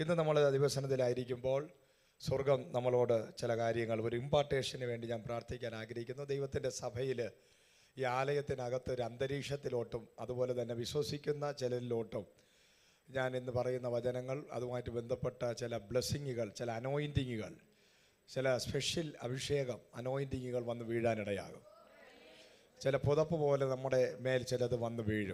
ഇന്ന് നമ്മൾ ദിവസനത്തിലായിരിക്കുമ്പോൾ സ്വർഗം നമ്മളോട് ചില കാര്യങ്ങൾ ഒരു ഇമ്പാർട്ടേഷന് വേണ്ടി ഞാൻ പ്രാർത്ഥിക്കാൻ ആഗ്രഹിക്കുന്നു ദൈവത്തിൻ്റെ സഭയിൽ ഈ ആലയത്തിനകത്ത് ഒരു അന്തരീക്ഷത്തിലോട്ടും അതുപോലെ തന്നെ വിശ്വസിക്കുന്ന ചിലരിലോട്ടും ഞാൻ ഇന്ന് പറയുന്ന വചനങ്ങൾ അതുമായിട്ട് ബന്ധപ്പെട്ട ചില ബ്ലെസ്സിങ്ങുകൾ ചില അനോയിൻറ്റിങ്ങുകൾ ചില സ്പെഷ്യൽ അഭിഷേകം അനോയിൻറ്റിങ്ങുകൾ വന്ന് വീഴാനിടയാകും ചില പുതപ്പ് പോലെ നമ്മുടെ മേൽ ചിലത് വന്ന് വീഴും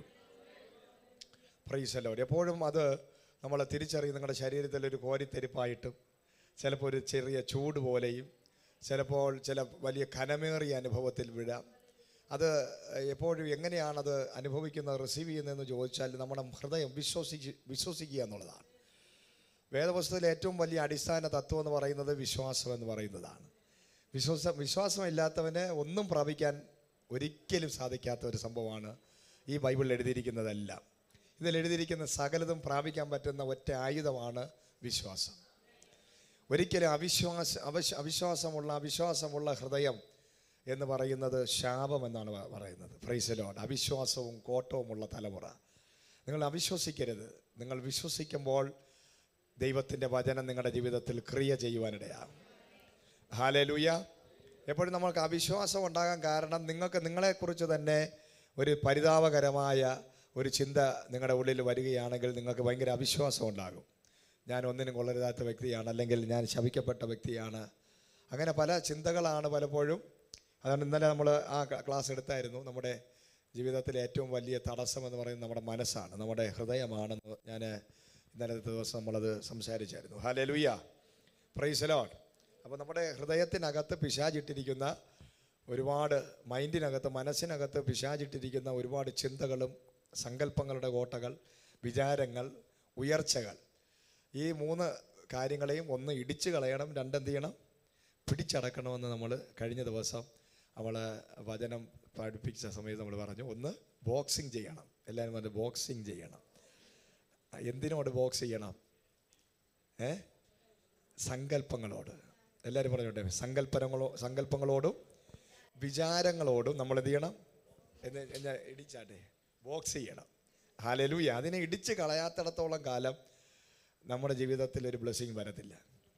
പ്രൈസല്ലോ എപ്പോഴും അത് നമ്മൾ തിരിച്ചറിയും നിങ്ങളുടെ ശരീരത്തിൽ ഒരു കോരിത്തെരിപ്പായിട്ടും ചിലപ്പോൾ ഒരു ചെറിയ ചൂട് പോലെയും ചിലപ്പോൾ ചില വലിയ കനമേറിയ അനുഭവത്തിൽ വിടാം അത് എപ്പോഴും എങ്ങനെയാണത് അനുഭവിക്കുന്നത് റിസീവ് ചെയ്യുന്നതെന്ന് ചോദിച്ചാൽ നമ്മുടെ ഹൃദയം വിശ്വസിച്ച് വിശ്വസിക്കുക എന്നുള്ളതാണ് വേദപുസ്തകത്തിലെ ഏറ്റവും വലിയ അടിസ്ഥാന തത്വം എന്ന് പറയുന്നത് വിശ്വാസം എന്ന് പറയുന്നതാണ് വിശ്വാസം വിശ്വാസമില്ലാത്തവന് ഒന്നും പ്രാപിക്കാൻ ഒരിക്കലും സാധിക്കാത്ത ഒരു സംഭവമാണ് ഈ ബൈബിളിൽ എഴുതിയിരിക്കുന്നതെല്ലാം ഇതിൽ എഴുതിയിരിക്കുന്ന സകലതും പ്രാപിക്കാൻ പറ്റുന്ന ഒറ്റ ആയുധമാണ് വിശ്വാസം ഒരിക്കലും അവിശ്വാസ അവശ് അവിശ്വാസമുള്ള അവിശ്വാസമുള്ള ഹൃദയം എന്ന് പറയുന്നത് ശാപം എന്നാണ് പ- പറയുന്നത് ഫ്രൈസലോട് അവിശ്വാസവും കോട്ടവുമുള്ള തലമുറ നിങ്ങൾ അവിശ്വസിക്കരുത് നിങ്ങൾ വിശ്വസിക്കുമ്പോൾ ദൈവത്തിൻ്റെ വചനം നിങ്ങളുടെ ജീവിതത്തിൽ ക്രിയ ചെയ്യുവാനിടയാകും ഹാലലൂയ എപ്പോഴും നമ്മൾക്ക് അവിശ്വാസം ഉണ്ടാകാൻ കാരണം നിങ്ങൾക്ക് നിങ്ങളെക്കുറിച്ച് തന്നെ ഒരു പരിതാപകരമായ ഒരു ചിന്ത നിങ്ങളുടെ ഉള്ളിൽ വരികയാണെങ്കിൽ നിങ്ങൾക്ക് ഭയങ്കര അവിശ്വാസം ഉണ്ടാകും ഞാൻ ഒന്നിനും കൊള്ളരുതാത്ത വ്യക്തിയാണ് അല്ലെങ്കിൽ ഞാൻ ശപിക്കപ്പെട്ട വ്യക്തിയാണ് അങ്ങനെ പല ചിന്തകളാണ് പലപ്പോഴും അതാണ് ഇന്നലെ നമ്മൾ ആ ക- ക്ലാസ് എടുത്തായിരുന്നു നമ്മുടെ ജീവിതത്തിലെ ഏറ്റവും വലിയ തടസ്സം എന്ന് പറയുന്നത് നമ്മുടെ മനസ്സാണ് നമ്മുടെ ഹൃദയമാണെന്ന് ഞാൻ ഇന്നലത്തെ ദിവസം നമ്മളത് സംസാരിച്ചായിരുന്നു ഹാലലുയ്യ പ്രൈസ് ലോഡ് അപ്പോൾ നമ്മുടെ ഹൃദയത്തിനകത്ത് പിശാചിട്ടിരിക്കുന്ന ഒരുപാട് മൈൻഡിനകത്ത് മനസ്സിനകത്ത് പിശാചിട്ടിരിക്കുന്ന ഒരുപാട് ചിന്തകളും സങ്കല്പങ്ങളുടെ കോട്ടകൾ വിചാരങ്ങൾ ഉയർച്ചകൾ ഈ മൂന്ന് കാര്യങ്ങളെയും ഒന്ന് ഇടിച്ചു കളയണം രണ്ടെന്ത് ചെയ്യണം പിടിച്ചടക്കണമെന്ന് നമ്മൾ കഴിഞ്ഞ ദിവസം അവൾ വചനം പഠിപ്പിച്ച സമയത്ത് നമ്മൾ പറഞ്ഞു ഒന്ന് ബോക്സിങ് ചെയ്യണം എല്ലാവരും പറഞ്ഞു ബോക്സിങ് ചെയ്യണം എന്തിനോട് ബോക്സ് ചെയ്യണം ഏ സങ്കല്പങ്ങളോട് എല്ലാവരും പറഞ്ഞോട്ടെ സങ്കല്പനങ്ങളോ സങ്കല്പങ്ങളോടും വിചാരങ്ങളോടും നമ്മൾ എന്ത് ചെയ്യണം എന്ന് എന്ന് ഇടിച്ചാട്ടെ ബോക്സ് ചെയ്യണം ഹാലലൂയ അതിനെ ഇടിച്ച് കളയാത്തിടത്തോളം കാലം നമ്മുടെ ജീവിതത്തിൽ ഒരു ബ്ലെസ്സിങ് വരത്തില്ല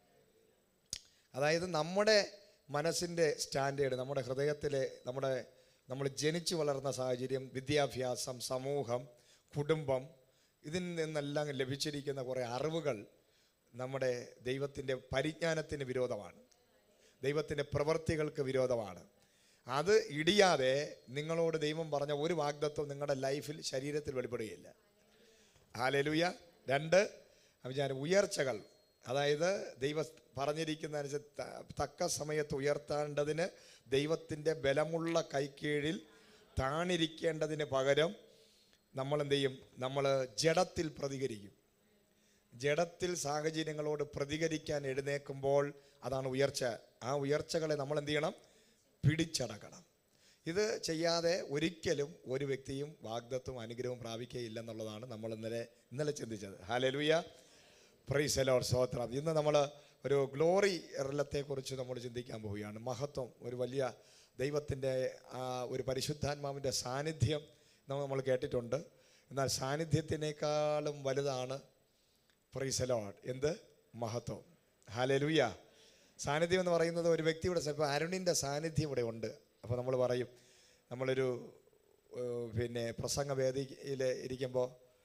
അതായത് നമ്മുടെ മനസ്സിൻ്റെ സ്റ്റാൻഡേർഡ് നമ്മുടെ ഹൃദയത്തിലെ നമ്മുടെ നമ്മൾ ജനിച്ചു വളർന്ന സാഹചര്യം വിദ്യാഭ്യാസം സമൂഹം കുടുംബം ഇതിൽ നിന്നെല്ലാം ലഭിച്ചിരിക്കുന്ന കുറേ അറിവുകൾ നമ്മുടെ ദൈവത്തിൻ്റെ പരിജ്ഞാനത്തിന് വിരോധമാണ് ദൈവത്തിൻ്റെ പ്രവൃത്തികൾക്ക് വിരോധമാണ് അത് ഇടിയാതെ നിങ്ങളോട് ദൈവം പറഞ്ഞ ഒരു വാഗ്ദത്വം നിങ്ങളുടെ ലൈഫിൽ ശരീരത്തിൽ വെളിപ്പെടുകയില്ല ഹാലലുയ രണ്ട് ഞാൻ ഉയർച്ചകൾ അതായത് ദൈവ പറഞ്ഞിരിക്കുന്ന അനുസരിച്ച് ത- തക്ക സമയത്ത് ഉയർത്തേണ്ടതിന് ദൈവത്തിൻ്റെ ബലമുള്ള കൈക്കീഴിൽ താണിരിക്കേണ്ടതിന് പകരം നമ്മൾ എന്ത് ചെയ്യും നമ്മൾ ജഡത്തിൽ പ്രതികരിക്കും ജഡത്തിൽ സാഹചര്യങ്ങളോട് പ്രതികരിക്കാൻ എഴുന്നേൽക്കുമ്പോൾ അതാണ് ഉയർച്ച ആ ഉയർച്ചകളെ നമ്മൾ എന്ത് ചെയ്യണം പിടിച്ചടക്കണം ഇത് ചെയ്യാതെ ഒരിക്കലും ഒരു വ്യക്തിയും വാഗ്ദത്വം അനുഗ്രഹവും പ്രാപിക്കുകയില്ലെന്നുള്ളതാണ് നമ്മൾ ഇന്നലെ ഇന്നലെ ചിന്തിച്ചത് ഹാലലുയ പ്രൈസലോർ സ്തോത്രം ഇന്ന് നമ്മൾ ഒരു ഗ്ലോറി എറലത്തെക്കുറിച്ച് നമ്മൾ ചിന്തിക്കാൻ പോവുകയാണ് മഹത്വം ഒരു വലിയ ദൈവത്തിൻ്റെ ആ ഒരു പരിശുദ്ധാത്മാവിൻ്റെ സാന്നിധ്യം നമ്മൾ നമ്മൾ കേട്ടിട്ടുണ്ട് എന്നാൽ സാന്നിധ്യത്തിനേക്കാളും വലുതാണ് പ്രൈസലോഡ് എന്ത് മഹത്വം ഹാലലുയ സാന്നിധ്യം എന്ന് പറയുന്നത് ഒരു വ്യക്തിയുടെ ഇപ്പോൾ അരുണിൻ്റെ സാന്നിധ്യം ഇവിടെ ഉണ്ട് അപ്പോൾ നമ്മൾ പറയും നമ്മളൊരു ഏഹ്, പിന്നെ പ്രസംഗവേദിയിൽ ഇരിക്കുമ്പോൾ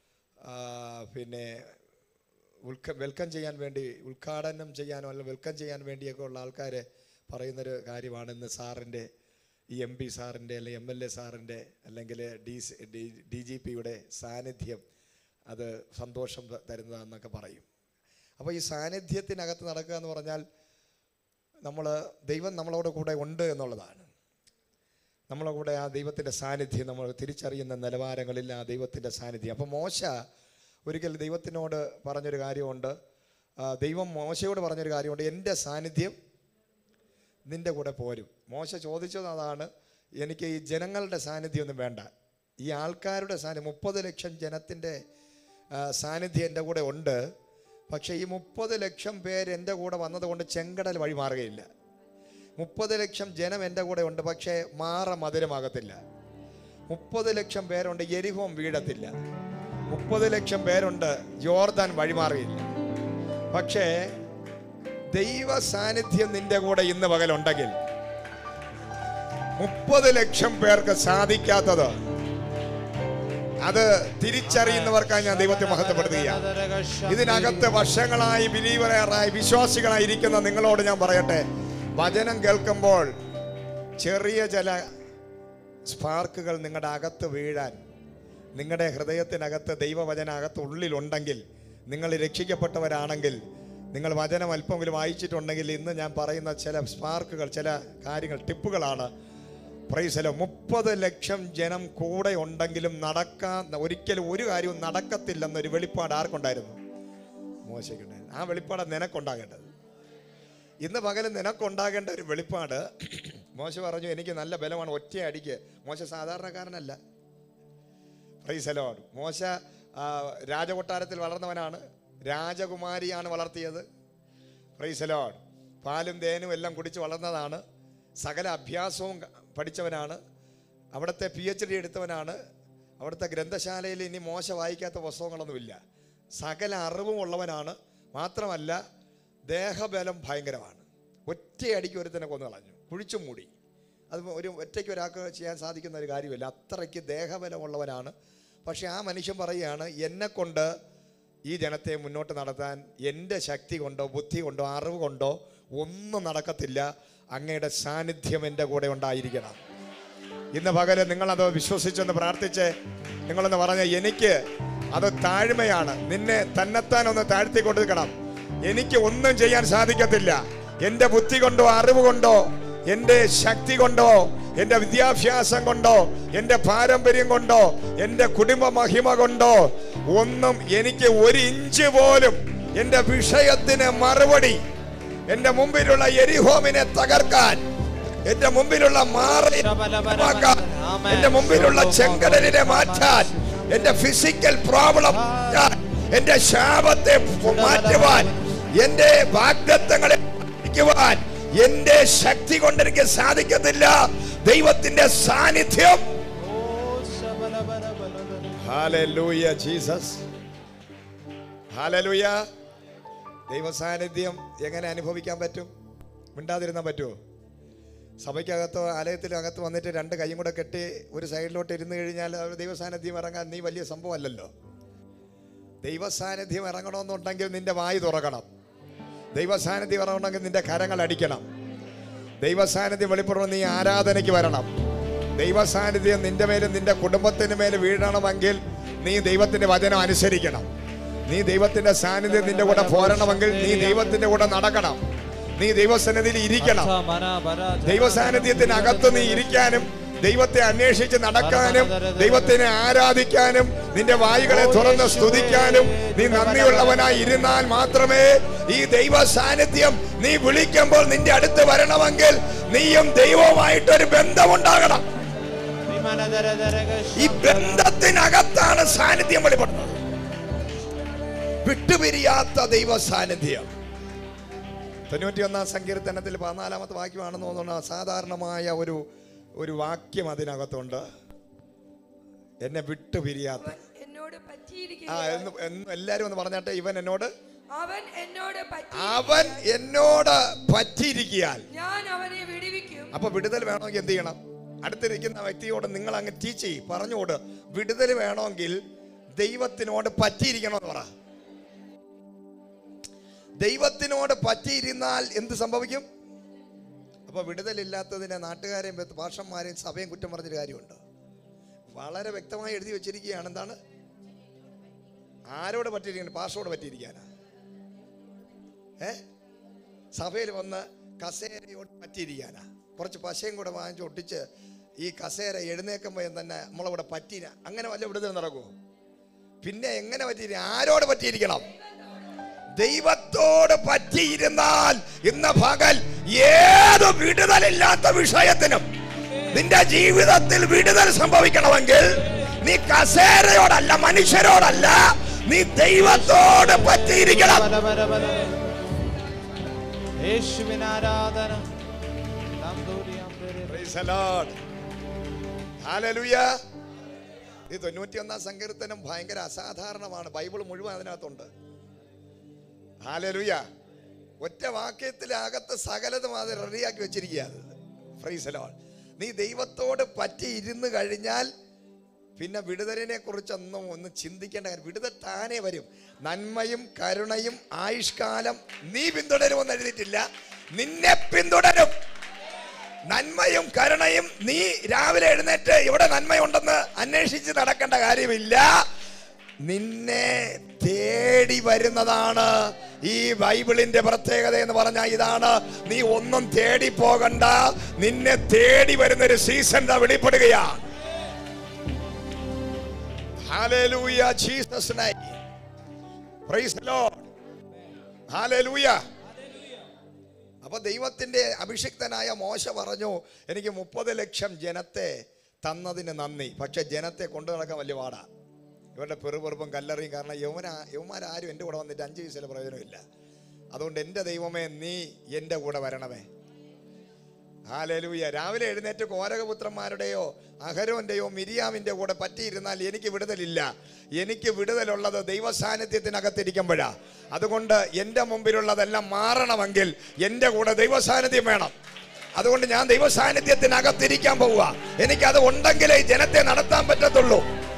പിന്നെ ഉൾക്ക വെൽക്കം ചെയ്യാൻ വേണ്ടി ഉദ്ഘാടനം ചെയ്യാനോ അല്ലെങ്കിൽ വെൽക്കം ചെയ്യാൻ വേണ്ടിയൊക്കെ ഉള്ള ആൾക്കാർ പറയുന്നൊരു കാര്യമാണ് ഇന്ന് സാറിൻ്റെ ഈ എം പി സാറിൻ്റെ അല്ലെങ്കിൽ എം എൽ എ സാറിൻ്റെ അല്ലെങ്കിൽ ഡി സി ഡി ജി പിയുടെ സാന്നിധ്യം അത് സന്തോഷം ത- തരുന്നതാണെന്നൊക്കെ പറയും അപ്പോൾ ഈ സാന്നിധ്യത്തിനകത്ത് നടക്കുക എന്ന് പറഞ്ഞാൽ നമ്മൾ ദൈവം നമ്മളോട് കൂടെ ഉണ്ട് എന്നുള്ളതാണ് നമ്മളെ കൂടെ ആ ദൈവത്തിൻ്റെ സാന്നിധ്യം നമ്മൾ തിരിച്ചറിയുന്ന നിലവാരങ്ങളിൽ ആ ദൈവത്തിൻ്റെ സാന്നിധ്യം അപ്പോൾ മോശ ഒരിക്കൽ ദൈവത്തിനോട് പറഞ്ഞൊരു കാര്യമുണ്ട് ആ, ദൈവം മോശയോട് പറഞ്ഞൊരു കാര്യമുണ്ട് എൻ്റെ സാന്നിധ്യം നിൻ്റെ കൂടെ പോരും മോശ ചോദിച്ചത് അതാണ് എനിക്ക് ഈ ജനങ്ങളുടെ സാന്നിധ്യമൊന്നും വേണ്ട ഈ ആൾക്കാരുടെ സാന്നിധ്യം മുപ്പത് ലക്ഷം ജനത്തിൻ്റെ ആ, സാന്നിധ്യം എൻ്റെ കൂടെ ഉണ്ട് പക്ഷേ ഈ മുപ്പത് ലക്ഷം പേര് എൻ്റെ കൂടെ വന്നതുകൊണ്ട് ചെങ്കടൽ വഴി മാറുകയില്ല മുപ്പത് ലക്ഷം ജനം എൻ്റെ കൂടെ ഉണ്ട് പക്ഷേ മാറ മധുരമാകത്തില്ല മുപ്പത് ലക്ഷം പേരുണ്ട് എരിഹോം വീഴത്തില്ല മുപ്പത് ലക്ഷം പേരുണ്ട് ജോർദാൻ വഴിമാറുകയില്ല പക്ഷേ ദൈവ സാന്നിധ്യം നിന്റെ കൂടെ ഇന്ന് പകലുണ്ടെങ്കിൽ മുപ്പത് ലക്ഷം പേർക്ക് സാധിക്കാത്തത് അത് തിരിച്ചറിയുന്നവർക്കായി ഞാൻ ദൈവത്തെ മഹത്വപ്പെടുത്തുകയാണ് ഇതിനകത്ത് വർഷങ്ങളായി ബിലീവറായി വിശ്വാസികളായി ഇരിക്കുന്ന നിങ്ങളോട് ഞാൻ പറയട്ടെ വചനം കേൾക്കുമ്പോൾ ചെറിയ ചില സ്പാർക്കുകൾ നിങ്ങളുടെ അകത്ത് വീഴാൻ നിങ്ങളുടെ ഹൃദയത്തിനകത്ത് ദൈവവചന അകത്ത് ഉള്ളിലുണ്ടെങ്കിൽ നിങ്ങൾ രക്ഷിക്കപ്പെട്ടവരാണെങ്കിൽ നിങ്ങൾ വചനം അല്പമെങ്കിലും വായിച്ചിട്ടുണ്ടെങ്കിൽ ഇന്ന് ഞാൻ പറയുന്ന ചില സ്പാർക്കുകൾ ചില കാര്യങ്ങൾ ടിപ്പുകളാണ് പ്രൈസലോ മുപ്പത് ലക്ഷം ജനം കൂടെ ഉണ്ടെങ്കിലും നടക്കാൻ ഒരിക്കലും ഒരു കാര്യവും നടക്കത്തില്ലെന്നൊരു വെളിപ്പാട് ആർക്കുണ്ടായിരുന്നു മോശയ്ക്കുണ്ടായിരുന്നു ആ വെളിപ്പാട് നിനക്കുണ്ടാകേണ്ടത് ഇന്ന് പകല് നിനക്കുണ്ടാകേണ്ട ഒരു വെളിപ്പാട് മോശ പറഞ്ഞു എനിക്ക് നല്ല ബലമാണ് ഒറ്റയടിക്ക് മോശ സാധാരണക്കാരനല്ല പ്രൈസലോഡ് മോശ ആ, രാജകൊട്ടാരത്തിൽ വളർന്നവനാണ് രാജകുമാരിയാണ് വളർത്തിയത് പ്രൈസലോഡ് പാലും തേനും എല്ലാം കുടിച്ച് വളർന്നതാണ് സകല അഭ്യാസവും ക- പഠിച്ചവനാണ് അവിടുത്തെ പി എച്ച് ഡി എടുത്തവനാണ് അവിടുത്തെ ഗ്രന്ഥശാലയിൽ ഇനി മോശ വായിക്കാത്ത പുസ്തകങ്ങളൊന്നുമില്ല സകല അറിവും ഉള്ളവനാണ് മാത്രമല്ല ദേഹബലം ഭയങ്കരമാണ് ഒറ്റയടിക്ക് ഒരുത്തനെ കൊന്നു കളഞ്ഞു കുഴിച്ചു മൂടി അത് ഒരു ഒറ്റയ്ക്ക് ഒരാൾക്ക് ചെയ്യാൻ സാധിക്കുന്ന ഒരു കാര്യമല്ല അത്രയ്ക്ക് ദേഹബലമുള്ളവനാണ് പക്ഷെ ആ മനുഷ്യൻ പറയുകയാണ് എന്നെ കൊണ്ട് ഈ ജനത്തെ മുന്നോട്ട് നടത്താൻ എൻ്റെ ശക്തി കൊണ്ടോ ബുദ്ധി കൊണ്ടോ അറിവ് കൊണ്ടോ ഒന്നും നടക്കത്തില്ല അങ്ങയുടെ സാന്നിധ്യം എൻ്റെ കൂടെ ഉണ്ടായിരിക്കണം ഇന്ന് പകല് നിങ്ങളത് വിശ്വസിച്ചെന്ന് പ്രാർത്ഥിച്ച് നിങ്ങളൊന്ന് പറഞ്ഞ എനിക്ക് അത് താഴ്മയാണ് നിന്നെ തന്നെത്താൻ ഒന്ന് താഴ്ത്തി കൊടുക്കണം എനിക്ക് ഒന്നും ചെയ്യാൻ സാധിക്കത്തില്ല എൻ്റെ ബുദ്ധി കൊണ്ടോ അറിവ് കൊണ്ടോ എൻ്റെ ശക്തി കൊണ്ടോ എൻ്റെ വിദ്യാഭ്യാസം കൊണ്ടോ എൻ്റെ പാരമ്പര്യം കൊണ്ടോ എൻ്റെ കുടുംബ മഹിമ കൊണ്ടോ ഒന്നും എനിക്ക് ഒരു ഇഞ്ച് പോലും എൻ്റെ വിഷയത്തിന് മറുപടി എൻ്റെ മുമ്പിലുള്ള എരിഹോമിനെ തകർക്കാൻ എന്റെ മുമ്പിലുള്ള മാറി മാക്കാൻ, എന്റെ മുമ്പിലുള്ള ചെങ്കടലിനെ മാറ്റാൻ എന്റെ ഫിസിക്കൽ പ്രോബ്ലം മാറ്റാൻ, എന്റെ ശാപത്തെ മാറ്റുവാൻ എന്റെ വാഗ്ദത്തങ്ങളെ മാറ്റിക്കുവാൻ എന്റെ ശക്തി കൊണ്ട് എനിക്ക് സാധിക്കത്തില്ല ദൈവത്തിന്റെ സാന്നിധ്യം ഹല്ലേലൂയ ജീസസ് ഹല്ലേലൂയ ദൈവ സാന്നിധ്യം എങ്ങനെ അനുഭവിക്കാൻ പറ്റും മിണ്ടാതിരുന്നാൻ പറ്റുമോ സഭയ്ക്കകത്തോ ആലയത്തിനകത്ത് വന്നിട്ട് രണ്ട് കൈയും കൂടെ കെട്ടി ഒരു സൈഡിലോട്ട് ഇരുന്ന് കഴിഞ്ഞാൽ ഒരു ദൈവസാന്നിധ്യം ഇറങ്ങാൻ നീ വലിയ സംഭവമല്ലല്ലോ ദൈവസാന്നിധ്യം ഇറങ്ങണമെന്നുണ്ടെങ്കിൽ നിന്റെ വായി തുറക്കണം ദൈവസാന്നിധ്യം ഇറങ്ങണമെങ്കിൽ നിന്റെ കരങ്ങൾ അടിക്കണം ദൈവസാന്നിധ്യം വെളിപ്പെടണം നീ ആരാധനയ്ക്ക് വരണം ദൈവസാന്നിധ്യം നിന്റെ മേലും നിന്റെ കുടുംബത്തിന് മേലും വീഴണമെങ്കിൽ നീ ദൈവത്തിന്റെ വചനം അനുസരിക്കണം നീ ദൈവത്തിന്റെ സാന്നിധ്യം നിന്റെ കൂടെ പോരണമെങ്കിൽ നീ ദൈവത്തിന്റെ കൂടെ നടക്കണം നീ ദൈവസന്നിധിയിൽ ഇരിക്കണം ദൈവസാന്നിധ്യത്തിനകത്ത് നീ ഇരിക്കാനും ദൈവത്തെ അന്വേഷിച്ച് നടക്കാനും ദൈവത്തിനെ ആരാധിക്കാനും നിന്റെ വായുകളെ തുറന്ന് സ്തുതിക്കാനും നീ നന്ദിയുള്ളവനായി ഇരുന്നാൽ മാത്രമേ ഈ ദൈവ സാന്നിധ്യം നീ വിളിക്കുമ്പോൾ നിന്റെ അടുത്ത് വരണമെങ്കിൽ നീയും ദൈവവുമായിട്ടൊരു ബന്ധമുണ്ടാകണം ഈ ബന്ധത്തിനകത്താണ് സാന്നിധ്യം വെളിപ്പെടുന്നത് വിട്ടുപിരിയാത്ത ദൈവ സാന്നിധ്യം തൊണ്ണൂറ്റിയൊന്നാം സങ്കീർത്തനത്തിൽ പതിനാലാമത്തെ വാക്യമാണെന്ന് തോന്നുന്നു സാധാരണമായ ഒരു ഒരു വാക്യം അതിനകത്തുണ്ട് എന്നെ വിട്ടുപിരിയാത്ത അവൻ എന്നോട് ആ പറ്റിയിരിക്കുക എന്ന് എന്ന് എല്ലാരും ഒന്ന് പറഞ്ഞാട്ടെ ഇവൻ എന്നോട് അവൻ എന്നോട് പറ്റി അവൻ എന്നോട് പറ്റിയിരിക്കിയാൽ ഞാൻ അവനെ വിടുവിക്കും അപ്പൊ വിടുതൽ വേണമെങ്കിൽ എന്ത് ചെയ്യണം അടുത്തിരിക്കുന്ന വ്യക്തിയോട് നിങ്ങൾ അങ്ങ് ടീച്ച് ചെയ്യും പറഞ്ഞുകൊട് വിടുതൽ വേണമെങ്കിൽ ദൈവത്തിനോട് പറ്റിയിരിക്കണമെന്ന് പറ ദൈവത്തിനോട് പറ്റിയിരുന്നാൽ എന്ത് സംഭവിക്കും അപ്പൊ വിടുതലില്ലാത്തതിനെ നാട്ടുകാരെയും ബ- ഭാഷന്മാരെയും സഭയും കുറ്റം പറഞ്ഞൊരു കാര്യമുണ്ട് വളരെ വ്യക്തമായി എഴുതി വെച്ചിരിക്കുകയാണ് എന്താണ് ആരോട് പറ്റിയിരിക്കണം പാഷോട് പറ്റിയിരിക്കാനാ ഏ സഭയിൽ വന്ന് കസേരയോട് പറ്റിയിരിക്കാനാ കുറച്ച് പശയും കൂടെ വാങ്ങിച്ച് ഒട്ടിച്ച് ഈ കസേര എഴുന്നേക്കുമ്പോൾ തന്നെ നമ്മളിവിടെ പറ്റീന അങ്ങനെ വല്ല വിടുതൽ നടക്കുമോ പിന്നെ എങ്ങനെ പറ്റിയിരിക്കും ആരോട് പറ്റിയിരിക്കണം ദൈവത്തോട് പറ്റിയിരുന്നാൽ ഇന്ന് പകൽ ഏത് വിടുതലില്ലാത്ത വിഷയത്തിനും നിന്റെ ജീവിതത്തിൽ വിടുതൽ സംഭവിക്കണമെങ്കിൽ നീ കസേരയോടല്ല മനുഷ്യരോടല്ല നീ ദൈവത്തോട് പറ്റിയിരിക്കണം യേശുവിന് ആരാധന നന്ദൂരിയാം പേരെ Praise the Lord. Hallelujah. ഈ തൊണ്ണൂറ്റിയൊന്നാം സങ്കീർത്തനം ഭയങ്കര അസാധാരണമാണ് ബൈബിൾ മുഴുവൻ അതിനകത്തുണ്ട് ഹാലലുയ ഒറ്റ വാക്യത്തിലകത്ത് സകലതും അത് റെഡിയാക്കി വെച്ചിരിക്കുകയാണ് ഫ്രൈസലോൾ നീ ദൈവത്തോട് പറ്റി ഇരുന്ന് കഴിഞ്ഞാൽ പിന്നെ വിടുതലിനെ കുറിച്ചൊന്നും ഒന്ന് ചിന്തിക്കേണ്ട കാര്യം വിടുതൽ താനേ വരും നന്മയും കരുണയും ആയുഷ്കാലം നീ പിന്തുടരുമെന്ന് എഴുതിയിട്ടില്ല നിന്നെ പിന്തുടരും നന്മയും കരുണയും നീ രാവിലെ എഴുന്നേറ്റ് ഇവിടെ നന്മയുണ്ടെന്ന് അന്വേഷിച്ച് നടക്കേണ്ട കാര്യമില്ല നിന്നെ തേടി വരുന്നതാണ് ഈ ബൈബിളിന്റെ പ്രത്യേകത എന്ന് പറഞ്ഞാൽ ഇതാണ് നീ ഒന്നും തേടി പോകണ്ട നിന്നെ തേടി വരുന്ന ഒരു സീസൺ വെളിപ്പെടുകയാണ് Hallelujah, Jesus' name. Praise the Lord. Hallelujah. അപ്പൊ ദൈവത്തിന്റെ അഭിഷിക്തനായ മോശ പറഞ്ഞു എനിക്ക് മുപ്പത് ലക്ഷം ജനത്തെ തന്നതിന് നന്ദി പക്ഷെ ജനത്തെ കൊണ്ടു നടക്കാൻ വലിയ പാടാ ഇവരുടെ പെറുപെറുപ്പും കല്ലറിയും കാരണം യൗവന യൗമാരും എൻ്റെ കൂടെ വന്നിട്ട് അഞ്ച് പൈസയിലെ പ്രയോജനമില്ല അതുകൊണ്ട് എൻ്റെ ദൈവമേ നീ എൻ്റെ കൂടെ വരണമേ ഹാലേലൂയ രാവിലെ എഴുന്നേറ്റ് കോരകപുത്രന്മാരുടെയോ അഹരോന്റെയോ മിരിയാമിന്റെ കൂടെ പറ്റിയിരുന്നാൽ എനിക്ക് വിടുതലില്ല എനിക്ക് വിടുതലുള്ളത് ദൈവ സാന്നിധ്യത്തിനകത്തിരിക്കുമ്പോഴാ അതുകൊണ്ട് എൻ്റെ മുമ്പിലുള്ളതെല്ലാം മാറണമെങ്കിൽ എൻ്റെ കൂടെ ദൈവ സാന്നിധ്യം വേണം അതുകൊണ്ട് ഞാൻ ദൈവ സാന്നിധ്യത്തിനകത്തിരിക്കാൻ പോവുക എനിക്കത് ഉണ്ടെങ്കിലേ ഈ ജനത്തെ നടത്താൻ പറ്റത്തുള്ളൂ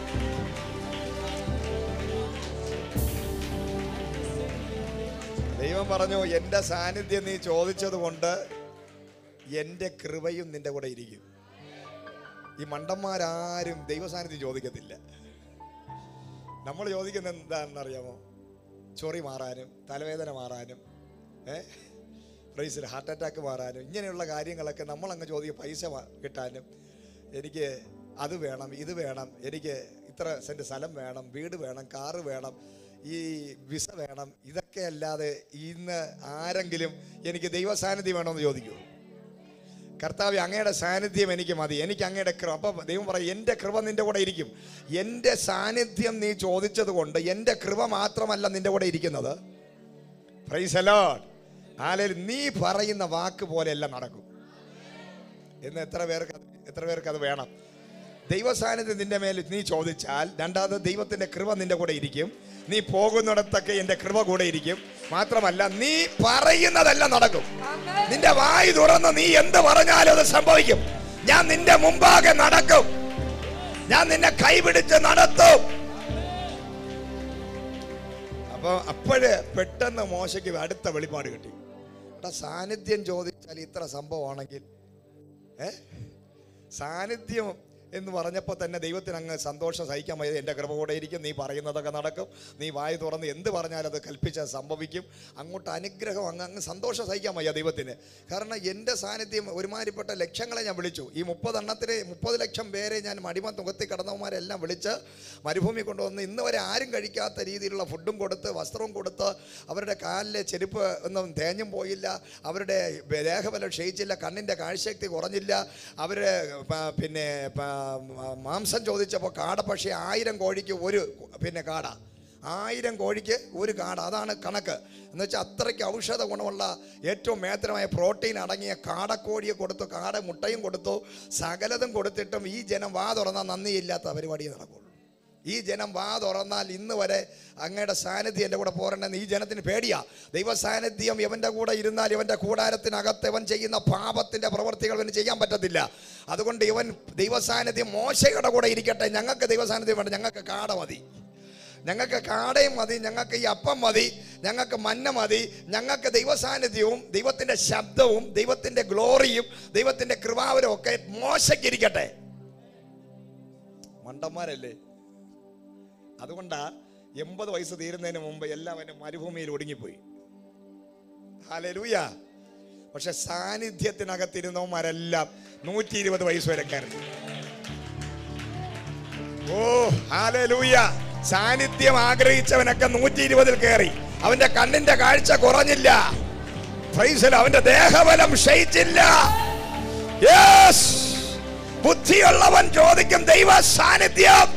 ദൈവം പറഞ്ഞു എൻ്റെ സാന്നിധ്യം നീ ചോദിച്ചത് കൊണ്ട് എൻ്റെ കൃപയും നിന്റെ കൂടെ ഇരിക്കും ഈ മണ്ടന്മാരാരും ദൈവസാന്നിധ്യം ചോദിക്കത്തില്ല നമ്മൾ ചോദിക്കുന്നത് എന്താണെന്ന് അറിയാമോ ചൊറി മാറാനും തലവേദന മാറാനും ഏ പ്രൈസിൽ ഹാർട്ട് അറ്റാക്ക് മാറാനും ഇങ്ങനെയുള്ള കാര്യങ്ങളൊക്കെ നമ്മളങ്ങ് ചോദിക്കും പൈസ വാ- കിട്ടാനും എനിക്ക് അത് വേണം ഇത് വേണം എനിക്ക് ഇത്ര സെൻറ്റ് സ്ഥലം വേണം വീട് വേണം കാറ് വേണം ഈ വിസ വേണം ഇതൊക്കെ അല്ലാതെ ഇന്ന് ആരെങ്കിലും എനിക്ക് ദൈവ സാന്നിധ്യം വേണമെന്ന് ചോദിക്കുമോ കർത്താവ് അങ്ങയുടെ സാന്നിധ്യം എനിക്ക് മതി എനിക്ക് അങ്ങയുടെ കൃപ അപ്പം ദൈവം പറയും എൻ്റെ കൃപ നിൻ്റെ കൂടെ ഇരിക്കും എൻ്റെ സാന്നിധ്യം നീ ചോദിച്ചത് കൊണ്ട് എൻ്റെ കൃപ മാത്രമല്ല നിൻ്റെ കൂടെ ഇരിക്കുന്നത് പ്രൈസ് അലോഡ് ആലയിൽ നീ പറയുന്ന വാക്ക് പോലെയെല്ലാം നടക്കും എന്ന് എത്ര പേർക്ക് അത് എത്ര പേർക്ക് അത് വേണം ദൈവ സാന്നിധ്യം നിന്റെ മേൽ നീ ചോദിച്ചാൽ രണ്ടാമത് ദൈവത്തിന്റെ കൃപ നിന്റെ കൂടെ ഇരിക്കും നീ പോകുന്നിടത്തൊക്കെ എൻ്റെ കൃപ കൂടെ ഇരിക്കും മാത്രമല്ല നീ പറയുന്നതെല്ലാം നടക്കും ആമേൻ. നിന്റെ വായി തുറന്ന് നീ എന്ത് പറഞ്ഞാലും അത് സംഭവിക്കും ഞാൻ നിന്റെ മുമ്പാകെ നടക്കും ഞാൻ നിന്നെ കൈപിടിച്ച് നടത്തും അപ്പൊ അപ്പോഴ് പെട്ടെന്ന് മോശയ്ക്ക് അടുത്ത വെളിപ്പാട് കിട്ടി എടാ സാന്നിധ്യം ചോദിച്ചാൽ ഇത്ര സംഭവമാണെങ്കിൽ ഏ സാന്നിധ്യം എന്ന് പറഞ്ഞപ്പോൾ തന്നെ ദൈവത്തിന് അങ്ങ് സന്തോഷം സഹിക്കാൻ വയ്യത് എൻ്റെ കൃപ കൂടെ ഇരിക്കും നീ പറയുന്നതൊക്കെ നടക്കും നീ വായി തുറന്ന് എന്ത് പറഞ്ഞാലും അത് കൽപ്പിച്ചാൽ സംഭവിക്കും അങ്ങോട്ട് അനുഗ്രഹം അങ്ങ് അങ്ങ് സന്തോഷം സഹിക്കാൻ വയ്യ ദൈവത്തിന് കാരണം എൻ്റെ സാന്നിധ്യം ഒരുമാതിരിപ്പെട്ട ലക്ഷങ്ങളെ ഞാൻ വിളിച്ചു ഈ മുപ്പതെണ്ണത്തിന് മുപ്പത് ലക്ഷം പേരെ ഞാൻ മടിമ തുകത്തി കിടന്നവന്മാരെല്ലാം വിളിച്ച് മരുഭൂമി കൊണ്ടുവന്ന് ഇന്ന് വരെ ആരും കഴിക്കാത്ത രീതിയിലുള്ള ഫുഡും കൊടുത്ത് വസ്ത്രവും കൊടുത്ത് അവരുടെ കാലിലെ ചെരുപ്പ് ഒന്നും തേഞ്ഞും പോയില്ല അവരുടെ ദേഹബലം ക്ഷയിച്ചില്ല കണ്ണിൻ്റെ കാഴ്ചശക്തി കുറഞ്ഞില്ല അവർ പിന്നെ പ- മാംസം ചോദിച്ചപ്പോൾ കാട പക്ഷേ ആയിരം കോഴിക്ക് ഒരു പിന്നെ കാട ആയിരം കോഴിക്ക് ഒരു കാട അതാണ് കണക്ക് എന്ന് വെച്ചാൽ അത്രയ്ക്ക് ഔഷധ ഗുണമുള്ള ഏറ്റവും മേത്തരമായ പ്രോട്ടീൻ അടങ്ങിയ കാടക്കോഴിയെ കൊടുത്തു കാട മുട്ടയും കൊടുത്തു സകലതും കൊടുത്തിട്ടും ഈ ജനം വാ തുറന്നാൽ നന്ദിയില്ലാത്ത പരിപാടിയെ നടക്കുള്ളൂ ഈ ജനം വാ തുറന്നാൽ ഇന്ന് വരെ അങ്ങയുടെ സാന്നിധ്യം എൻ്റെ കൂടെ പോരണമെന്ന് ഈ ജനത്തിന് പേടിയാ ദൈവ സാന്നിധ്യം ഇവൻ്റെ കൂടെ ഇരുന്നാൽ ഇവൻ്റെ കൂടാരത്തിനകത്ത് ഇവൻ ചെയ്യുന്ന പാപത്തിൻ്റെ പ്രവൃത്തികൾ ഇവന് ചെയ്യാൻ പറ്റത്തില്ല അതുകൊണ്ട് ഇവൻ ദൈവ സാന്നിധ്യം മോശയുടെ കൂടെ ഇരിക്കട്ടെ ഞങ്ങൾക്ക് ദൈവ സാന്നിധ്യം വേണ്ട ഞങ്ങൾക്ക് കാട മതി ഞങ്ങൾക്ക് കാടയും മതി ഞങ്ങൾക്ക് ഈ അപ്പം മതി ഞങ്ങൾക്ക് മന്ന മതി ഞങ്ങൾക്ക് ദൈവ സാന്നിധ്യവും ദൈവത്തിൻ്റെ ശബ്ദവും ദൈവത്തിൻ്റെ ഗ്ലോറിയും ദൈവത്തിൻ്റെ കൃപാവരും ഒക്കെ മോശയ്ക്കിരിക്കട്ടെ മണ്ടന്മാരല്ലേ അതുകൊണ്ടാ എൺപത് വയസ്സ് തീരുന്നതിന് മുമ്പ് എല്ലാവരും മരുഭൂമിയിൽ ഒടുങ്ങിപ്പോയി ഹാലലൂയ പക്ഷെ സാന്നിധ്യത്തിനകത്തിരുന്നവന്മാരെല്ലാം നൂറ്റി ഇരുപത് വയസ്സ് വരെ കയറി ഓ ഹാലലൂയ സാന്നിധ്യം ആഗ്രഹിച്ചവനൊക്കെ നൂറ്റി ഇരുപതിൽ കയറി അവന്റെ കണ്ണിന്റെ കാഴ്ച കുറഞ്ഞില്ല പ്രൈസിൽ അവന്റെ ദേഹബലം ക്ഷയിച്ചില്ല Yes! ബുദ്ധിയുള്ളവൻ ചോദിക്കും ദൈവ സാന്നിധ്യം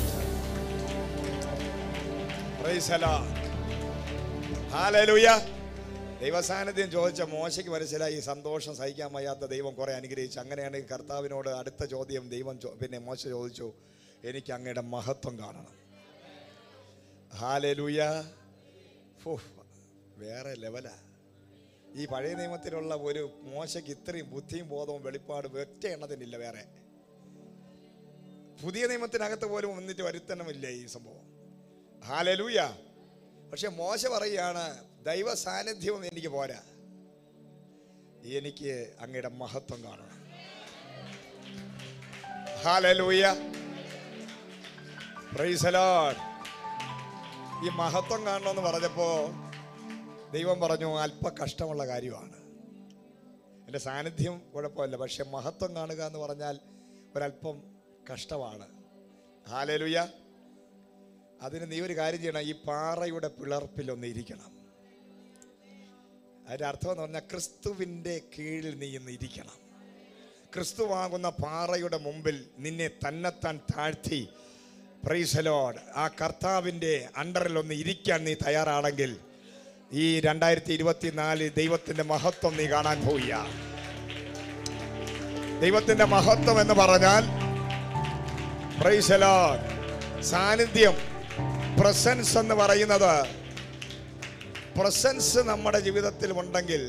Praise the Lord. Hallelujah. ദൈവ സാന്നിധ്യം ചോദിച്ച മോശയ്ക്ക് മനസ്സിലായി ഈ സന്തോഷം സഹിക്കാൻ വയ്യാത്ത ദൈവം കുറെ അനുഗ്രഹിച്ചു അങ്ങനെയാണെങ്കിൽ കർത്താവിനോട് അടുത്ത ചോദ്യം ദൈവം ചോ- പിന്നെ മോശ ചോദിച്ചു എനിക്ക് അങ്ങയുടെ മഹത്വം കാണണം ഹാലലൂയ വേറെ ലെവലാ ഈ പഴയ നിയമത്തിലുള്ള ഒരു മോശയ്ക്ക് ഇത്രയും ബുദ്ധിയും ബോധവും വെളിപ്പാടും ഒറ്റ എണ്ണത്തിനില്ല വേറെ പുതിയ നിയമത്തിനകത്ത് പോലും വന്നിട്ട് വരുത്തണമില്ല ഈ സംഭവം ഹാലലൂയ പക്ഷെ മോശ പറയുകയാണ് ദൈവ സാന്നിധ്യവും എനിക്ക് പോരാ എനിക്ക് അങ്ങയുടെ മഹത്വം കാണണം ഹാലലൂയ പ്രൈസ് ലോർഡ് ഈ മഹത്വം കാണണമെന്ന് പറഞ്ഞപ്പോ ദൈവം പറഞ്ഞു അല്പ കഷ്ടമുള്ള കാര്യമാണ് എൻ്റെ സാന്നിധ്യം കുഴപ്പമില്ല പക്ഷെ മഹത്വം കാണുക എന്ന് പറഞ്ഞാൽ ഒരല്പം കഷ്ടമാണ് ഹാലേലുയ അതിന് നീ ഒരു കാര്യം ചെയ്യണം ഈ പാറയുടെ പിളർപ്പിൽ ഒന്ന് ഇരിക്കണം അതിൻ്റെ അർത്ഥം എന്ന് പറഞ്ഞാൽ ക്രിസ്തുവിൻ്റെ കീഴിൽ നീ ഇന്ന് ഇരിക്കണം ക്രിസ്തുവാകുന്ന പാറയുടെ മുമ്പിൽ നിന്നെ തന്നെത്താൻ താഴ്ത്തി പ്രൈസലോഡ് ആ കർത്താവിൻ്റെ അണ്ടറിൽ ഒന്ന് ഇരിക്കാൻ നീ തയ്യാറാണെങ്കിൽ ഈ രണ്ടായിരത്തി ഇരുപത്തിനാല് ദൈവത്തിൻ്റെ മഹത്വം നീ കാണാൻ പോവുക ദൈവത്തിൻ്റെ മഹത്വം എന്ന് പറഞ്ഞാൽ പ്രൈസലോഡ് സാന്നിധ്യം പ്രസൻസ് എന്ന് പറയുന്നത് പ്രസൻസ് നമ്മുടെ ജീവിതത്തിൽ ഉണ്ടെങ്കിൽ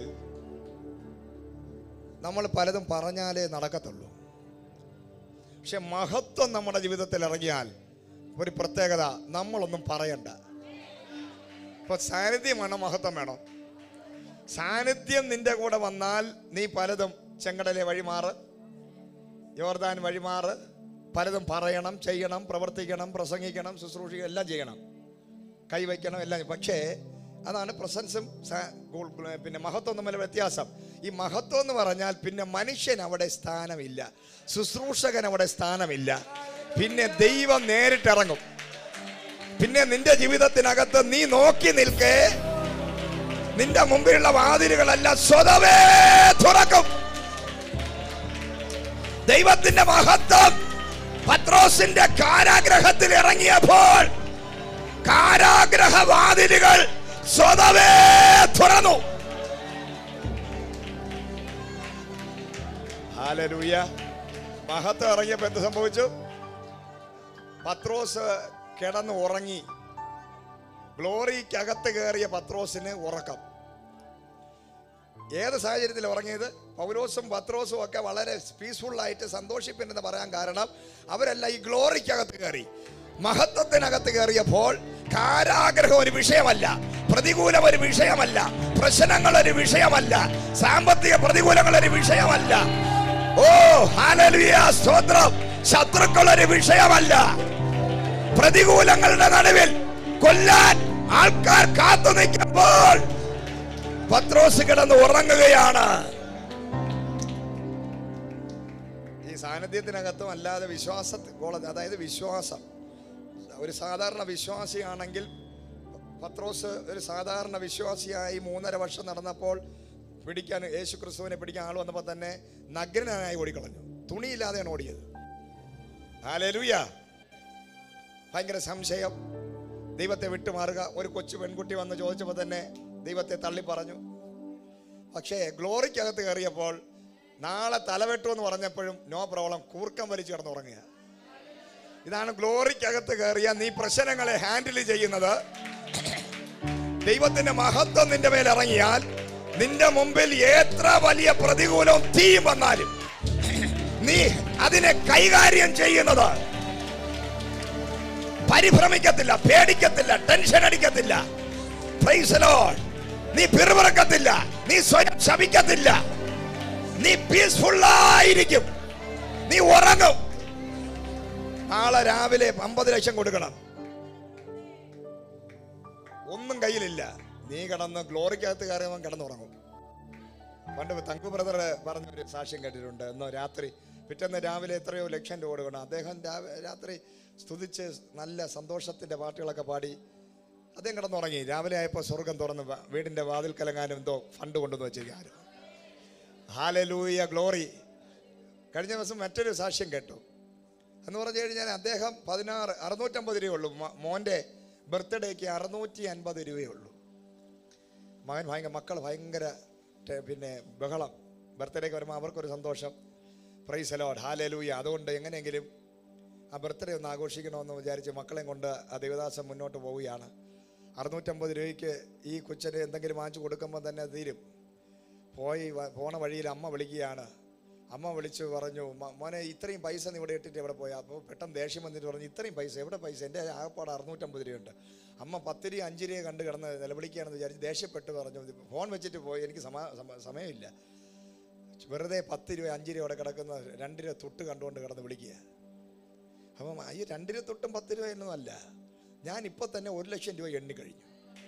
നമ്മൾ പലതും പറഞ്ഞാലേ നടക്കത്തുള്ളൂ പക്ഷെ മഹത്വം നമ്മുടെ ജീവിതത്തിൽ ഇറങ്ങിയാൽ ഒരു പ്രത്യേകത നമ്മളൊന്നും പറയണ്ട ഇപ്പൊ സാന്നിധ്യം വേണം മഹത്വം വേണം സാന്നിധ്യം നിന്റെ കൂടെ വന്നാൽ നീ പലതും ചെങ്കടലെ വഴിമാറ് യോർദാൻ വഴിമാറ് പലതും പറയണം ചെയ്യണം പ്രവർത്തിക്കണം പ്രസംഗിക്കണം ശുശ്രൂഷിക്കണം എല്ലാം ചെയ്യണം കൈവയ്ക്കണം എല്ലാം ചെയ്യണം. പക്ഷേ അതാണ് പ്രസൻസും സാ- ഗോൾ- പിന്നെ മഹത്വം തമ്മിലുള്ള വ്യത്യാസം ഈ മഹത്വം എന്ന് പറഞ്ഞാൽ പിന്നെ മനുഷ്യൻ അവിടെ സ്ഥാനമില്ല ശുശ്രൂഷകൻ അവിടെ സ്ഥാനമില്ല പിന്നെ ദൈവം നേരിട്ടിറങ്ങും പിന്നെ നിന്റെ ജീവിതത്തിനകത്ത് നീ നോക്കി നിൽക്കേ നിന്റെ മുമ്പിലുള്ള വാതിലുകളെല്ലാം സ്വതവേ തുറക്കും ദൈവത്തിന്റെ മഹത്വം പത്രോസിന്റെ കാരാഗ്രഹത്തിൽ ഇറങ്ങിയപ്പോൾ കാരാഗ്രഹ വാതിലുകൾ സ്വതവേ തുറന്നു ഹാലലൂയ മഹത്വം ഇറങ്ങിയപ്പോ എന്ത് സംഭവിച്ചു പത്രോസ് കിടന്ന് ഉറങ്ങി ഗ്ലോറിക്കകത്ത് കയറിയ പത്രോസിന് ഉറക്കം ഏത് സാഹചര്യത്തിൽ ഉറങ്ങിയത് പൗലോസും പത്രോസും ഒക്കെ വളരെ പീസ്ഫുള്ളായിട്ട് സന്തോഷിപ്പിനെന്ന് പറയാൻ കാരണം അവരെല്ലാം ഈ ഗ്ലോറിക്കകത്ത് കയറി മഹത്വത്തിനകത്ത് കയറിയപ്പോൾ കാരാഗ്രഹം ഒരു വിഷയമല്ല പ്രതികൂലം ഒരു വിഷയമല്ല പ്രശ്നങ്ങൾ ഒരു വിഷയമല്ല സാമ്പത്തിക പ്രതികൂലങ്ങൾ ഒരു വിഷയമല്ല ഓ ഹാലലുയ സ്തോത്രം ശത്രുക്കൾ ഒരു വിഷയമല്ല പ്രതികൂലങ്ങളുടെ നടുവിൽ കൊല്ലാൻ ആൾക്കാർ കാത്തു നിൽക്കുമ്പോൾ പത്രോസ് കിടന്ന് ഉറങ്ങുകയാണ് ഈ സാന്നിധ്യത്തിനകത്തും അല്ലാതെ വിശ്വാസത്തിൽ കോള- അതായത് വിശ്വാസം ഒരു സാധാരണ വിശ്വാസിയാണെങ്കിൽ പത്രോസ് ഒരു സാധാരണ വിശ്വാസിയായി മൂന്നര വർഷം നടന്നപ്പോൾ പിടിക്കാൻ യേശു ക്രിസ്തുവിനെ പിടിക്കാൻ ആൾ വന്നപ്പോൾ തന്നെ നഗ്നനായി ഓടിക്കളഞ്ഞു തുണിയില്ലാതെയാണ് ഓടിയത് ഹാലലൂയ ഭയങ്കര സംശയം ദൈവത്തെ വിട്ടുമാറുക ഒരു കൊച്ചു പെൺകുട്ടി വന്ന് ചോദിച്ചപ്പോൾ തന്നെ ദൈവത്തെ തള്ളി പറഞ്ഞു പക്ഷേ ഗ്ലോറിക്കകത്ത് കയറിയപ്പോൾ നാളെ തലവെട്ടു എന്ന് പറഞ്ഞപ്പോഴും നോ പ്രോബ്ലം കൂർക്കം വലിച്ചു കിടന്നുറങ്ങുക ഇതാണ് ഗ്ലോറിക്കകത്ത് കയറിയ നീ പ്രശ്നങ്ങളെ ഹാൻഡിൽ ചെയ്യുന്നത് ദൈവത്തിന്റെ മഹത്വം നിന്റെ മേൽ ഇറങ്ങിയാൽ നിന്റെ മുമ്പിൽ എത്ര വലിയ പ്രതികൂലവും തീയും വന്നാലും നീ അതിനെ കൈകാര്യം ചെയ്യുന്നത് പരിഭ്രമിക്കത്തില്ല പേടിക്കത്തില്ല ടെൻഷൻ അടിക്കത്തില്ല Praise the Lord. നീ പിറുപിറക്കത്തില്ല നീ സ്വയം ശപിക്കത്തില്ല നീ പീസ്ഫുള്ളായിരിക്കും നീ ഉറങ്ങും നാളെ രാവിലെ അമ്പത് ലക്ഷം കൊടുക്കണം ഒന്നും കയ്യിലില്ല നീ കിടന്ന് ഗ്ലോറിക്കകത്ത് കയറിയവൻ കിടന്നുറങ്ങും പണ്ട് തങ്കു ബ്രദർ പറഞ്ഞൊരു സാക്ഷ്യം കേട്ടിട്ടുണ്ട് എന്നോ രാത്രി പിറ്റേന്ന് രാവിലെ എത്രയോ ലക്ഷം രൂപ കൊടുക്കണം അദ്ദേഹം രാവി- രാത്രി സ്തുതിച്ച് നല്ല സന്തോഷത്തിന്റെ പാട്ടുകളൊക്കെ പാടി അദ്ദേഹം കിടന്നുറങ്ങി രാവിലെ ആയപ്പോൾ സ്വർഗം തുറന്ന് വ- വീടിന്റെ വാതിൽ കലങ്ങാനും എന്തോ ഫണ്ട് കൊണ്ടുവന്ന് വെച്ചിരിക്കും ഹാലലൂയ ഗ്ലോറി കഴിഞ്ഞ ദിവസം മറ്റൊരു സാക്ഷ്യം കേട്ടു എന്ന് പറഞ്ഞു കഴിഞ്ഞാൽ അദ്ദേഹം പതിനാറ് അറുന്നൂറ്റമ്പത് രൂപയുള്ളൂ മ- മോൻ്റെ ബർത്ത്ഡേക്ക് അറുന്നൂറ്റി അൻപത് രൂപയേ ഉള്ളൂ മകൻ ഭയങ്കര മക്കൾ ഭയങ്കര ടെ- പിന്നെ ബഹളം ബർത്ത്ഡേക്ക് വരുമ്പോൾ അവർക്കൊരു സന്തോഷം പ്രൈസ് അലോഡ് ഹാലലൂയ അതുകൊണ്ട് എങ്ങനെയെങ്കിലും ആ ബർത്ത്ഡേ ഒന്ന് ആഘോഷിക്കണമെന്ന് വിചാരിച്ച് മക്കളെയും കൊണ്ട് ആ ദേവദാസൻ മുന്നോട്ട് പോവുകയാണ് അറുന്നൂറ്റമ്പത് രൂപയ്ക്ക് ഈ കൊച്ചിന് എന്തെങ്കിലും വാങ്ങിച്ചു കൊടുക്കുമ്പോൾ തന്നെ അത് തീരും പോയി വ- പോണ വഴിയിൽ അമ്മ വിളിക്കുകയാണ് അമ്മ വിളിച്ചു പറഞ്ഞു "മ- മോനെ ഇത്രയും പൈസ നീ ഇവിടെ ഇട്ടിട്ട് എവിടെ പോയാൽ അപ്പോൾ പെട്ടെന്ന് ദേഷ്യം വന്നിട്ട് പറഞ്ഞു ഇത്രയും പൈസ എവിടെ പൈസ എൻ്റെ ആകപ്പാട് അറുന്നൂറ്റമ്പത് രൂപയുണ്ട് അമ്മ പത്ത് രൂപ അഞ്ച് രൂപ കണ്ട് കിടന്ന് നിലവിളിക്കുകയാണെന്ന് വിചാരിച്ച് ദേഷ്യപ്പെട്ട് പറഞ്ഞു "ഇത് ഫോൺ വെച്ചിട്ട് പോയി എനിക്ക് സമ സമ- സമയമില്ല വെറുതെ പത്ത് രൂപ അഞ്ച് രൂപ അവിടെ കിടക്കുന്ന രണ്ട് രൂപ തൊട്ട് കണ്ടുകൊണ്ട് കിടന്ന് വിളിക്കുക അപ്പം ഈ രണ്ട് രൂപ തൊട്ടും പത്ത് രൂപ എന്നതല്ല ഞാൻ ഇപ്പോൾ തന്നെ ഒരു ലക്ഷം രൂപ എണ്ണി കഴിഞ്ഞു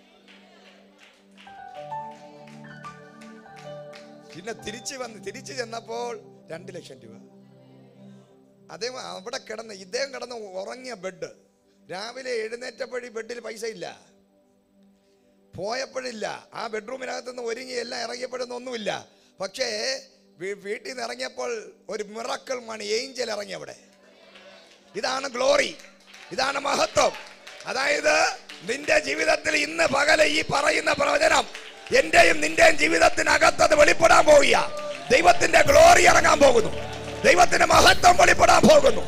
പിന്നെ തിരിച്ച് വന്ന് തിരിച്ച് ചെന്നപ്പോൾ രണ്ട് ലക്ഷം രൂപ അതേ അവിടെ കിടന്ന് ഇദ്ദേഹം കിടന്ന് ഉറങ്ങിയ ബെഡ് രാവിലെ എഴുന്നേറ്റപ്പോഴി ബെഡിൽ പൈസ ഇല്ല പോയപ്പോഴില്ല ആ ബെഡ്റൂമിനകത്തുനിന്ന് ഒരുങ്ങി എല്ലാം ഇറങ്ങിയപ്പോഴൊന്നും ഒന്നുമില്ല പക്ഷേ വീ- വീട്ടിൽ നിന്ന് ഇറങ്ങിയപ്പോൾ ഒരു മിറക്കൽ മണി ഏഞ്ചൽ ഇറങ്ങി അവിടെ ഇതാണ് ഗ്ലോറി ഇതാണ് മഹത്വം അതായത് നിന്റെ ജീവിതത്തിൽ ഇന്ന് പകല് ഈ പറയുന്ന പ്രവചനം എന്റെയും നിന്റെയും ജീവിതത്തിനകത്ത് അത് വെളിപ്പെടാൻ പോവുക ദൈവത്തിന്റെ ഗ്ലോറി ഇറങ്ങാൻ പോകുന്നു ദൈവത്തിന്റെ മഹത്വം വെളിപ്പെടാൻ പോകുന്നു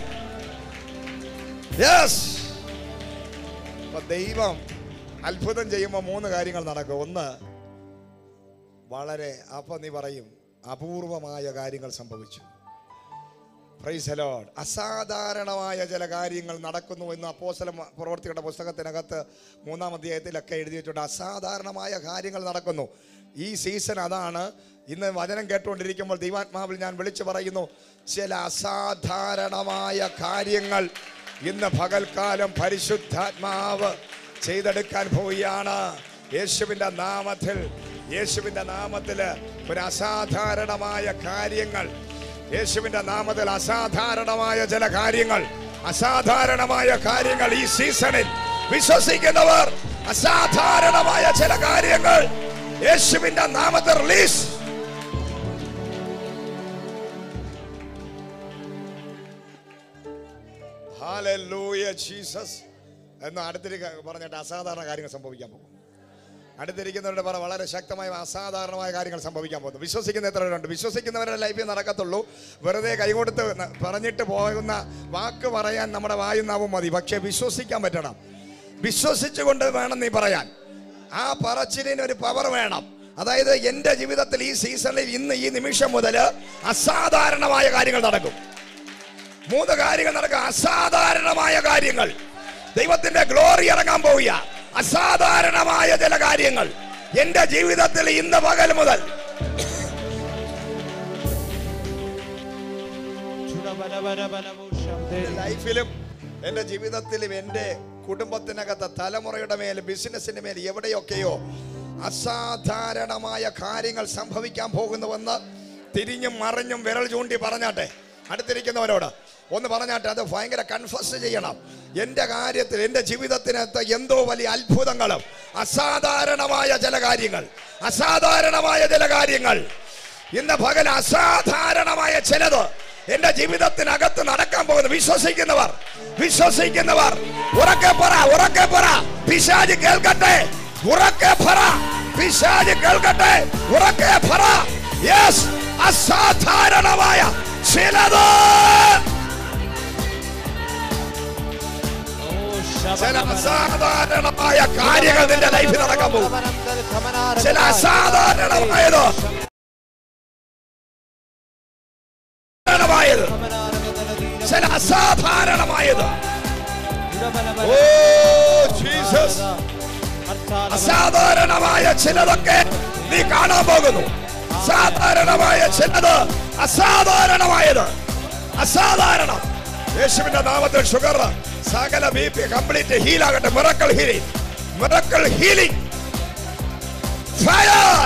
യെസ് ദൈവം അത്ഭുതം ചെയ്യുമ്പോൾ മൂന്ന് കാര്യങ്ങൾ നടക്കും ഒന്ന് വളരെ അപ്പൊ നീ പറയും അപൂർവമായ കാര്യങ്ങൾ സംഭവിച്ചു പ്രൈസ് ലോഡ് അസാധാരണമായ ചില കാര്യങ്ങൾ നടക്കുന്നു എന്ന് അപ്പോസല പ്രവർത്തിയുടെ പുസ്തകത്തിനകത്ത് മൂന്നാം അധ്യായത്തിലൊക്കെ എഴുതിയിട്ടുണ്ട് അസാധാരണമായ കാര്യങ്ങൾ നടക്കുന്നു ഈ സീസൺ അതാണ് ഇന്ന് വചനം കേട്ടുകൊണ്ടിരിക്കുമ്പോൾ ദൈവാത്മാവിൽ ഞാൻ വിളിച്ചു പറയുന്നു ചില അസാധാരണമായ കാര്യങ്ങൾ ഇന്ന് പകൽക്കാലം പരിശുദ്ധാത്മാവ് ചെയ്തെടുക്കാൻ പോവുകയാണ് യേശുവിൻ്റെ നാമത്തിൽ യേശുവിൻ്റെ നാമത്തിൽ ഒരു അസാധാരണമായ കാര്യങ്ങൾ യേശുവിന്റെ നാമത്തിൽ അസാധാരണമായ ചില കാര്യങ്ങൾ അസാധാരണമായ കാര്യങ്ങൾ ഈ സീസണിൽ വിശ്വസിക്കുന്നവർ അസാധാരണമായ ചില കാര്യങ്ങൾ യേശുവിന്റെ നാമത്തിൽ റിലീസ് ഹാലൂയ ജീസസ് എന്ന് അടുത്തിരിക്ക പറഞ്ഞിട്ട് അസാധാരണ കാര്യങ്ങൾ സംഭവിക്കാൻ പോകും അടുത്തിരിക്കുന്നവരുടെ പറ വളരെ ശക്തമായ അസാധാരണമായ കാര്യങ്ങൾ സംഭവിക്കാൻ പോകുന്നു വിശ്വസിക്കുന്ന എത്ര പേരുണ്ട് വിശ്വസിക്കുന്നവരുടെ ലൈഫിൽ നടക്കത്തുള്ളൂ വെറുതെ കൈകൊടുത്ത് ന- പറഞ്ഞിട്ട് പോകുന്ന വാക്ക് പറയാൻ നമ്മുടെ വായുനാവും മതി പക്ഷെ വിശ്വസിക്കാൻ പറ്റണം വിശ്വസിച്ചുകൊണ്ട് വേണം നീ പറയാൻ ആ പറച്ചിലിന് ഒരു പവർ വേണം അതായത് എൻ്റെ ജീവിതത്തിൽ ഈ സീസണിൽ ഇന്ന് ഈ നിമിഷം മുതൽ അസാധാരണമായ കാര്യങ്ങൾ നടക്കും മൂന്ന് കാര്യങ്ങൾ നടക്കുക അസാധാരണമായ കാര്യങ്ങൾ ദൈവത്തിന്റെ ഗ്ലോറി ഇറങ്ങാൻ പോവുക അസാധാരണമായ ചില കാര്യങ്ങൾ എന്റെ ജീവിതത്തിൽ ഇന്ന് പകൽ മുതൽ ലൈഫിലും എന്റെ ജീവിതത്തിലും എന്റെ കുടുംബത്തിനകത്ത് തലമുറയുടെ മേൽ ബിസിനസിന്റെ മേൽ എവിടെയൊക്കെയോ അസാധാരണമായ കാര്യങ്ങൾ സംഭവിക്കാൻ പോകുന്നുവെന്ന് തിരിഞ്ഞും മറിഞ്ഞും വിരൽ ചൂണ്ടി പറഞ്ഞാട്ടെ അടുത്തിരിക്കുന്നവരോട് ഒന്ന് പറഞ്ഞാട്ടെ അത് ഭയങ്കര കൺഫസ് ചെയ്യണം എൻ്റെ കാര്യത്തിൽ എൻ്റെ ജീവിതത്തിനകത്ത് എന്തോ വലിയ അത്ഭുതങ്ങളും അസാധാരണമായ ചില കാര്യങ്ങൾ അസാധാരണമായ ചില കാര്യങ്ങൾ ഇന്ന് പകൽ അസാധാരണമായ ചിലത് എന്റെ ജീവിതത്തിനകത്ത് നടക്കാൻ പോകുന്നു വിശ്വസിക്കുന്നവർ വിശ്വസിക്കുന്നവർ ഉറക്കെ പറ ഉറക്കെ പറ പിശാജ് കേൾക്കട്ടെ ഉറക്കെ പറ പിശാജ് കേൾക്കട്ടെ ഉറക്കെ പറ യെസ് അസാധാരണമായ ചിലത് ചില അസാധാരണമായ കാര്യങ്ങൾ നിന്റെ ലൈഫിൽ നടക്കാൻ പോകും ചില അസാധാരണമായത് അസാധാരണമായത് ചില അസാധാരണമായത് ഓ ജീസസ് അസാധാരണമായ ചിലതൊക്കെ നീ കാണാൻ പോകുന്നു സാധാരണമായ ചിലത് അസാധാരണമായത് അസാധാരണം യേശുവിന്റെ നാമത്തിൽ ഷുഗർ സകല ബി പി കംപ്ലീറ്റ് ഹീൽ ആകട്ടെ miracle healing miracle healing fire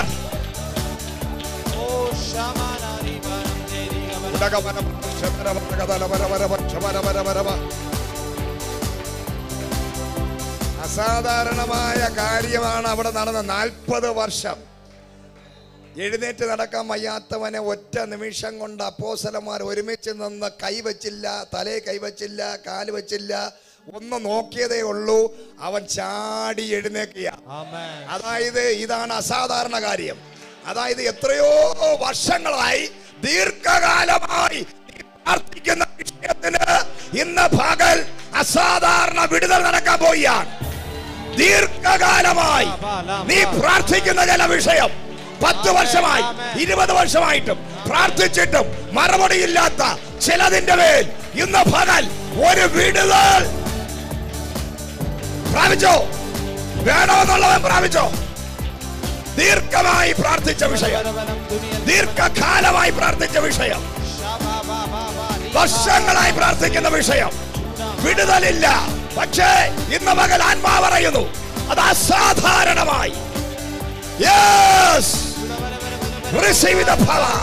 അസാധാരണമായ കാര്യമാണ് അവിടെ നടന്ന നാൽപ്പത് വർഷം എഴുന്നേറ്റ് നടക്കാൻ വയ്യാത്തവനെ ഒറ്റ നിമിഷം കൊണ്ട് അപ്പോസലന്മാർ ഒരുമിച്ച് നിന്ന് കൈവച്ചില്ല തലേ കൈവച്ചില്ല കാല് വച്ചില്ല ഒന്ന് നോക്കിയതേ ഉള്ളൂ അവൻ ചാടി എഴുന്നേക്കുക അതായത് ഇതാണ് അസാധാരണ കാര്യം അതായത് എത്രയോ വർഷങ്ങളായി ദീർഘകാലമായി നീ പ്രാർത്ഥിക്കുന്ന വിഷയത്തിന് ഇന്ന് പകൽ അസാധാരണ വിടുതൽ നടക്കാൻ പോവുകയാണ് ദീർഘകാലമായി നീ പ്രാർത്ഥിക്കുന്ന ചില വിഷയം പത്ത് വർഷമായി ഇരുപത് വർഷമായിട്ടും പ്രാർത്ഥിച്ചിട്ടും മറുപടിയില്ലാത്ത ചിലതിന്റെ മേൽ ഇന്ന് പകൽ ഒരു വിടുതൽ പ്രാപിച്ചോ വേണമെന്നുള്ളവൻ പ്രാപിച്ചോ ദീർഘമായി പ്രാർത്ഥിച്ച വിഷയം ദീർഘകാലമായി പ്രാർത്ഥിച്ച വിഷയം വർഷങ്ങളായി പ്രാർത്ഥിക്കുന്ന വിഷയം വിടുതലില്ല പക്ഷേ ഇന്ന് മകൻ ആത്മാ പറയുന്നു അത് അസാധാരണമായി Yes! Receive the power.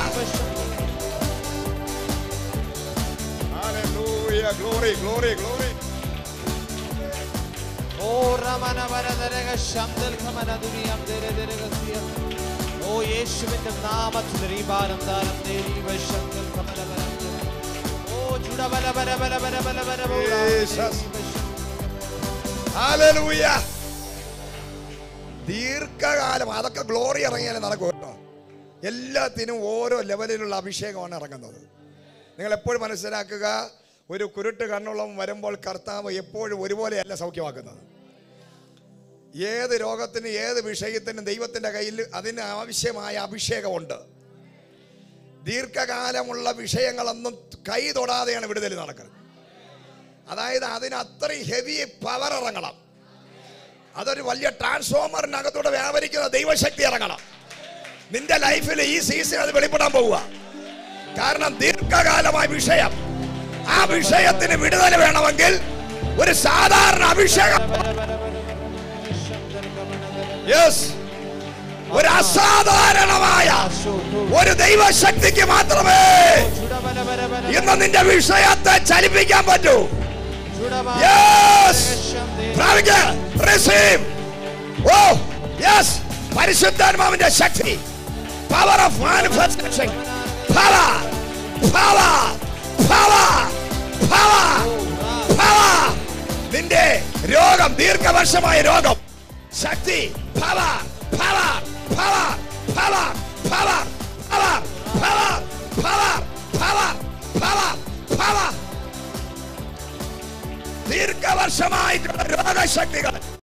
Hallelujah. Glory, glory, glory. ഓ റമന വരദരക ശബ്ദൽ കമന ദുനിയം ദരെ ദരകസിയ ഓ യേശുവിന്റെ നാമത്തിൽ ദീപാരം ദാനം ദേവി ശബ്ദൽ കമന വരം ഓ ജുഡ ബല ബല ബല ബല ബല ബല Jesus. Hallelujah. ദീർഘകാലം അതൊക്കെ ഗ്ലോറി ഇറങ്ങിയാലേ നടക്കും കേട്ടോ എല്ലാത്തിനും ഓരോ ലെവലിലുള്ള അഭിഷേകമാണ് ഇറങ്ങുന്നത് നിങ്ങൾ എപ്പോഴും മനസ്സിലാക്കുക ഒരു കുരുട്ട് കണ്ണുള്ളം വരുമ്പോൾ കർത്താവ് എപ്പോഴും ഒരുപോലെയല്ല സൗഖ്യമാക്കുന്നത് ഏത് രോഗത്തിനും ഏത് വിഷയത്തിനും ദൈവത്തിൻ്റെ കയ്യിൽ അതിന് ആവശ്യമായ അഭിഷേകമുണ്ട് ദീർഘകാലമുള്ള വിഷയങ്ങളൊന്നും കൈ തൊടാതെയാണ് വിടുതൽ നടക്കുന്നത് അതായത് അതിന് അത്രയും ഹെവി പവർ ഇറങ്ങണം അതൊരു വലിയ ട്രാൻസ്ഫോമറിനകത്തൂടെ വ്യാപരിക്കുന്ന ദൈവശക്തി ഇറങ്ങണം നിന്റെ ലൈഫിൽ ഈ സീസൺ അത് വെളിപ്പെടാൻ പോവുക കാരണം ദീർഘകാലമായ വിഷയം ആ വിഷയത്തിന് വിടുതൽ വേണമെങ്കിൽ ഒരു സാധാരണ അഭിഷേകം യെസ് ഒരു അസാധാരണമായ ഒരു ദൈവശക്തിക്ക് മാത്രമേ ജുഡ ബല ബല ബല ഇന്ന് നിന്റെ വിഷയത്തെ ചലിപ്പിക്കാൻ പറ്റൂ ജുഡ ബല Yes! ശബ്ദേ പ്രാപിക്ക്. Receive. ഓ യെസ് പരിശുദ്ധാത്മാവിന്റെ ശക്തി power of manifestation power power power power power നിന്റെ രോഗം ദീർഘവർഷമായ രോഗം ശക്തി power power power power power power power power power power power ദീർഘവർഷമായിട്ടുള്ള രോഗശക്തികൾ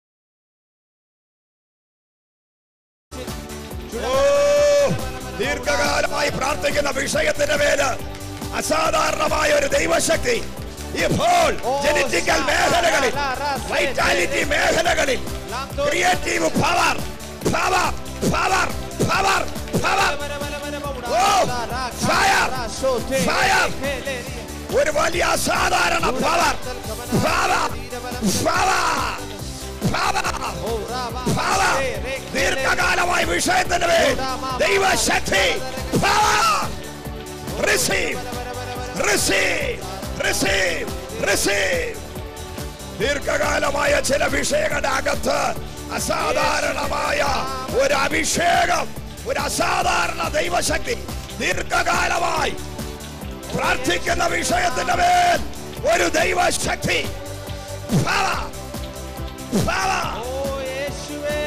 ഓ, ദീർഘകാലമായി പ്രാർത്ഥിക്കുന്ന വിഷയത്തിന്റെ പേര് അസാധാരണമായ ഒരു ദൈവശക്തി ഇപ്പോൾ ജനറ്റിക്കൽ മേഖലകളിൽ വൈറ്റാലിറ്റി മേഖലകളിൽ creative power power power power power Oh! Fire! Fire! ഒരു വലിയ അസാധാരണ power power power power power ദീർഘകാലമായ വിഷയത്തിന്റെ മേൽ ദൈവശക്തി power receive receive receive receive ദീർഘകാലമായ ചില വിഷയങ്ങളുടെ അകത്ത് അസാധാരണമായ ഒരു അഭിഷേകം ഒരു അസാധാരണ ദൈവശക്തി ദീർഘകാലമായി പ്രാർത്ഥിക്കുന്ന വിഷയത്തിന്റെ മേൽ ഒരു ദൈവശക്തി Power. Power. ഓ യേശുവേ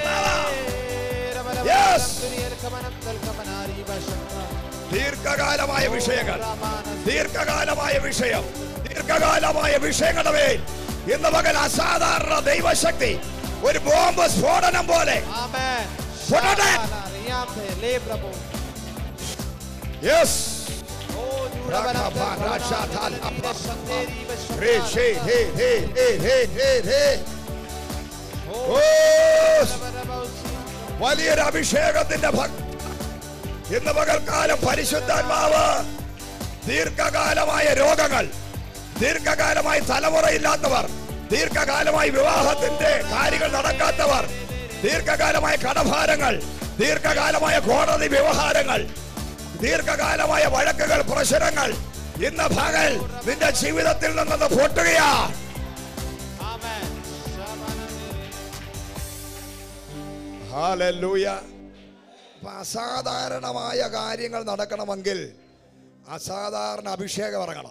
Yes. കമനം കമനാരി വശക്ത ദീർഘകാലമായ വിഷയങ്ങൾ ദീർഘകാലമായ വിഷയം ദീർഘകാലമായ വിഷയങ്ങളുടെ മേൽ ഇന്ന് പകൽ അസാധാരണ ദൈവശക്തി ഒരു ബോംബ് സ്ഫോടനം പോലെ ആമേൻ പൊട്ടട്ടെ. റിയാംതെ ലേ പ്രഭു yes oh Rakaba, Rasha, Tala, ശക്തേരി Re, she, he, he, he, he, he, he. ഓ, വലിയൊരു അഭിഷേകത്തിന്റെ ഭക്തി ഇന്ന് പകൽക്കാലം പരിശുദ്ധാത്മാവ് ദീർഘകാലമായ രോഗങ്ങൾ ദീർഘകാലമായി തലമുറയില്ലാത്തവർ ദീർഘകാലമായി വിവാഹത്തിന്റെ കാര്യങ്ങൾ നടക്കാത്തവർ ദീർഘകാലമായ കടഭാരങ്ങൾ ദീർഘകാലമായ കോടതി വ്യവഹാരങ്ങൾ ദീർഘകാലമായ വഴക്കുകൾ പ്രശ്നങ്ങൾ ഇന്ന് പകൽ നിന്റെ ജീവിതത്തിൽ നിന്നത് പൊട്ടുകയാ ആമേൻ ഹാലൂയ അസാധാരണമായ കാര്യങ്ങൾ നടക്കണമെങ്കിൽ അസാധാരണ അഭിഷേകം ഇറങ്ങണം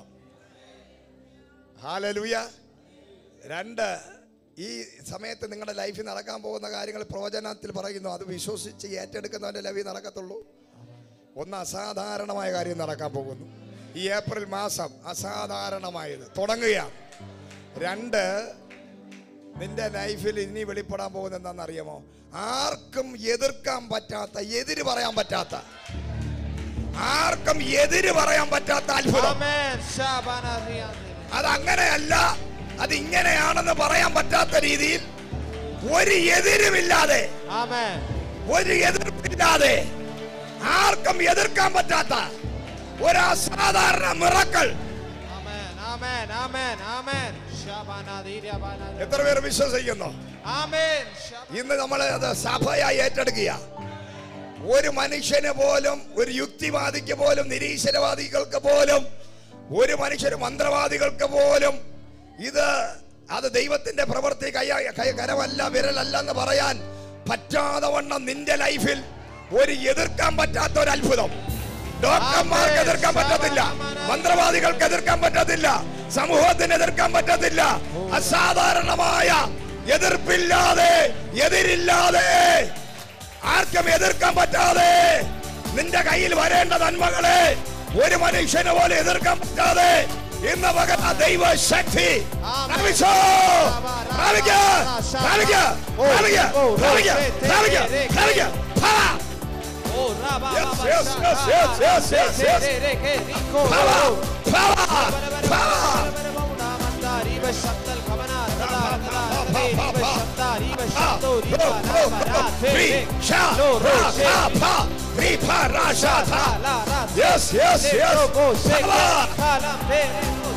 ഹാലലൂയ രണ്ട് ഈ സമയത്ത് നിങ്ങളുടെ ലൈഫിൽ നടക്കാൻ പോകുന്ന കാര്യങ്ങൾ പ്രവചനത്തിൽ പറയുന്നു അത് വിശ്വസിച്ച് ഏറ്റെടുക്കുന്നവൻ്റെ ലവി നടക്കത്തുള്ളൂ ഒന്ന് അസാധാരണമായ കാര്യം നടക്കാൻ പോകുന്നു ഈ ഏപ്രിൽ മാസം അസാധാരണമായത് തുടങ്ങുകയാണ് രണ്ട് നിന്റെ ലൈഫിൽ ഇനി വെളിപ്പെടാൻ പോകുന്നത് എന്താണെന്ന് അറിയാമോ ആർക്കും എതിർക്കാൻ പറ്റാത്ത എതിര് പറയാൻ പറ്റാത്ത ആർക്കും എതിര് പറയാൻ പറ്റാത്ത അത്ഭുതം Amen. Shabanadiyandere. അത് അങ്ങനെയല്ല അത് ഇങ്ങനെയാണെന്ന് പറയാൻ പറ്റാത്ത രീതിയിൽ ഒരു എതിരുമില്ലാതെ Amen. ഒരു എതിർപ്പില്ലാതെ ആർക്കും എതിർക്കാൻ പറ്റാത്ത ഒരു അസാധാരണ miracle Amen. Amen. Amen. Amen. Shabanadiyabana- എത്ര പേർ വിശ്വസിക്കുന്നു Amen. Shab- ഇന്ന് നമ്മൾ അത് സഭയായി ഏറ്റെടുക്കുക ഒരു മനുഷ്യന് പോലും ഒരു യുക്തിവാദിക്ക് പോലും നിരീശ്വരവാദികൾക്ക് പോലും ഒരു മനുഷ്യന് മന്ത്രവാദികൾക്ക് പോലും ഇത് അത് ദൈവത്തിന്റെ പ്രവൃത്തി കൈ കൈ- കരമല്ല വിരലല്ല എന്ന് പറയാൻ പറ്റാതെ വണ്ണം നിന്റെ ലൈഫിൽ ഒരു എതിർക്കാൻ പറ്റാത്ത ഒരു അത്ഭുതം ഡോക്ടർമാർക്ക് എതിർക്കാൻ പറ്റത്തില്ല മന്ത്രവാദികൾക്ക് എതിർക്കാൻ പറ്റത്തില്ല സമൂഹത്തിന് എതിർക്കാൻ പറ്റത്തില്ല അസാധാരണമായ എതിർപ്പില്ലാതെ എതിരില്ലാതെ ആർക്കും എതിർക്കാൻ പറ്റാതെ നിന്റെ കയ്യിൽ വരേണ്ട നന്മകളെ ഒരു മനുഷ്യനെ പോലെ എതിർക്കാൻ പറ്റാതെ ഇന്ന് പകര ദൈവ ശക്തി പ്രാപിച്ചോ? പ്രാപിക്ക, പ്രാപിക്ക, പ്രാപിക്ക, പ്രാപിക്ക, പ്രാപിക്ക, പ്രാപിക്ക. Power, Oh, Rabba- Yes, Baba- yes, Shaka- yes, yes, yes, yes, yes. Re- re- re- Rico. power, power, power. Riba Shantal Kamana, Rada, Rada, Pa, pa, Re- pa, Riba pa. Shanta, Riba Pa, Shanto, ro, Riba ro, Raba, ro. Ra, Te, Ri, Re, sha, Lo, Ro, ra, She, ka, pa. Ri, pa, ra, sha, La, ta. La, Ra, Te, Yes, yes, Le, yes. Ro, Go, She, Power. Ka, La, Te, Re, Ro.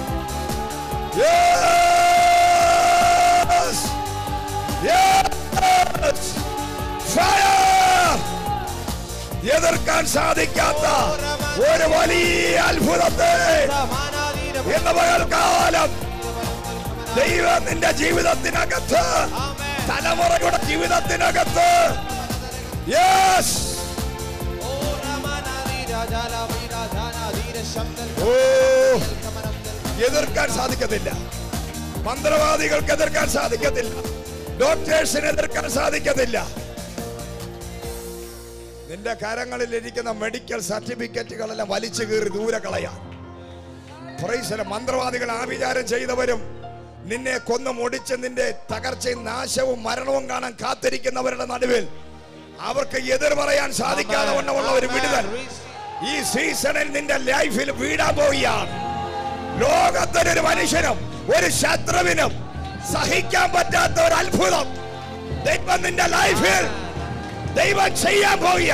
Yes! Yes! Fire! എതിർക്കാൻ സാധിക്കാത്ത ഒരു വലിയ അത്ഭുതത്തെ Ramanadira, ഇന്ന് പകൽക്കാലം ദൈവം നിന്റെ ജീവിതത്തിനകത്ത് Amen. തലമുറയുടെ ജീവിതത്തിനകത്ത് yes Oh, Ramanadira, Jala, Vira, Jana, Dira, Shantal, ഓ Kamanam, എതിർക്കാൻ സാധിക്കത്തില്ല മന്ത്രവാദികൾക്ക് എതിർക്കാൻ സാധിക്കത്തില്ല ഡോക്ടേഴ്സിന് എതിർക്കാൻ സാധിക്കത്തില്ല നിന്റെ കരങ്ങളിൽ ഇരിക്കുന്ന മെഡിക്കൽ സർട്ടിഫിക്കറ്റുകളെല്ലാം വലിച്ചു കീറി ദൂരെ കളയാൻ പ്രൈസല മന്ത്രവാദികൾ ആഭിചാരം ചെയ്തവരും നിന്നെ കൊന്നു മുടിച്ച് നിന്റെ തകർച്ചയും നാശവും മരണവും കാണാൻ കാത്തിരിക്കുന്നവരുടെ നടുവിൽ അവർക്ക് എതിർ പറയാൻ സാധിക്കാതെ വണ്ണമുള്ള ഒരു വിടുതൽ ഈ സീസണിൽ നിന്റെ ലൈഫിൽ വീടാൻ പോവുകയാണ് ലോകത്തിനൊരു മനുഷ്യനും ഒരു ശത്രുവിനും സഹിക്കാൻ പറ്റാത്ത ഒരു അത്ഭുതം ദൈവം നിന്റെ ലൈഫിൽ ദൈവം ചെയ്യാൻ പോവുക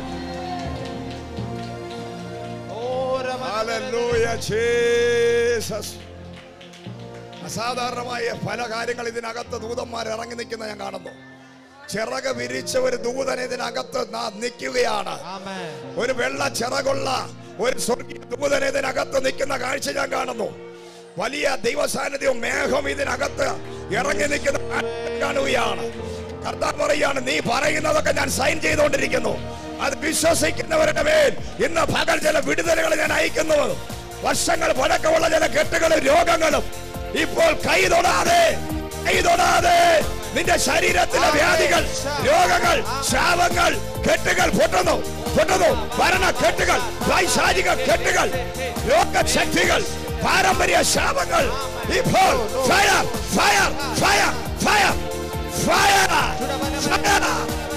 Oh, Ramanadira, Hallelujah, Jesus. അസാധാരണമായ പല കാര്യങ്ങൾ ഇതിനകത്ത് ദൂതന്മാർ ഇറങ്ങി നിൽക്കുന്ന ഞാൻ കാണുന്നു ചിറക് വിരിച്ച ഒരു ദൂതൻ ഇതിനകത്ത് നാ- നിൽക്കുകയാണ് Amen. ഒരു വെള്ള ചിറകുള്ള ഒരു സ്വർഗീയ ദൂതൻ ഇതിനകത്ത് നിൽക്കുന്ന കാഴ്ച ഞാൻ കാണുന്നു വലിയ ദൈവസാന്നിധ്യവും മേഘം ഇതിനകത്ത് ഇറങ്ങി നിൽക്കുന്ന കാഴ്ച കാണുകയാണ് കർത്താവ് പറയാണ് നീ പറയുന്നതൊക്കെ ഞാൻ സൈൻ ചെയ്തുകൊണ്ടിരിക്കുന്നു അത് വിശ്വസിക്കുന്നവരുടെ മേൽ ഇന്ന് പകൽ ചില വിടുതലുകൾ ഞാൻ അയക്കുന്നു വർഷങ്ങൾ പഴക്കമുള്ള ചില കെട്ടുകളും രോഗങ്ങളും ഇപ്പോൾ കൈ തൊടാതെ കൈ തൊടാതെ നിന്റെ ശരീരത്തിലെ വ്യാധികൾ രോഗങ്ങൾ ശാപങ്ങൾ കെട്ടുകൾ പൊട്ടുന്നു പൊട്ടുന്നു ഭരണ കെട്ടുകൾ വൈശാചിക കെട്ടുകൾ രോഗശക്തികൾ പാരമ്പര്യ ശാപങ്ങൾ ഇപ്പോൾ fire fire fire fire fire fire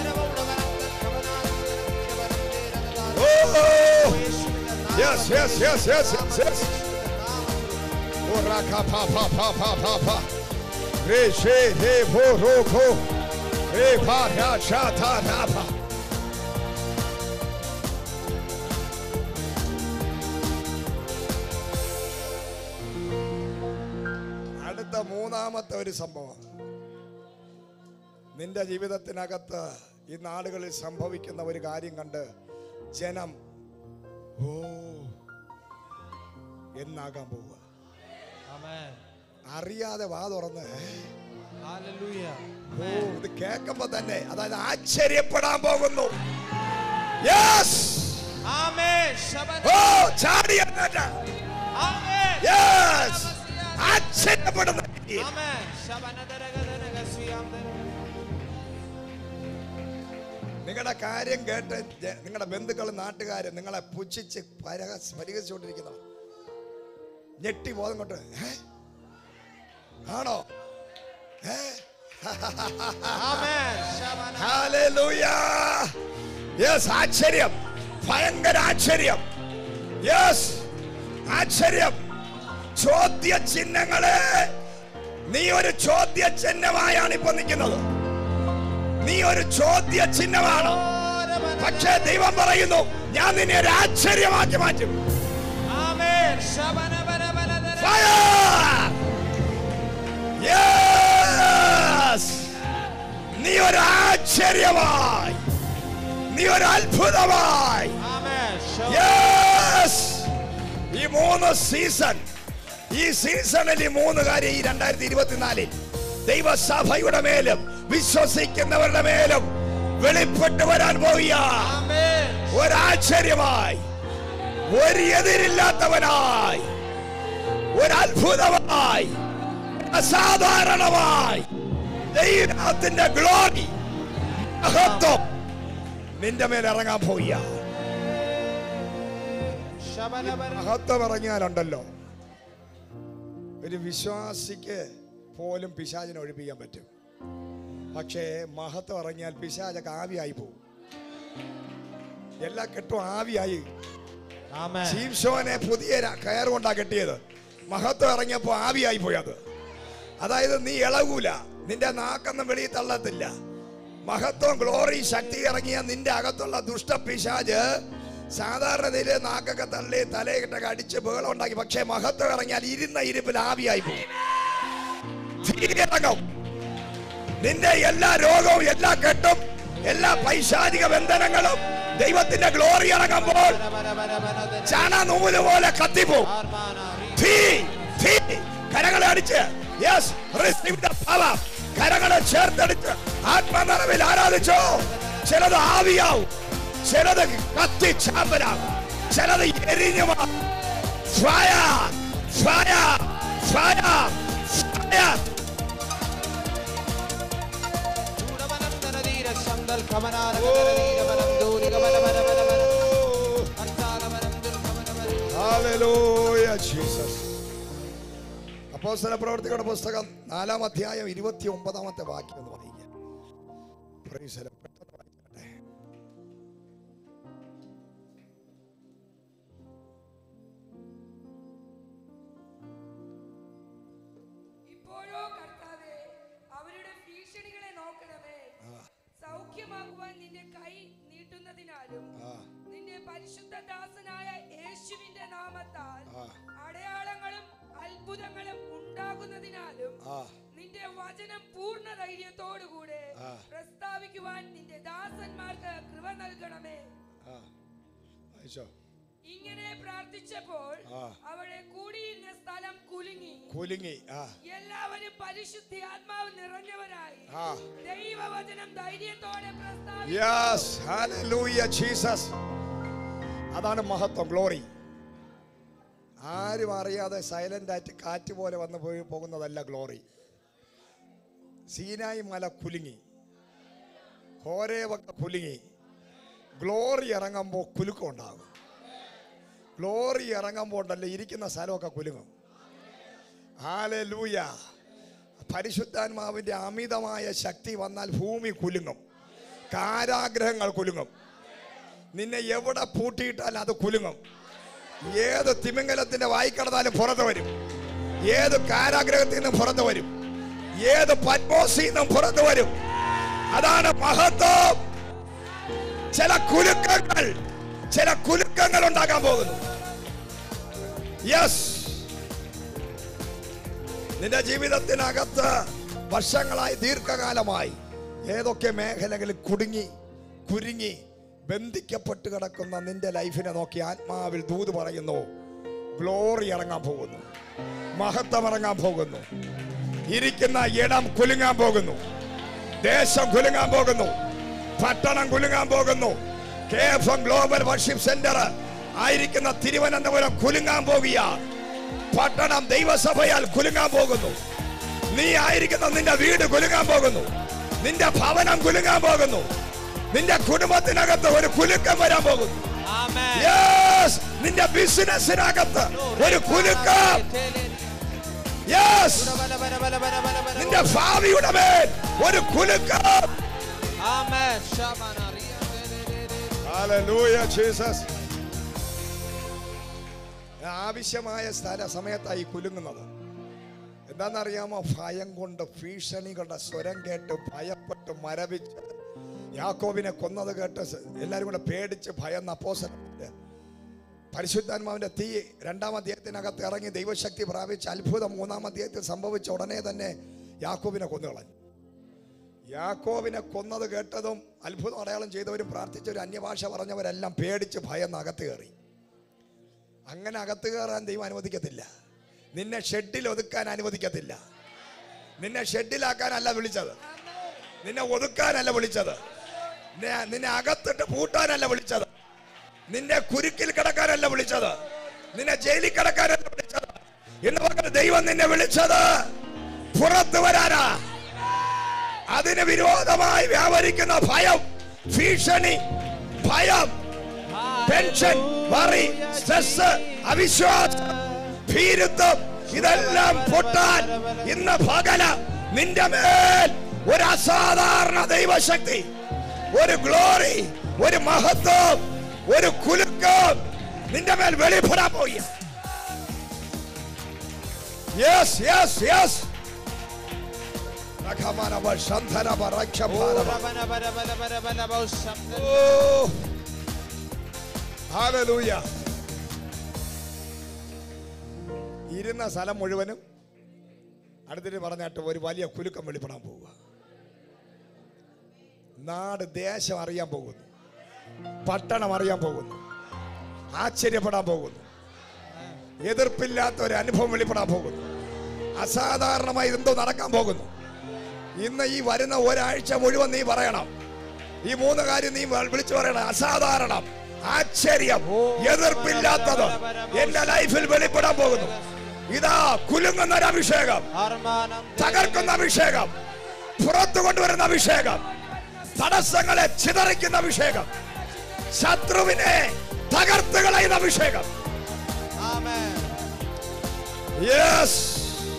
oh yes yes yes yes yes Oh, raka pa pa pa pa pa pa. Re she he bo ro ko. Re pa ra sha ta ra pa. അടുത്ത മൂന്നാമത്തെ ഒരു സംഭവം നിന്റെ ജീവിതത്തിനകത്ത് ഈ നാടുകളിൽ സംഭവിക്കുന്ന ഒരു കാര്യം കണ്ട് ജനം ഓ എന്നാകാൻ പോവുക Amen. അറിയാതെ വാ തുറന്ന് Hallelujah. ഓ ഇത് കേൾക്കുമ്പോ തന്നെ അതായത് ആശ്ചര്യപ്പെടാൻ പോകുന്നു യെസ് Amen. Shabbat. ഓ ചാടി എഴുന്നേറ്റ്. Amen. യെസ് ആശ്ചര്യപ്പെടുന്ന രീതിയിൽ. Amen. Shabbanadaragadaragasiyam. നിങ്ങളുടെ കാര്യം കേട്ട് ജ- നിങ്ങളുടെ ബന്ധുക്കളും നാട്ടുകാരും നിങ്ങളെ പുച്ഛിച്ച് പരിഹസ് പരിഹസിച്ചുകൊണ്ടിരിക്കുന്ന ഞെട്ടി ബോധം കൊണ്ട് "ഏ? ആണോ ഏ Amen. Shabana. Hallelujah. Yes, ആശ്ചര്യം ഭയങ്കര ആശ്ചര്യം യെസ് ആശ്ചര്യം ചോദ്യ ചിഹ്നങ്ങളെ നീ ഒരു ചോദ്യ ചിഹ്നമായാണ് ഇപ്പൊ നിൽക്കുന്നത് നീ ഒരു ചോദ്യ ചിഹ്നമാണ് പക്ഷേ ദൈവം പറയുന്നു ഞാൻ നിന്നെ ഒരു ആശ്ചര്യമാക്കി മാറ്റും Amen. Shabana bara bara bara. Fire! Yes! നീ ഒരു ആശ്ചര്യമായി നീ ഒരു അത്ഭുതമായി Amen. Shabana. യെസ് ഈ മൂന്ന് സീസൺ ഈ സീസണിൽ ഈ മൂന്ന് കാര്യം ഈ രണ്ടായിരത്തി ഇരുപത്തിനാലിൽ ദൈവസഭയുടെ മേലും വിശ്വസിക്കുന്നവരുടെ മേലും വെളിപ്പെട്ട് വരാൻ പോവുക Amen. ഒരാശ്ചര്യമായി ഒരു എതിരില്ലാത്തവനായി ഒരു അത്ഭുതമായി അസാധാരണമായി ദൈവത്തിന്റെ ഗ്ലോറി മഹത്വം നിന്റെ മേൽ ഇറങ്ങാൻ പോവുക Shabana bara. മഹത്വം ഇറങ്ങിയാലുണ്ടല്ലോ ഒരു വിശ്വാസിക്ക് പോലും പിശാചിനെ ഒഴിപ്പിക്കാൻ പറ്റും പക്ഷേ മഹത്വം ഇറങ്ങിയാൽ പിശാചൊക്കെ ആവിയായി പോകും എല്ലാ കെട്ടും ആവിയായി Amen. ശീംശോനെ പുതിയ ര- കയറുകൊണ്ടാ കെട്ടിയത് മഹത്വം ഇറങ്ങിയപ്പോ ആവിയായി പോയി അത് അതായത് നീ ഇളകൂല നിന്റെ നാക്കൊന്നും വെളിയിൽ തള്ളത്തില്ല മഹത്വം ഗ്ലോറി ശക്തി ഇറങ്ങിയ നിന്റെ അകത്തുള്ള ദുഷ്ടപിശാജ് സാധാരണ നില നാക്കൊക്കെ തള്ളി തലയിട്ടൊക്കെ അടിച്ച് ബഹളം ഉണ്ടാക്കി പക്ഷേ മഹത്വം ഇറങ്ങിയാൽ ഇരുന്ന ഇരിപ്പിൽ ആവിയായി പോകും തീ ഇറങ്ങും നിന്റെ എല്ലാ രോഗവും എല്ലാ കെട്ടും എല്ലാ പൈശാചിക ബന്ധനങ്ങളും ദൈവത്തിന്റെ ഗ്ലോറി ഇറങ്ങുമ്പോൾ Bara bara bara bara bara. ചാണ നൂല് പോലെ കത്തിപ്പോവും Armana. തീ തീ കരങ്ങളെ അടിച്ച് യെസ് റിസീവ് ദ പവർ കരങ്ങളെ ചേർത്തടിച്ച് ആത്മനിറവിൽ ആരാധിച്ചോ ചിലത് ആവിയാവും ചിലത് കത്തി ചാമ്പലാകും ചിലത് എരിഞ്ഞു fire fire fire fire Chudamanam danadira shandal kamanara danadira manam duri kamana mana mana mana. Antara manam dur kamana mana. Hallelujah, Jesus. അപ്പോസ്തല പ്രവർത്തികളുടെ പുസ്തകം നാലാം അധ്യായം ഇരുപത്തി ഒമ്പതാമത്തെ വാക്യം എന്ന് പറയുക Praise the Lord. പെട്ടെന്ന് വായിക്കട്ടെ. ഇപ്പോഴോ കർത്താവേ അവരുടെ ഭീഷണികളെ നോക്കണമേ സൗഖ്യമാക്കുവാൻ നിന്റെ കൈ നീട്ടുന്നതിനാലും ആ, നിന്റെ പരിശുദ്ധ ദാസനായ യേശുവിന്റെ നാമത്താൽ ആ. അടയാളങ്ങളും അത്ഭുതങ്ങളും ഉണ്ടാകുന്നതിനാലും ആ. നിന്റെ വചനം പൂർണ്ണ ധൈര്യത്തോടുകൂടെ ആ. പ്രസ്താവിക്കുവാൻ നിന്റെ ദാസന്മാർക്ക് കൃപ നൽകണമേ ആ. വായിച്ചോ? ഇങ്ങനെ പ്രാർത്ഥിച്ചപ്പോൾ ആ. അവിടെ കൂടിയിരുന്ന സ്ഥലം കുലുങ്ങി കുലുങ്ങി ആ എല്ലാവരും പരിശുദ്ധ ആത്മാവ് നിറഞ്ഞവരായി ആ. ദൈവവചനം ധൈര്യത്തോടെ പ്രസ്താവിച്ചു യെസ് ഹല്ലേലൂയ ജീസസ് അതാണ് മഹത്വം ഗ്ലോറി ആരും അറിയാതെ സൈലന്റ് ആയിട്ട് കാറ്റ് പോലെ വന്നു പോയി പോകുന്നതല്ല ഗ്ലോറി സീനായി മല കുലുങ്ങി ഹോരേവൊക്കെ കുലുങ്ങി ഗ്ലോറി ഇറങ്ങുമ്പോൾ കുലുക്കം ഉണ്ടാകും ഗ്ലോറി ഇറങ്ങുമ്പോൾ ഉണ്ടല്ലോ ഇരിക്കുന്ന സ്ഥലമൊക്കെ കുലുങ്ങും ഹാലൂയ പരിശുദ്ധാത്മാവിന്റെ അമിതമായ ശക്തി വന്നാൽ ഭൂമി കുലുങ്ങും കാരാഗ്രഹങ്ങൾ കുലുങ്ങും നിന്നെ എവിടെ പൂട്ടിയിട്ടാൽ അത് കുലുങ്ങും ഏത് തിമിംഗലത്തിന്റെ വായിക്കടന്നാലും പുറത്ത് വരും ഏത് കാരാഗ്രഹത്തിൽ നിന്നും പുറത്ത് വരും ഏത് പത്മോസിൽ നിന്നും പുറത്ത് വരും അതാണ് മഹത്വം ചില കുലുക്കങ്ങൾ ചില കുലുക്കങ്ങൾ ഉണ്ടാക്കാൻ പോകുന്നു യെസ് നിന്റെ ജീവിതത്തിനകത്ത് വർഷങ്ങളായി ദീർഘകാലമായി ഏതൊക്കെ മേഖലകളിൽ കുടുങ്ങി കുരുങ്ങി ബന്ധിക്കപ്പെട്ട് കിടക്കുന്ന നിന്റെ ലൈഫിനെ നോക്കി ആത്മാവിൽ ദൂത് പറയുന്നു ഗ്ലോറി ഇറങ്ങാൻ പോകുന്നു മഹത്വം ഇറങ്ങാൻ പോകുന്നു ഇരിക്കുന്ന ഇടം കുലുങ്ങാൻ പോകുന്നു ദേശം കുലുങ്ങാൻ പോകുന്നു പട്ടണം കുലുങ്ങാൻ പോകുന്നു K F M global worship centre ആയിരിക്കുന്ന തിരുവനന്തപുരം കുലുങ്ങാൻ പോകുക പട്ടണം ദൈവസഭയാൽ കുലുങ്ങാൻ പോകുന്നു നീ ആയിരിക്കുന്ന നിന്റെ വീട് കുലുങ്ങാൻ പോകുന്നു നിന്റെ ഭവനം കുലുങ്ങാൻ പോകുന്നു നിന്റെ കുടുംബത്തിനകത്ത് ഒരു കുലുക്കം വരാൻ പോകുന്നു Amen. Yes! നിന്റെ ബിസിനസ്സിനകത്ത് ഒരു കുലുക്കം Yes. ബല ബല ബല ബല ബല ബല നിന്റെ ഭാവിയുടെ മേൽ ഒരു കുലുക്കം ആമേൻ ശമന റിയ ദേ ദേ ദേ ദേ Hallelujah, Jesus. ആവശ്യമായ സ്ഥല സമയത്തായി കുലുങ്ങുന്നത് എന്താണെന്നറിയാമോ ഭയം കൊണ്ട് ഭീഷണികളുടെ സ്വരം കേട്ട് ഭയപ്പെട്ട് മരവിച്ച് യാക്കോബിനെ കൊന്നത് കേട്ട് സ- എല്ലാവരും കൂടെ പേടിച്ച് ഭയന്ന് അപ്പോസനത്തില് പരിശുദ്ധാത്മാവിന്റെ തീ രണ്ടാം അധ്യായത്തിനകത്ത് ഇറങ്ങി ദൈവശക്തി പ്രാപിച്ച് അത്ഭുതം മൂന്നാം അധ്യായത്തിൽ സംഭവിച്ച ഉടനെ തന്നെ യാക്കോബിനെ കൊന്നുകളഞ്ഞു യാക്കോബിനെ കൊന്നത് കേട്ടതും അത്ഭുതം അടയാളം ചെയ്തവരും പ്രാർത്ഥിച്ചവരും അന്യഭാഷ പറഞ്ഞവരെല്ലാം പേടിച്ച് ഭയന്ന് അകത്ത് കയറി അങ്ങനെ അകത്ത് കയറാൻ ദൈവം അനുവദിക്കത്തില്ല നിന്നെ ഷെഡിൽ ഒതുക്കാൻ അനുവദിക്കത്തില്ല നിന്നെ ഷെഡിലാക്കാനല്ല വിളിച്ചത് നിന്നെ ഒതുക്കാനല്ല വിളിച്ചത് നിന്നെ- നിന്നെ അകത്തിട്ട് പൂട്ടാനല്ല വിളിച്ചത് നിന്നെ കുരുക്കിൽ കിടക്കാനല്ല വിളിച്ചത് നിന്നെ ജയിലിൽ കിടക്കാനല്ല വിളിച്ചത് എന്ന് പറഞ്ഞ ദൈവം നിന്നെ വിളിച്ചത് പുറത്തു വരാനാ അതിന് വിരോധമായി വ്യാപരിക്കുന്ന ഭയം ഭീഷണി ഭയം ടെൻഷൻ വറി സ്ട്രെസ് അവിശ്വാസം ഭീരുത്വം ഇതെല്ലാം പൊട്ടാൻ ഇന്ന് പകല നിന്റെ മേൽ ഒരു അസാധാരണ ദൈവശക്തി ഒരു ഗ്ലോറി ഒരു മഹത്വം ഒരു കുലുക്കം നിന്റെ മേൽ വെളിപ്പെടാൻ പോയി യെസ് യെസ് യെസ് ഓ ബല ബല ബല ബല ബല ബല ശബ്ദ Oh. Hallelujah. ഇരുന്ന സ്ഥലം മുഴുവനും അടുത്തിട്ട് പറഞ്ഞിട്ട് ഒരു വലിയ കുലുക്കം വെളിപ്പെടാൻ പോവുക നാട് ദേശം അറിയാൻ പോകുന്നു പട്ടണം അറിയാൻ പോകുന്നു ആശ്ചര്യപ്പെടാൻ പോകുന്നു എതിർപ്പില്ലാത്ത ഒരു അനുഭവം വെളിപ്പെടാൻ പോകുന്നു അസാധാരണമായി എന്തോ നടക്കാൻ പോകുന്നു ഇന്ന് ഈ വരുന്ന ഒരാഴ്ച മുഴുവൻ നീ പറയണം ഈ മൂന്ന് കാര്യം നീ വ- വിളിച്ചു പറയണം അസാധാരണം ആശ്ചര്യം എതിർപ്പില്ലാത്തത് എന്റെ ലൈഫിൽ വെളിപ്പെടാൻ പോകുന്നു ഇതാ കുലുങ്ങുന്ന ഒരു അഭിഷേകം അർമാനം തകർക്കുന്ന അഭിഷേകം പുറത്തു കൊണ്ടുവരുന്ന അഭിഷേകം തടസ്സങ്ങളെ ചിതറിക്കുന്ന അഭിഷേകം ശത്രുവിനെ തകർത്ത് കളയുന്ന അഭിഷേകം ആമേൻ യെസ്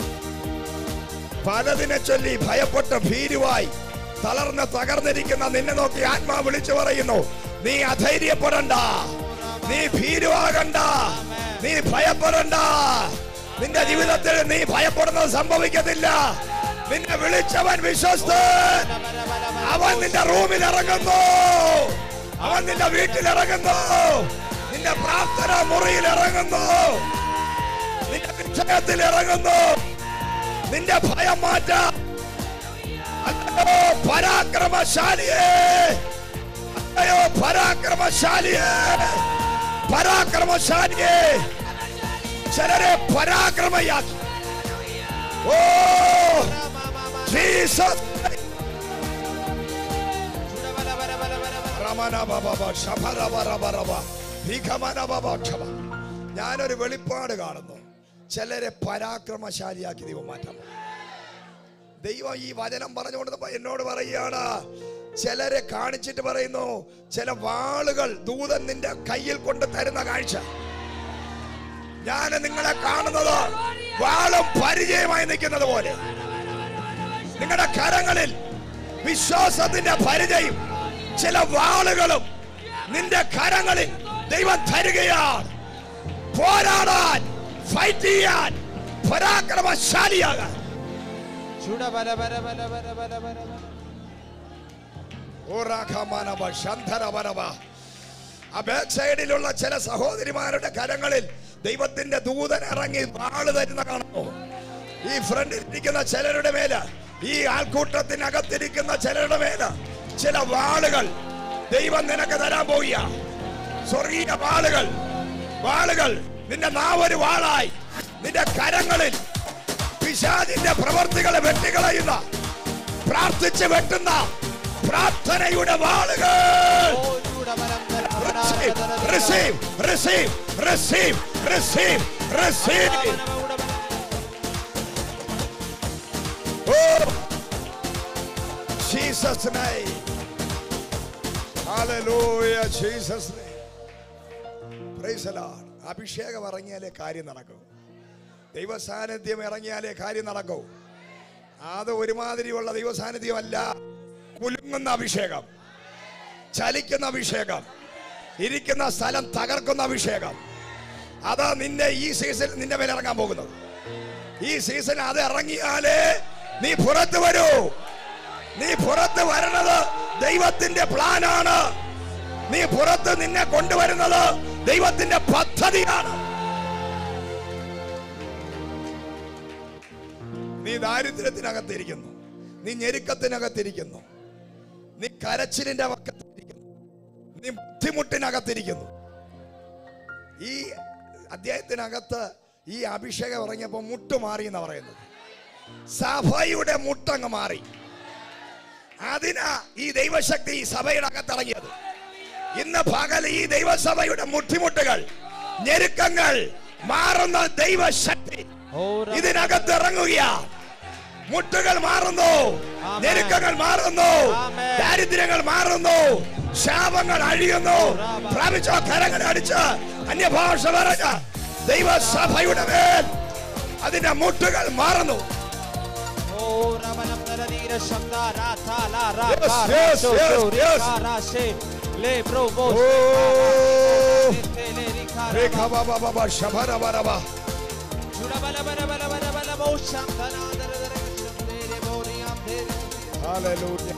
പലതിനെ ചൊല്ലി ഭയപ്പെട്ട് ഭീരുവായി തളർന്ന് തകർന്നിരിക്കുന്ന നിന്നെ നോക്കി ആത്മാ വിളിച്ചു പറയുന്നു നീ അധൈര്യപ്പെടണ്ട നീ ഭീരുവാകണ്ട നീ ഭയപ്പെടണ്ട നിന്റെ ജീവിതത്തിൽ നീ ഭയപ്പെടുന്നത് സംഭവിക്കത്തില്ല നിന്നെ വിളിച്ചവൻ വിശ്വസ്തൻ അവൻ നിന്റെ റൂമിൽ ഇറങ്ങുന്നു അവൻ നിന്റെ വീട്ടിൽ ഇറങ്ങുന്നു നിന്റെ പ്രാർത്ഥന മുറിയിൽ ഇറങ്ങുന്നു നിന്റെ വിഷയത്തിൽ ഇറങ്ങുന്നു നിന്റെ ഭയം മാറ്റാം അല്ലയോ പരാക്രമശാലിയെ അല്ലയോ പരാക്രമശാലിയെ പരാക്രമശാലിയെ ചിലരെ പരാക്രമയാക്കി ഓ ജീസസ് ബല ബല ബല ബല ബല റമന ബബബ ശബരബ റബ റബ ഭീഖമന ബബ ക്ഷമ. ഞാനൊരു വെളിപ്പാട് കാണുന്നു ചിലരെ പരാക്രമശാലിയാക്കി ദൈവം മാറ്റാം ദൈവം ഈ വചനം പറഞ്ഞുകൊണ്ട് എന്നോട് പറയുകയാണ് ചിലരെ കാണിച്ചിട്ട് പറയുന്നു ചില വാളുകൾ ദൂതൻ നിന്റെ കയ്യിൽ കൊണ്ട് തരുന്ന കാഴ്ച ഞാൻ നിങ്ങളെ കാണുന്നത് വാളും പരിചയമായി നിൽക്കുന്നത് പോലെ നിങ്ങളുടെ കരങ്ങളിൽ വിശ്വാസത്തിന്റെ പരിചയം ചില വാളുകളും നിന്റെ കരങ്ങളിൽ ദൈവം തരികയാണ് പോരാടാൻ ഫൈറ്റ് ചെയ്യാൻ പരാക്രമശാലിയാകാൻ ചുട ബല ബല ബല ബല ബല ബല ബല ഓറാഖമാനവ ശന്ധരവരവ ആ ബാക്ക് സൈഡിലുള്ള ചില സഹോദരിമാരുടെ കരങ്ങളിൽ ദൈവത്തിന്റെ ദൂതൻ ഇറങ്ങി വാള് തരുന്ന കാണുന്നു ഈ ഫ്രണ്ടിൽ ഇരിക്കുന്ന ചിലരുടെ മേല് ഈ ആൾക്കൂട്ടത്തിനകത്തിരിക്കുന്ന ചിലരുടെ മേല് ചില വാളുകൾ ദൈവം നിനക്ക് തരാൻ പോവുക സ്വർഗീയ വാളുകൾ വാളുകൾ നിന്റെ നാവൊരു വാളായി നിന്റെ കരങ്ങളിൽ പിശാചിന്റെ പ്രവർത്തികളെ വെട്ടിക്കളയുന്ന പ്രാർത്ഥിച്ച് വെട്ടുന്ന പ്രാർത്ഥനയുടെ വാളുകൾ ഓ ചുട ബലം ബല ബല receive, ബല receive, receive, receive, receive, receive. Oh, Jesus' name. Hallelujah, Jesus' name. Praise the Lord. അഭിഷേകം ഇറങ്ങിയാലേ കാര്യം നടക്കും ദൈവ സാന്നിധ്യം ഇറങ്ങിയാലേ കാര്യം നടക്കൂ അത് ഒരുമാതിരിയുള്ള ദൈവ സാന്നിധ്യമല്ല കുലുങ്ങുന്ന അഭിഷേകം ചലിക്കുന്ന അഭിഷേകം ഇരിക്കുന്ന സ്ഥലം തകർക്കുന്ന അഭിഷേകം അതാ നിന്നെ ഈ സീസണിൽ നിന്റെ മേലെ ഇറങ്ങാൻ പോകുന്നത് ഈ സീസൺ അത് ഇറങ്ങിയാലേ നീ പുറത്ത് വരൂ നീ പുറത്ത് വരണത് ദൈവത്തിന്റെ പ്ലാനാണ് നീ പുറത്ത് നിന്നെ കൊണ്ടുവരുന്നത് ദൈവത്തിന്റെ പദ്ധതിയാണ് നീ ദാരിദ്ര്യത്തിനകത്തിരിക്കുന്നു നീ ഞെരുക്കത്തിനകത്തിരിക്കുന്നു നീ കരച്ചിലിന്റെ പക്കത്തിരിക്കുന്നു നീ ബുദ്ധിമുട്ടിനകത്തിരിക്കുന്നു ഈ അധ്യായത്തിനകത്ത് ഈ അഭിഷേകം ഇറങ്ങിയപ്പോൾ മുട്ട് മാറി എന്ന് പറയുന്നത് സഭയുടെ മുട്ടങ്ങ് മാറി അതിനാ ഈ ദൈവശക്തി ഈ സഭയുടെ അകത്തിറങ്ങിയത് ഇന്ന് പകൽ ഈ ദൈവസഭയുടെ മുട്ടിമുട്ടുകൾ ഞെരുക്കങ്ങൾ മാറുന്ന ദൈവശക്തി ഓ ഇതിനകത്ത് ഇറങ്ങുകയാ മുട്ടുകൾ മാറുന്നു ആമേൻ. ഞെരുക്കങ്ങൾ മാറുന്നു ആമേൻ. ദാരിദ്ര്യങ്ങൾ മാറുന്നു ശാപങ്ങൾ അഴിയുന്നു പ്രാപിച്ചോ കരങ്ങൾ അടിച്ച് അന്യഭാഷ പറഞ്ഞ ദൈവസഭയുടെ മേൽ അതിന്റെ മുട്ടുകൾ മാറുന്നു ഓ റബലം ദലനീര ശബ്ദ രാഥ ലാ റാ Yes, കാ yes, ഷോ yes, ഷോ yes. റികാ റാ ഷേ ലേ ബ്രോ ബോ ഓ. ലേ ലേ റികാ റാ രേഖ ബാബാ ബാബാ ശബര ബരബ. ചുട ബല ബല ബല ബല ബല ബോ ശബ്ദന ദര ദര ശബ്ദേരെ ബോറിയാം ദേരെ Hallelujah.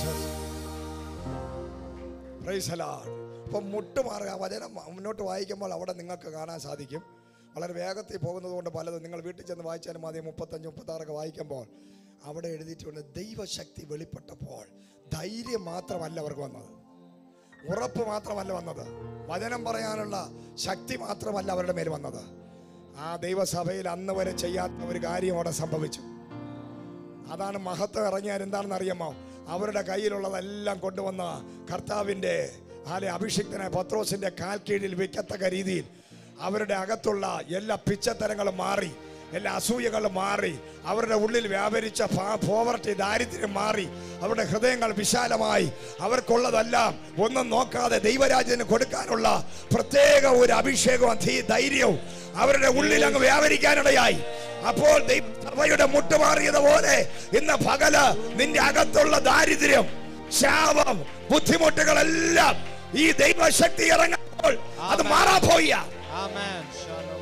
Praise the Lord. ഇപ്പൊ മുട്ടുമാറുക വചനം മുന്നോട്ട് വായിക്കുമ്പോൾ അവിടെ നിങ്ങൾക്ക് കാണാൻ സാധിക്കും വളരെ വേഗത്തിൽ പോകുന്നത് കൊണ്ട് പലതും നിങ്ങൾ വീട്ടിൽ ചെന്ന് വായിച്ചാലും മതി മുപ്പത്തഞ്ച് മുപ്പത്താറൊക്കെ വായിക്കുമ്പോൾ അവിടെ എഴുതിയിട്ടുണ്ട് ദൈവശക്തി വെളിപ്പെട്ടപ്പോൾ ധൈര്യം മാത്രമല്ല അവർക്ക് വന്നത് ഉറപ്പ് മാത്രമല്ല വന്നത് വചനം പറയാനുള്ള ശക്തി മാത്രമല്ല അവരുടെ മേൽ വന്നത് ആ ദൈവസഭയിൽ അന്ന് വരെ ചെയ്യാത്ത ഒരു കാര്യം അവിടെ സംഭവിച്ചു അതാണ് മഹത്വം ഇറങ്ങിയാൽ എന്താണെന്ന് അറിയാമോ അവരുടെ കയ്യിലുള്ളതെല്ലാം കൊണ്ടുവന്ന കർത്താവിൻ്റെ ആലെ അഭിഷിക്തനായ പത്രോസിന്റെ കാൽ കീഴിൽ വെക്കത്തക്ക രീതിയിൽ അവരുടെ അകത്തുള്ള എല്ലാ പിച്ചത്തരങ്ങളും മാറി എല്ലാ അസൂയകളും മാറി അവരുടെ ഉള്ളിൽ വ്യാപരിച്ച പോവർട്ടി ദാരിദ്ര്യം മാറി അവരുടെ ഹൃദയങ്ങൾ വിശാലമായി അവർക്കുള്ളതെല്ലാം ഒന്നും നോക്കാതെ ദൈവരാജ്യത്തിന് കൊടുക്കാനുള്ള പ്രത്യേക ഒരു അഭിഷേകവും ധീ- ധൈര്യവും അവരുടെ ഉള്ളിൽ അങ്ങ് വ്യാപരിക്കാനിടയായി അപ്പോൾ ദൈവസഭയുടെ മുട്ടുമാറിയതുപോലെ ഇന്ന് പകല് നിന്റെ അകത്തുള്ള ദാരിദ്ര്യം ശാപം ബുദ്ധിമുട്ടുകളെല്ലാം ഈ ദൈവശക്തി ഇറങ്ങുമ്പോൾ അത് മാറാൻ പോയ ആമേൻ ശാലോം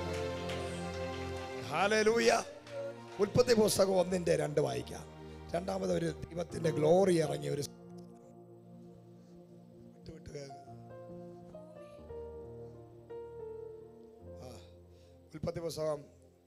ഹാലലൂയ ഉൽപ്പത്തി പുസ്തകം ഒന്നിന്റെ രണ്ട് വായിക്കാം രണ്ടാമത് ഒരു ദൈവത്തിന്റെ ഗ്ലോറി ഇറങ്ങിയ ഒരു വിട്ട് വിട്ട് കേൾക്ക്. ആ ഉൽപ്പത്തി പുസ്തകം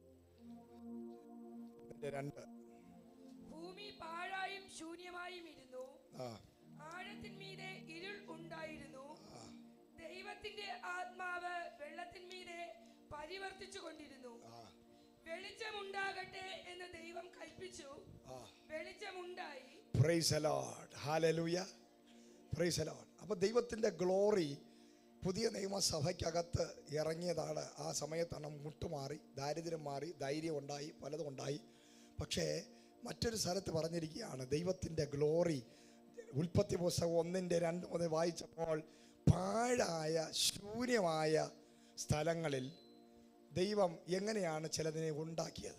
ഒന്നിന്റെ രണ്ട് ഭൂമി പാഴായും ശൂന്യമായും ഇരുന്നു ആ ആഴത്തിന്മീതെ ഇരുൾ ഉണ്ടായിരുന്നു ദൈവത്തിന്റെ ആത്മാവ് വെള്ളത്തിന്മീതെ പരിവർത്തിച്ചു കൊണ്ടിരുന്നു ആ വെളിച്ചമുണ്ടാകട്ടെ എന്ന് ദൈവം കൽപ്പിച്ചു ആ വെളിച്ചമുണ്ടായി praise aloud hallelujah praise aloud അപ്പോൾ ദൈവത്തിൻ്റെ ഗ്ലോറി പുതിയ നിയമസഭയ്ക്കകത്ത് ഇറങ്ങിയതാണ് ആ സമയത്താണ് മുട്ടുമാറി ദാരിദ്ര്യം മാറി ധൈര്യം ഉണ്ടായി പലതും ഉണ്ടായി പക്ഷേ മറ്റൊരു സ്ഥലത്ത് പറഞ്ഞിരിക്കുകയാണ് ദൈവത്തിൻ്റെ ഗ്ലോറി ഉൽപ്പത്തി പുസ്തകം ഒന്നിൻ്റെ രണ്ട് മുതൽ വായിച്ചപ്പോൾ പാഴായ ശൂന്യമായ സ്ഥലങ്ങളിൽ ദൈവം എങ്ങനെയാണ് ചിലതിനെ ഉണ്ടാക്കിയത്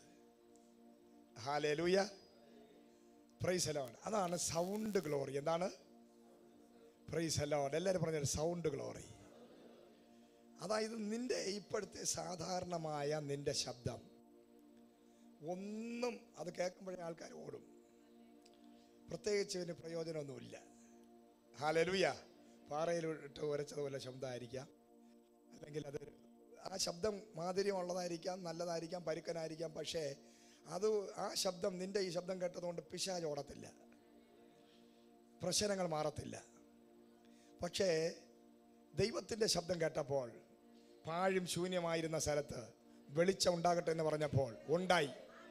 ഹാലലൂയ പ്രൈസ് അലോഡ് അതാണ് സൗണ്ട് ഗ്ലോറി എന്താണ് പ്രൈസ് അലോഡ് എല്ലാവരും പറഞ്ഞത് സൗണ്ട് ഗ്ലോറി അതായത് നിന്റെ ഇപ്പോഴത്തെ സാധാരണമായ നിന്റെ ശബ്ദം ഒന്നും അത് കേൾക്കുമ്പോഴേ ആൾക്കാർ ഓടും പ്രത്യേകിച്ച് ഇതിന് പ്രയോജനമൊന്നുമില്ല ഹാലലുയ പാറയിൽ ഇട്ട് ഉരച്ചതുപോലെ ശബ്ദമായിരിക്കാം അല്ലെങ്കിൽ അത് ആ ശബ്ദം മാധുര്യമുള്ളതായിരിക്കാം നല്ലതായിരിക്കാം പരുക്കനായിരിക്കാം പക്ഷേ അത് ആ ശബ്ദം നിന്റെ ഈ ശബ്ദം കേട്ടതുകൊണ്ട് പിശാജ് ഓടത്തില്ല പ്രശ്നങ്ങൾ മാറത്തില്ല പക്ഷേ ദൈവത്തിൻ്റെ ശബ്ദം കേട്ടപ്പോൾ പാഴും ശൂന്യമായിരുന്ന സ്ഥലത്ത് വെളിച്ചം ഉണ്ടാകട്ടെ എന്ന് പറഞ്ഞപ്പോൾ ഉണ്ടായി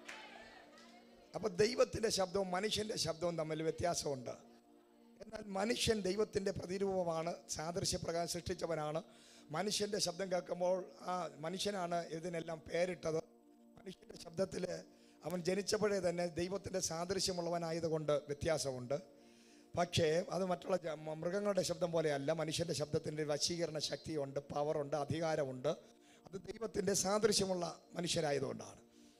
അപ്പൊ ദൈവത്തിൻ്റെ ശബ്ദവും മനുഷ്യൻ്റെ ശബ്ദവും തമ്മിൽ വ്യത്യാസമുണ്ട് എന്നാൽ മനുഷ്യൻ ദൈവത്തിൻ്റെ പ്രതിരൂപമാണ് സാദൃശ്യപ്രകാരം സൃഷ്ടിച്ചവനാണ് മനുഷ്യൻ്റെ ശബ്ദം കേൾക്കുമ്പോൾ ആ മനുഷ്യനാണ് ഇതിനെല്ലാം പേരിട്ടത് മനുഷ്യൻ്റെ ശബ്ദത്തിൽ അവൻ ജനിച്ചപ്പോഴേ തന്നെ ദൈവത്തിൻ്റെ സാദൃശ്യമുള്ളവനായതുകൊണ്ട് വ്യത്യാസമുണ്ട് പക്ഷേ അത് മറ്റുള്ള ജ- മ- മൃഗങ്ങളുടെ ശബ്ദം പോലെയല്ല മനുഷ്യൻ്റെ ശബ്ദത്തിൻ്റെ വശീകരണ ശക്തിയുണ്ട് പവറുണ്ട് അധികാരമുണ്ട് അത് ദൈവത്തിൻ്റെ സാദൃശ്യമുള്ള മനുഷ്യരായതുകൊണ്ടാണ്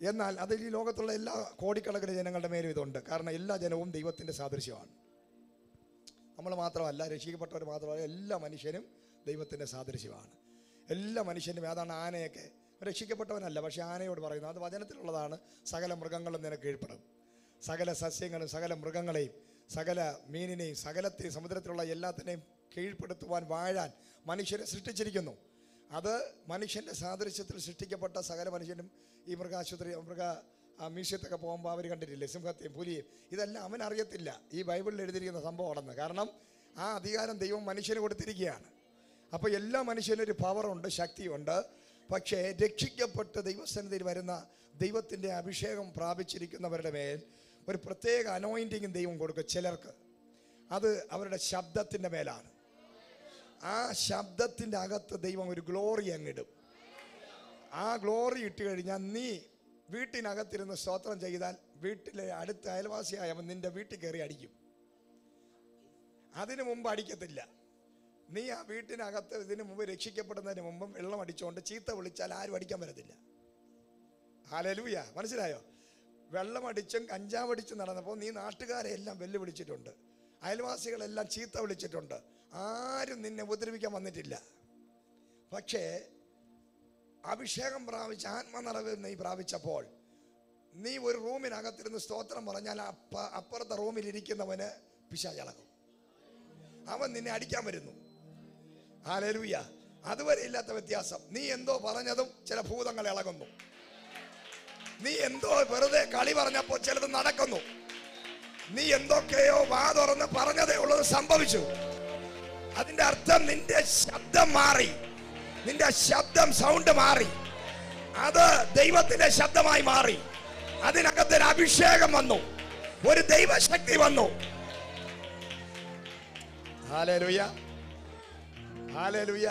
എന്നാൽ അതിൽ ഈ ലോകത്തുള്ള എല്ലാ കോടിക്കണക്കിന് ജനങ്ങളുടെ മേലും ഇതുണ്ട് കാരണം എല്ലാ ജനവും ദൈവത്തിൻ്റെ സാദൃശ്യമാണ് നമ്മൾ മാത്രമല്ല രക്ഷിക്കപ്പെട്ടവർ മാത്രമല്ല എല്ലാ മനുഷ്യനും ദൈവത്തിൻ്റെ സാദൃശ്യമാണ് എല്ലാ മനുഷ്യനും ഏതാണ് ആനയൊക്കെ രക്ഷിക്കപ്പെട്ടവനല്ല പക്ഷേ ആനയോട് പറയുന്നു അത് വചനത്തിലുള്ളതാണ് സകല മൃഗങ്ങളും നിനക്ക് കീഴ്പ്പെടും സകല സസ്യങ്ങളും സകല മൃഗങ്ങളെയും സകല മീനിനെയും സകലത്തെയും സമുദ്രത്തിലുള്ള എല്ലാത്തിനെയും കീഴ്പ്പെടുത്തുവാൻ വാഴാൻ മനുഷ്യരെ സൃഷ്ടിച്ചിരിക്കുന്നു അത് മനുഷ്യൻ്റെ സാദൃശ്യത്തിൽ സൃഷ്ടിക്കപ്പെട്ട സകല മനുഷ്യനും ഈ മൃഗാശുപത്രി മൃഗ ആ മ്യൂസിയത്തൊക്കെ പോകുമ്പോൾ അവർ കണ്ടിട്ടില്ലേ സിംഹത്തെയും പുലിയും ഇതെല്ലാം അവൻ അറിയത്തില്ല ഈ ബൈബിളിൽ എഴുതിയിരിക്കുന്ന സംഭവമാണെന്ന് കാരണം ആ അധികാരം ദൈവം മനുഷ്യന് കൊടുത്തിരിക്കുകയാണ് അപ്പോൾ എല്ലാ മനുഷ്യനും ഒരു പവറുണ്ട് ശക്തിയുണ്ട് പക്ഷേ രക്ഷിക്കപ്പെട്ട് ദൈവസന്നിധിയിൽ വരുന്ന ദൈവത്തിൻ്റെ അഭിഷേകം പ്രാപിച്ചിരിക്കുന്നവരുടെ മേൽ ഒരു പ്രത്യേക അനോയിൻറ്റിങ്ങും ദൈവം കൊടുക്കും ചിലർക്ക് അത് അവരുടെ ശബ്ദത്തിൻ്റെ മേലാണ് ആ ശബ്ദത്തിൻ്റെ അകത്ത് ദൈവം ഒരു ഗ്ലോറി അങ്ങിടും ആ ഗ്ലോറി ഇട്ട് കഴിഞ്ഞാൽ നീ വീട്ടിനകത്തിരുന്ന് സ്തോത്രം ചെയ്താൽ വീട്ടിലെ അടുത്ത അയൽവാസിയായവൻ നിന്റെ വീട്ടിൽ കയറി അടിക്കും അതിനു മുമ്പ് അടിക്കത്തില്ല നീ ആ വീട്ടിനകത്ത് ഇതിനു മുമ്പ് രക്ഷിക്കപ്പെടുന്നതിന് മുമ്പും വെള്ളം അടിച്ചുകൊണ്ട് ചീത്ത വിളിച്ചാൽ ആരും അടിക്കാൻ വരത്തില്ല ഹാലലൂയ മനസ്സിലായോ വെള്ളം അടിച്ചും കഞ്ചാവ് അടിച്ചും നടന്നപ്പോൾ നീ നാട്ടുകാരെ എല്ലാം വെല്ലുവിളിച്ചിട്ടുണ്ട് അയൽവാസികളെല്ലാം ചീത്ത വിളിച്ചിട്ടുണ്ട് ആരും നിന്നെ ഉപദ്രവിക്കാൻ വന്നിട്ടില്ല പക്ഷേ അഭിഷേകം പ്രാപിച്ച ആത്മനിറവ് നീ പ്രാപിച്ചപ്പോൾ നീ ഒരു റൂമിനകത്തിരുന്ന് സ്തോത്രം പറഞ്ഞാൽ അപ്പ അപ്പുറത്തെ റൂമിൽ ഇരിക്കുന്നവന് പിശാചളകും അവൻ നിന്നെ അടിക്കാൻ വരുന്നു ഹാലലൂയ അതുവരെ ഇല്ലാത്ത വ്യത്യാസം നീ എന്തോ പറഞ്ഞതും ചില ഭൂതങ്ങൾ ഇളകുന്നു നീ എന്തോ വെറുതെ കളി പറഞ്ഞപ്പോൾ ചിലത് നടക്കുന്നു നീ എന്തൊക്കെയോ വാ തുറന്ന് പറഞ്ഞതേ ഉള്ളത് സംഭവിച്ചു അതിന്റെ അർത്ഥം നിന്റെ ശബ്ദം മാറി നിന്റെ ശബ്ദം സൗണ്ട് മാറി അത് ദൈവത്തിന്റെ ശബ്ദമായി മാറി അതിനകത്ത് ഒരു അഭിഷേകം വന്നു ഒരു ദൈവശക്തി വന്നു ഹാലേലുയ ഹാലേലുയ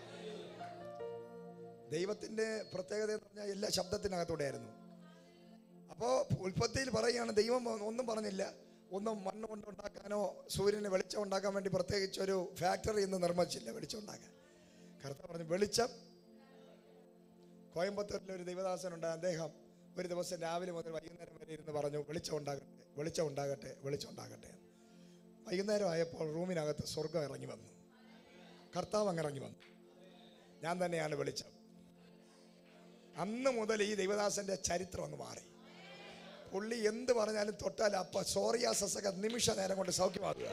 ദൈവത്തിന്റെ പ്രത്യേകത എന്ന് പറഞ്ഞാൽ എല്ലാ ശബ്ദത്തിനകത്തൂടെയായിരുന്നു അപ്പോൾ ഉൽപ്പത്തിയിൽ പറയുകയാണ് ദൈവം ഒന്നും പറഞ്ഞില്ല ഒന്നും മണ്ണ് കൊണ്ട് ഉണ്ടാക്കാനോ സൂര്യന് വെളിച്ചം ഉണ്ടാക്കാൻ വേണ്ടി പ്രത്യേകിച്ച് ഒരു ഫാക്ടറി ഇന്ന് നിർമ്മിച്ചില്ല വെളിച്ചം ഉണ്ടാക്കാൻ കർത്താവ് പറഞ്ഞു വെളിച്ചം കോയമ്പത്തൂരിലെ ഒരു ദൈവദാസനുണ്ട് അദ്ദേഹം ഒരു ദിവസം രാവിലെ മുതൽ വൈകുന്നേരം വരെ ഇരുന്ന് പറഞ്ഞു വെളിച്ചം ഉണ്ടാകട്ടെ വെളിച്ചം ഉണ്ടാകട്ടെ വെളിച്ചം ഉണ്ടാകട്ടെ വൈകുന്നേരം ആയപ്പോൾ റൂമിനകത്ത് സ്വർഗം ഇറങ്ങി വന്നു കർത്താവ് അങ്ങ് ഇറങ്ങി വന്നു ഞാൻ തന്നെയാണ് വെളിച്ചം അന്ന് മുതൽ ഈ ദൈവദാസന്റെ ചരിത്രം അങ്ങ് മാറി പുള്ളി എന്ത് പറഞ്ഞാലും തൊട്ടാൽ അപ്പ സോറിയാസസ് ഒക്കെ നിമിഷ നേരം കൊണ്ട് സൗഖ്യമാകുക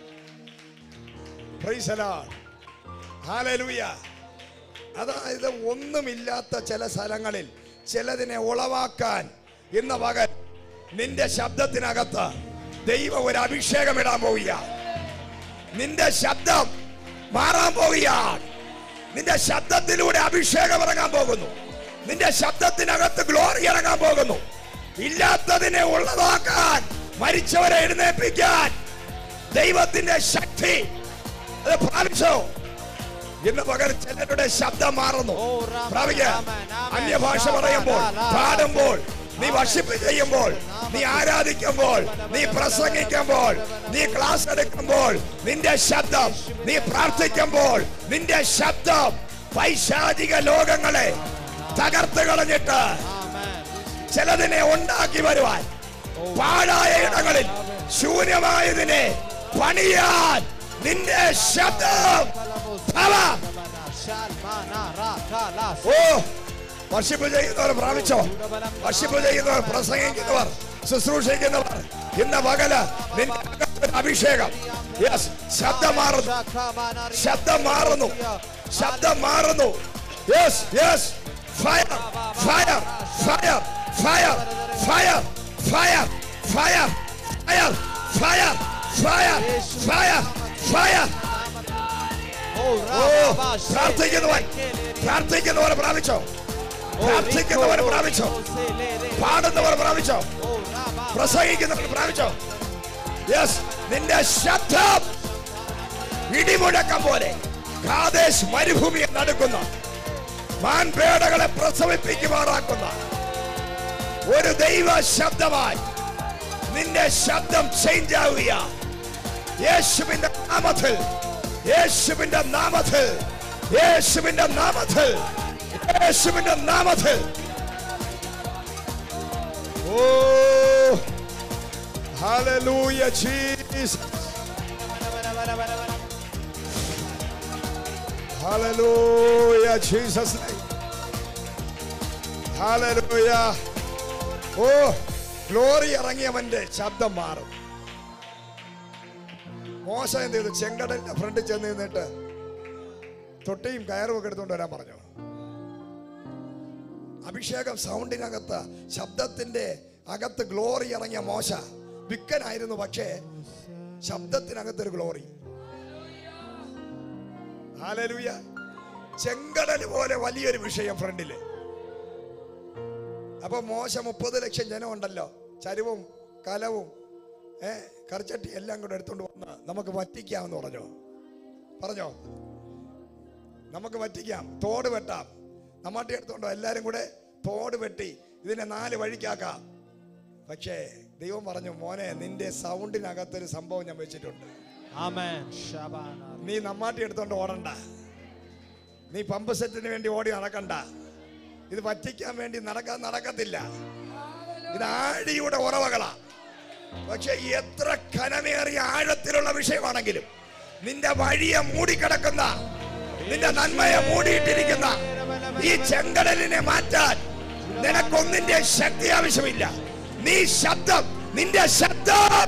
Praise the Lord. Hallelujah. അതായത് ഒന്നുമില്ലാത്ത ചില സ്ഥലങ്ങളിൽ ചിലതിനെ ഉളവാക്കാൻ ഇന്ന് പകൽ നിന്റെ ശബ്ദത്തിനകത്ത് ദൈവം ഒരു അഭിഷേകം ഇടാൻ പോവുക നിന്റെ ശബ്ദം മാറാൻ പോവുകയാണ് നിന്റെ ശബ്ദത്തിലൂടെ അഭിഷേകം ഇറങ്ങാൻ പോകുന്നു നിന്റെ ശബ്ദത്തിനകത്ത് ഗ്ലോറി ഇറങ്ങാൻ പോകുന്നു ഇല്ലാത്തതിനെ ഉള്ളതാക്കാൻ മരിച്ചവരെ എഴുന്നേൽപ്പിക്കാൻ ദൈവത്തിന്റെ ശക്തി അത് പ്രാപിച്ചോ ഇന്ന് പകൽ ചിലരുടെ ശബ്ദം മാറുന്നു ഓ, രാമ, പ്രാപിക്ക രാമ, രാമ, അന്യഭാഷ രാമ, പറയുമ്പോൾ രാമ, പാടുമ്പോൾ നീ വർഷിപ്പ് ചെയ്യുമ്പോൾ നീ ആരാധിക്കുമ്പോൾ നീ പ്രസംഗിക്കുമ്പോൾ നീ ക്ലാസ് എടുക്കുമ്പോൾ നിന്റെ ശബ്ദം നീ പ്രാർത്ഥിക്കുമ്പോൾ നിന്റെ ശബ്ദം പൈശാചിക ലോകങ്ങളെ തകർത്ത് കളഞ്ഞിട്ട് Amen. ചിലതിനെ ഉണ്ടാക്കി വരുവാൻ പാഴായ ഇടങ്ങളിൽ ശൂന്യമായതിനെ പണിയാൻ നിന്റെ ശബ്ദം power. ഓ വർഷിപ്പ് ചെയ്യുന്നവർ പ്രാപിച്ചോ വർഷിപ്പ് ചെയ്യുന്നവർ പ്രസംഗിക്കുന്നവർ ശുശ്രൂഷിക്കുന്നവർ ഇന്ന പകല് നിന്റെ അകത്തൊരു അഭിഷേകം യെസ് ശബ്ദം മാറുന്നു ശബ്ദം മാറുന്നു ശബ്ദം മാറുന്നു yes yes fire fire fire fire fire fire fire fire fire fire fire fire oh പ്രാർത്ഥിക്കുന്നവൻ പ്രാർത്ഥിക്കുന്നവർ പ്രാപിച്ചോ പ്രാർത്ഥിക്കുന്നവർ പ്രാപിച്ചോ പാടുന്നവർ പ്രാപിച്ചോ പ്രസംഗിക്കുന്നവർ പ്രാപിച്ചോ യെസ് നിന്റെ ശബ്ദം ഇടിമുഴക്കം പോലെ കാദേശ് മരുഭൂമിയെ നടക്കുന്ന മാൻപേടകളെ പ്രസവിപ്പിക്കുമാറാക്കുന്ന ഒരു ദൈവ ശബ്ദമായി നിന്റെ ശബ്ദം ചേഞ്ച് ആവുക യേശുവിന്റെ നാമത്തിൽ യേശുവിന്റെ നാമത്തിൽ യേശുവിന്റെ നാമത്തിൽ യേശുവിന്റെ നാമത്തിൽ oh hallelujah Jesus hallelujah Jesus hallelujah oh glory ഇറങ്ങിയവന്റെ ശബ്ദം മാറും മോശ എന്ത് ചെയ്തു ചെങ്കടലിന്റെ ഫ്രണ്ടിൽ ചെന്ന് നിന്നിട്ട് തൊട്ടിയും കയറും ഒക്കെ എടുത്തുകൊണ്ട് വരാൻ പറഞ്ഞു അഭിഷേകം സൗണ്ടിനകത്ത് ശബ്ദത്തിന്റെ അകത്ത് ഗ്ലോറി ഇറങ്ങിയ മോശ വിക്കനായിരുന്നു പക്ഷേ ശബ്ദത്തിനകത്തൊരു ഗ്ലോറി ഹാലലൂയ ചെങ്കടൽ പോലെ വലിയൊരു വിഷയം ഫ്രണ്ടില് അപ്പൊ മോശ മുപ്പത് ലക്ഷം ജനം ഉണ്ടല്ലോ ചരിവും കലവും ഏ കറിച്ചട്ടി എല്ലാം കൂടെ എടുത്തോണ്ട് വന്ന് നമുക്ക് വറ്റിക്കാമെന്ന് പറഞ്ഞോ പറഞ്ഞോ നമുക്ക് വറ്റിക്കാം തോട് വെട്ടാം നമ്മട്ടി എടുത്തോണ്ടോ എല്ലാരും കൂടെ തോട് വെട്ടി ഇതിനെ നാല് വഴിക്കാക്കാം പക്ഷേ ദൈവം പറഞ്ഞു മോനെ നിന്റെ സൗണ്ടിനകത്തൊരു സംഭവം ഞാൻ വെച്ചിട്ടുണ്ട് Amen. Shabana. നീ നമ്മാട്ടി എടുത്തോണ്ട് ഓടണ്ട നീ പമ്പ് സെറ്റിന് വേണ്ടി ഓടി നടക്കണ്ട ഇത് വറ്റിക്കാൻ വേണ്ടി നടക്കാൻ നടക്കത്തില്ല ഇത് ആഴിയുടെ ഉറവകളാ പക്ഷെ എത്ര ഖനമേറിയ ആഴത്തിലുള്ള വിഷയമാണെങ്കിലും നിന്റെ വഴിയെ മൂടിക്കിടക്കുന്ന നിന്റെ നന്മയെ മൂടിയിട്ടിരിക്കുന്ന ഈ ചെങ്കടലിനെ മാറ്റാൻ നിനക്കൊന്നിന്റെ ശക്തി ആവശ്യമില്ല നീ ശബ്ദം നിന്റെ ശബ്ദം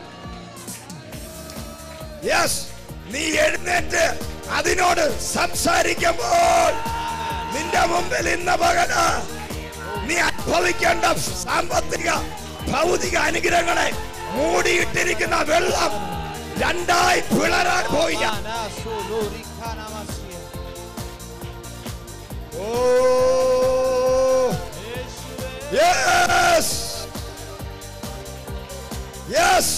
യെസ് നീ എഴുന്നേറ്റ് അതിനോട് സംസാരിക്കുമ്പോൾ നിന്റെ മുമ്പിൽ ഇന്ന പകല് നീ അനുഭവിക്കേണ്ട സാമ്പത്തിക ഭൗതിക അനുഗ്രഹങ്ങളെ മൂടിയിട്ടിരിക്കുന്ന വെള്ളം രണ്ടായി പിളരാൻ പോയില്ല Ana solori kana masia. Oh yes yes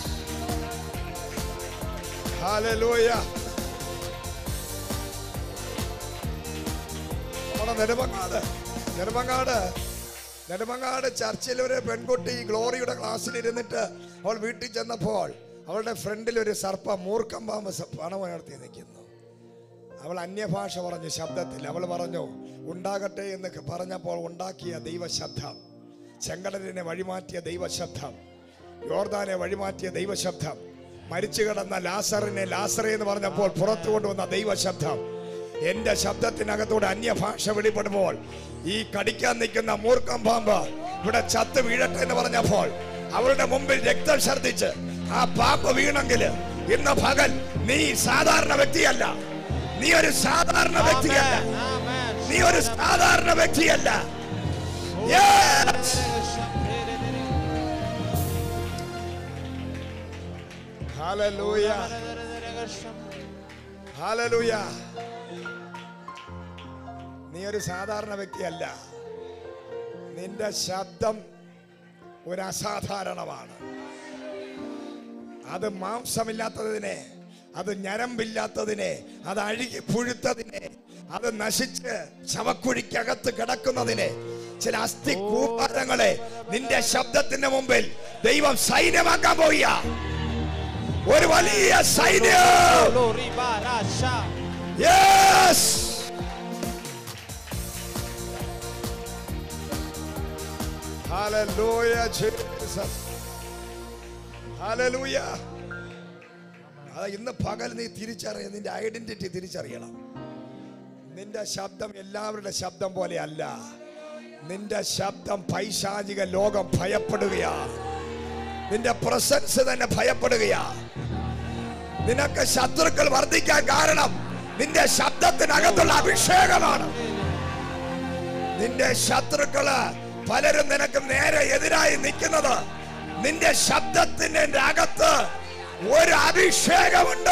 hallelujah നമ്മുടെ നെടുമങ്ങാട് നെടുമങ്ങാട് നെടുമങ്ങാട് ചർച്ചിൽ ഒരു പെൺകുട്ടി ഗ്ലോറിയുടെ ക്ലാസ്സിൽ ഇരുന്നിട്ട് അവൾ വീട്ടിൽ ചെന്നപ്പോൾ അവളുടെ ഫ്രണ്ടിൽ ഒരു സർപ്പം മൂർക്കം പാമ്പ് സ- പണം ഉയർത്തി നിൽക്കുന്നു അവൾ അന്യഭാഷ പറഞ്ഞു ശബ്ദത്തിൽ അവൾ പറഞ്ഞു ഉണ്ടാകട്ടെ എന്ന് പറഞ്ഞപ്പോൾ ഉണ്ടാക്കിയ ദൈവശബ്ദം ചെങ്കടലിനെ വഴിമാറ്റിയ ദൈവശബ്ദം യോർദാനെ വഴിമാറ്റിയ ദൈവശബ്ദം മരിച്ചു കിടന്ന ലാസറിനെ ലാസറെ എന്ന് പറഞ്ഞപ്പോൾ പുറത്തു കൊണ്ടുവന്ന ദൈവശബ്ദം എന്റെ ശബ്ദത്തിനകത്തൂടെ അന്യഭാഷ വെളിപ്പെടുമ്പോൾ ഈ കടിക്കാൻ നിൽക്കുന്ന മൂർക്കം പാമ്പ് ഇവിടെ ചത്ത് വീഴട്ടെ എന്ന് പറഞ്ഞപ്പോൾ അവരുടെ മുമ്പിൽ രക്തം ഛർദ്ദിച്ച് ആ പാമ്പ് വീണെങ്കിൽ ഇന്ന് പകൽ നീ സാധാരണ വ്യക്തിയല്ല നീ ഒരു സാധാരണ വ്യക്തിയല്ല Amen. Amen. നീ ഒരു സാധാരണ വ്യക്തിയല്ല Yes! Hallelujah. Hallelujah. നീ ഒരു സാധാരണ വ്യക്തിയല്ല നിന്റെ ശബ്ദം ഒരു അസാധാരണമാണ് അത് മാംസമില്ലാത്തതിനെ അത് ഞരമ്പില്ലാത്തതിനെ അത് അഴുകി പുഴുത്തതിനെ അത് നശിച്ച് ശവക്കുഴിക്കകത്ത് കിടക്കുന്നതിനെ ചില അസ്ഥി കൂപ്പാരങ്ങളെ നിന്റെ ശബ്ദത്തിന്റെ മുമ്പിൽ ദൈവം സൈന്യമാക്കാൻ പോയ ഒരു വലിയ സൈന്യം Glory barasha. Yes! Hallelujah, Jesus. Hallelujah. അത് ഇന്ന് പകൽ നീ തിരിച്ചറിയ നിന്റെ ഐഡന്റിറ്റി തിരിച്ചറിയണം നിന്റെ ശബ്ദം എല്ലാവരുടെ ശബ്ദം പോലെ അല്ല നിന്റെ ശബ്ദം പൈശാചിക ലോകം ഭയപ്പെടുകയാ നിന്റെ പ്രസൻസ് തന്നെ ഭയപ്പെടുകയാ നിനക്ക് ശത്രുക്കൾ വർദ്ധിക്കാൻ കാരണം നിന്റെ ശബ്ദത്തിനകത്തുള്ള അഭിഷേകമാണ് നിന്റെ ശത്രുക്കള് പലരും നിനക്ക് നേരെ എതിരായി നിൽക്കുന്നത് നിന്റെ ശബ്ദത്തിന്റെ അകത്ത് ഒരു അഭിഷേകമുണ്ട്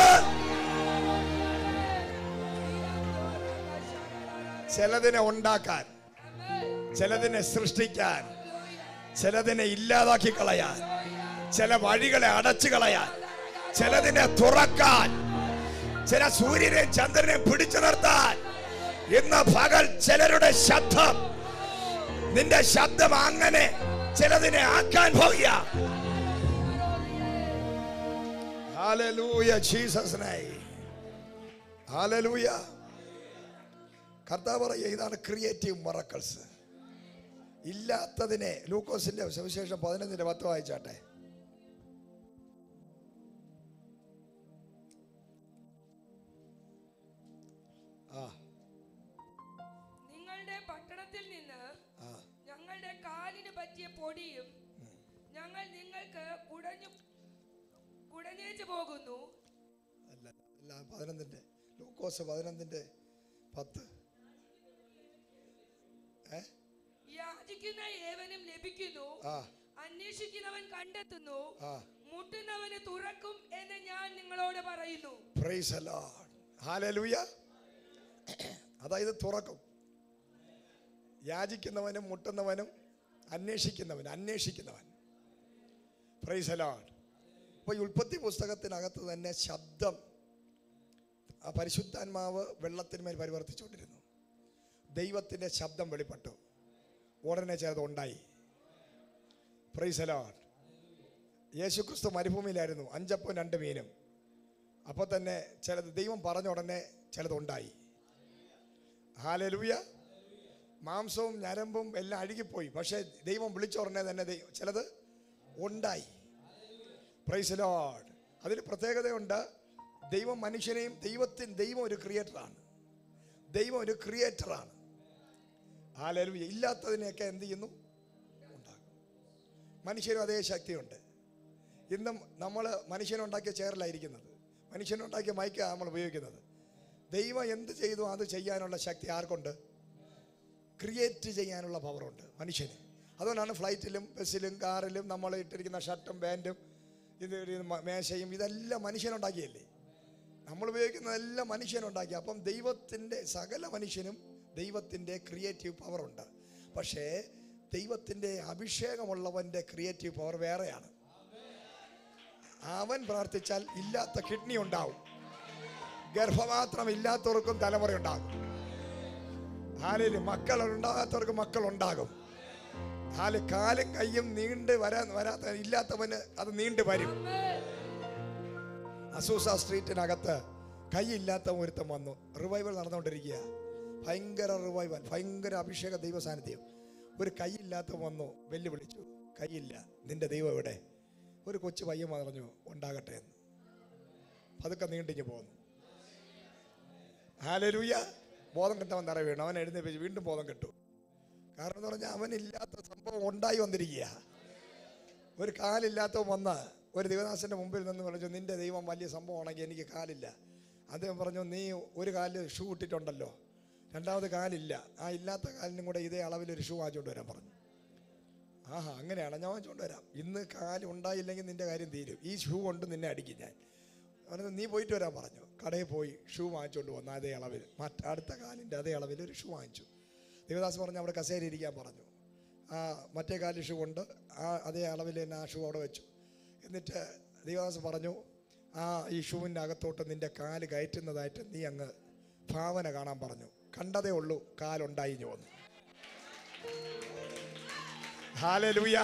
ചിലതിനെ ഉണ്ടാക്കാൻ ചിലതിനെ സൃഷ്ടിക്കാൻ ചിലതിനെ ഇല്ലാതാക്കി കളയാൻ ചില വഴികളെ അടച്ചു കളയാൻ ചിലതിനെ തുറക്കാൻ ചില സൂര്യനെ ചന്ദ്രനെ പിടിച്ചു നിർത്താൻ ഇന്ന് പകൽ ചിലരുടെ ശബ്ദം നിന്റെ ശബ്ദം അങ്ങനെ ചിലതിനെ ആക്കാൻ പോവുക Hallelujah, Jesus' name. Hallelujah. കർത്താവ് പറയുക ഇതാണ് ക്രിയേറ്റീവ് മറക്കൾസ് ഇല്ലാത്തതിനെ ലൂക്കോസിന്റെ സുവിശേഷം പതിനൊന്നിന്റെ പത്ത് വായിച്ചാട്ടെ ആ നിങ്ങളുടെ പട്ടണത്തിൽ നിന്ന് ആ ഞങ്ങളുടെ കാലിന് പറ്റിയ പൊടിയും ഞങ്ങൾ നിങ്ങൾക്ക് കുടഞ്ഞു കുടഞ്ഞേച്ചു പോകുന്നു അല്ല അല്ല പതിനൊന്നിന്റെ ലൂക്കോസ് പതിനൊന്നിന്റെ പത്ത് ഏ യാചിക്കുന്ന ഏവനും ലഭിക്കുന്നു ആ അന്വേഷിക്കുന്നവൻ കണ്ടെത്തുന്നു ആ മുട്ടുന്നവന് തുറക്കും എന്ന് ഞാൻ നിങ്ങളോട് പറയുന്നു പ്രൈസ് അലോഡ് ഹാലലൂയ അതായത് തുറക്കും യാചിക്കുന്നവനും മുട്ടുന്നവനും അന്വേഷിക്കുന്നവൻ അന്വേഷിക്കുന്നവൻ പ്രൈസ് അലോഡ് അപ്പോൾ ഈ ഉൽപ്പത്തി പുസ്തകത്തിനകത്ത് തന്നെ ശബ്ദം ആ പരിശുദ്ധാത്മാവ് വെള്ളത്തിന്മേൽ പരിവർത്തിച്ചുകൊണ്ടിരുന്നു ദൈവത്തിൻ്റെ ശബ്ദം വെളിപ്പെട്ടു ഉടനെ ചിലത് ഉണ്ടായി പ്രൈസ് അലോഡ് യേശുക്രിസ്തു മരുഭൂമിയിലായിരുന്നു അഞ്ചപ്പവും രണ്ട് മീനും അപ്പോൾ തന്നെ ചിലത് ദൈവം പറഞ്ഞ ഉടനെ ചിലതുണ്ടായി ഹാലലൂയ മാംസവും ഞരമ്പും എല്ലാം അഴുകിപ്പോയി പക്ഷേ ദൈവം വിളിച്ച ഉടനെ തന്നെ ദൈ- ചിലത് ഉണ്ടായി പ്രൈസ് ലോഡ് അതിൽ പ്രത്യേകതയുണ്ട് ദൈവം മനുഷ്യനെയും ദൈവത്തിന് ദൈവം ഒരു ക്രിയേറ്ററാണ് ദൈവം ഒരു ക്രിയേറ്ററാണ് ഹാലലൂയ ഇല്ലാത്തതിനെയൊക്കെ എന്ത് ചെയ്യുന്നു ഉണ്ടാകും മനുഷ്യനും അതേ ശക്തിയുണ്ട് ഇന്നും നമ്മൾ മനുഷ്യനുണ്ടാക്കിയ ചെയറിലായിരിക്കുന്നത് മനുഷ്യനുണ്ടാക്കിയ മൈക്കാണ് നമ്മൾ ഉപയോഗിക്കുന്നത് ദൈവം എന്ത് ചെയ്തു അത് ചെയ്യാനുള്ള ശക്തി ആർക്കുണ്ട് ക്രിയേറ്റ് ചെയ്യാനുള്ള പവറുണ്ട് മനുഷ്യന് അതുകൊണ്ടാണ് ഫ്ലൈറ്റിലും ബസ്സിലും കാറിലും നമ്മൾ ഇട്ടിരിക്കുന്ന ഷർട്ടും പാൻറ്റും ഇത് ഒരു മ- മേശയും ഇതെല്ലാം മനുഷ്യനുണ്ടാക്കിയല്ലേ നമ്മൾ ഉപയോഗിക്കുന്നതെല്ലാം മനുഷ്യനുണ്ടാക്കി അപ്പം ദൈവത്തിൻ്റെ സകല മനുഷ്യനും ദൈവത്തിൻ്റെ ക്രിയേറ്റീവ് പവറുണ്ട് പക്ഷേ ദൈവത്തിൻ്റെ അഭിഷേകമുള്ളവൻ്റെ ക്രിയേറ്റീവ് പവർ വേറെയാണ് അവൻ പ്രാർത്ഥിച്ചാൽ ഇല്ലാത്ത കിഡ്നി ഉണ്ടാവും ഗർഭമാത്രം ഇല്ലാത്തവർക്കും തലമുറ ഉണ്ടാകും ഹാലിൽ മക്കൾ ഉണ്ടാകാത്തവർക്ക് മക്കൾ ഉണ്ടാകും ഹാല് കാലും കയ്യും നീണ്ട് വരാൻ വരാത്ത ഇല്ലാത്തവന് അത് നീണ്ടു വരും അസൂസ സ്ട്രീറ്റിനകത്ത് കൈയില്ലാത്ത ഒരുത്തം വന്നു റിവൈവൽ നടന്നുകൊണ്ടിരിക്കുക ഭയങ്കര റിവൈവൽ ഭയങ്കര അഭിഷേക ദൈവ സാന്നിധ്യം ഒരു കൈയില്ലാത്ത വന്നു വെല്ലുവിളിച്ചു കൈയില്ല നിന്റെ ദൈവം എവിടെ ഒരു കൊച്ചു പയ്യൻ പറഞ്ഞു ഉണ്ടാകട്ടെ എന്ന് പതുക്കെ നീണ്ടിഞ്ഞു പോന്നു ഹാലലൂയ ബോധം കിട്ടവൻ തറ വീണു അവൻ എഴുന്നേപ്പിച്ച് വീണ്ടും ബോധം കിട്ടു കാരണം എന്ന് പറഞ്ഞാൽ അവനില്ലാത്ത സംഭവം ഉണ്ടായി വന്നിരിക്കുക ഒരു കാലില്ലാത്തവൻ വന്ന് ഒരു ദേവദാസന്റെ മുമ്പിൽ നിന്ന് പറഞ്ഞു നിന്റെ ദൈവം വലിയ സംഭവമാണെങ്കിൽ എനിക്ക് കാലില്ല അദ്ദേഹം പറഞ്ഞു നീ ഒരു കാലിൽ ഷൂ ഇട്ടിട്ടുണ്ടല്ലോ രണ്ടാമത് കാലില്ല ആ ഇല്ലാത്ത കാലിനും കൂടെ ഇതേ അളവിൽ ഒരു ഷൂ വാങ്ങിച്ചുകൊണ്ട് വരാൻ പറഞ്ഞു ആഹാ അങ്ങനെയാണ് ഞാൻ വാങ്ങിച്ചുകൊണ്ട് വരാം ഇന്ന് കാല് ഉണ്ടായില്ലെങ്കിൽ നിന്റെ കാര്യം തീരും ഈ ഷൂ കൊണ്ട് നിന്നെ അടിക്കും ഞാൻ പറഞ്ഞു നീ പോയിട്ട് വരാൻ പറഞ്ഞു കടയിൽ പോയി ഷൂ വാങ്ങിച്ചുകൊണ്ട് വന്ന അതേ അളവിൽ മറ്റ അടുത്ത കാലിൻ്റെ അതേ അളവിൽ ഒരു ഷൂ വാങ്ങിച്ചു ദേവദാസ് പറഞ്ഞു അവിടെ കസേര ഇരിക്കാൻ പറഞ്ഞു ആ മറ്റേ കാലിൽ ഷൂ ഉണ്ട് ആ അതേ അളവിൽ തന്നെ ആ ഷൂ അവിടെ വെച്ചു എന്നിട്ട് ദേവദാസ് പറഞ്ഞു ആ ഈ ഷൂവിൻ്റെ അകത്തോട്ട് നിന്റെ കാല് കയറ്റുന്നതായിട്ട് നീ അങ്ങ് ഭാവന കാണാൻ പറഞ്ഞു കണ്ടതേ ഉള്ളൂ കാലുണ്ടായി വന്നു ഹാലലൂയ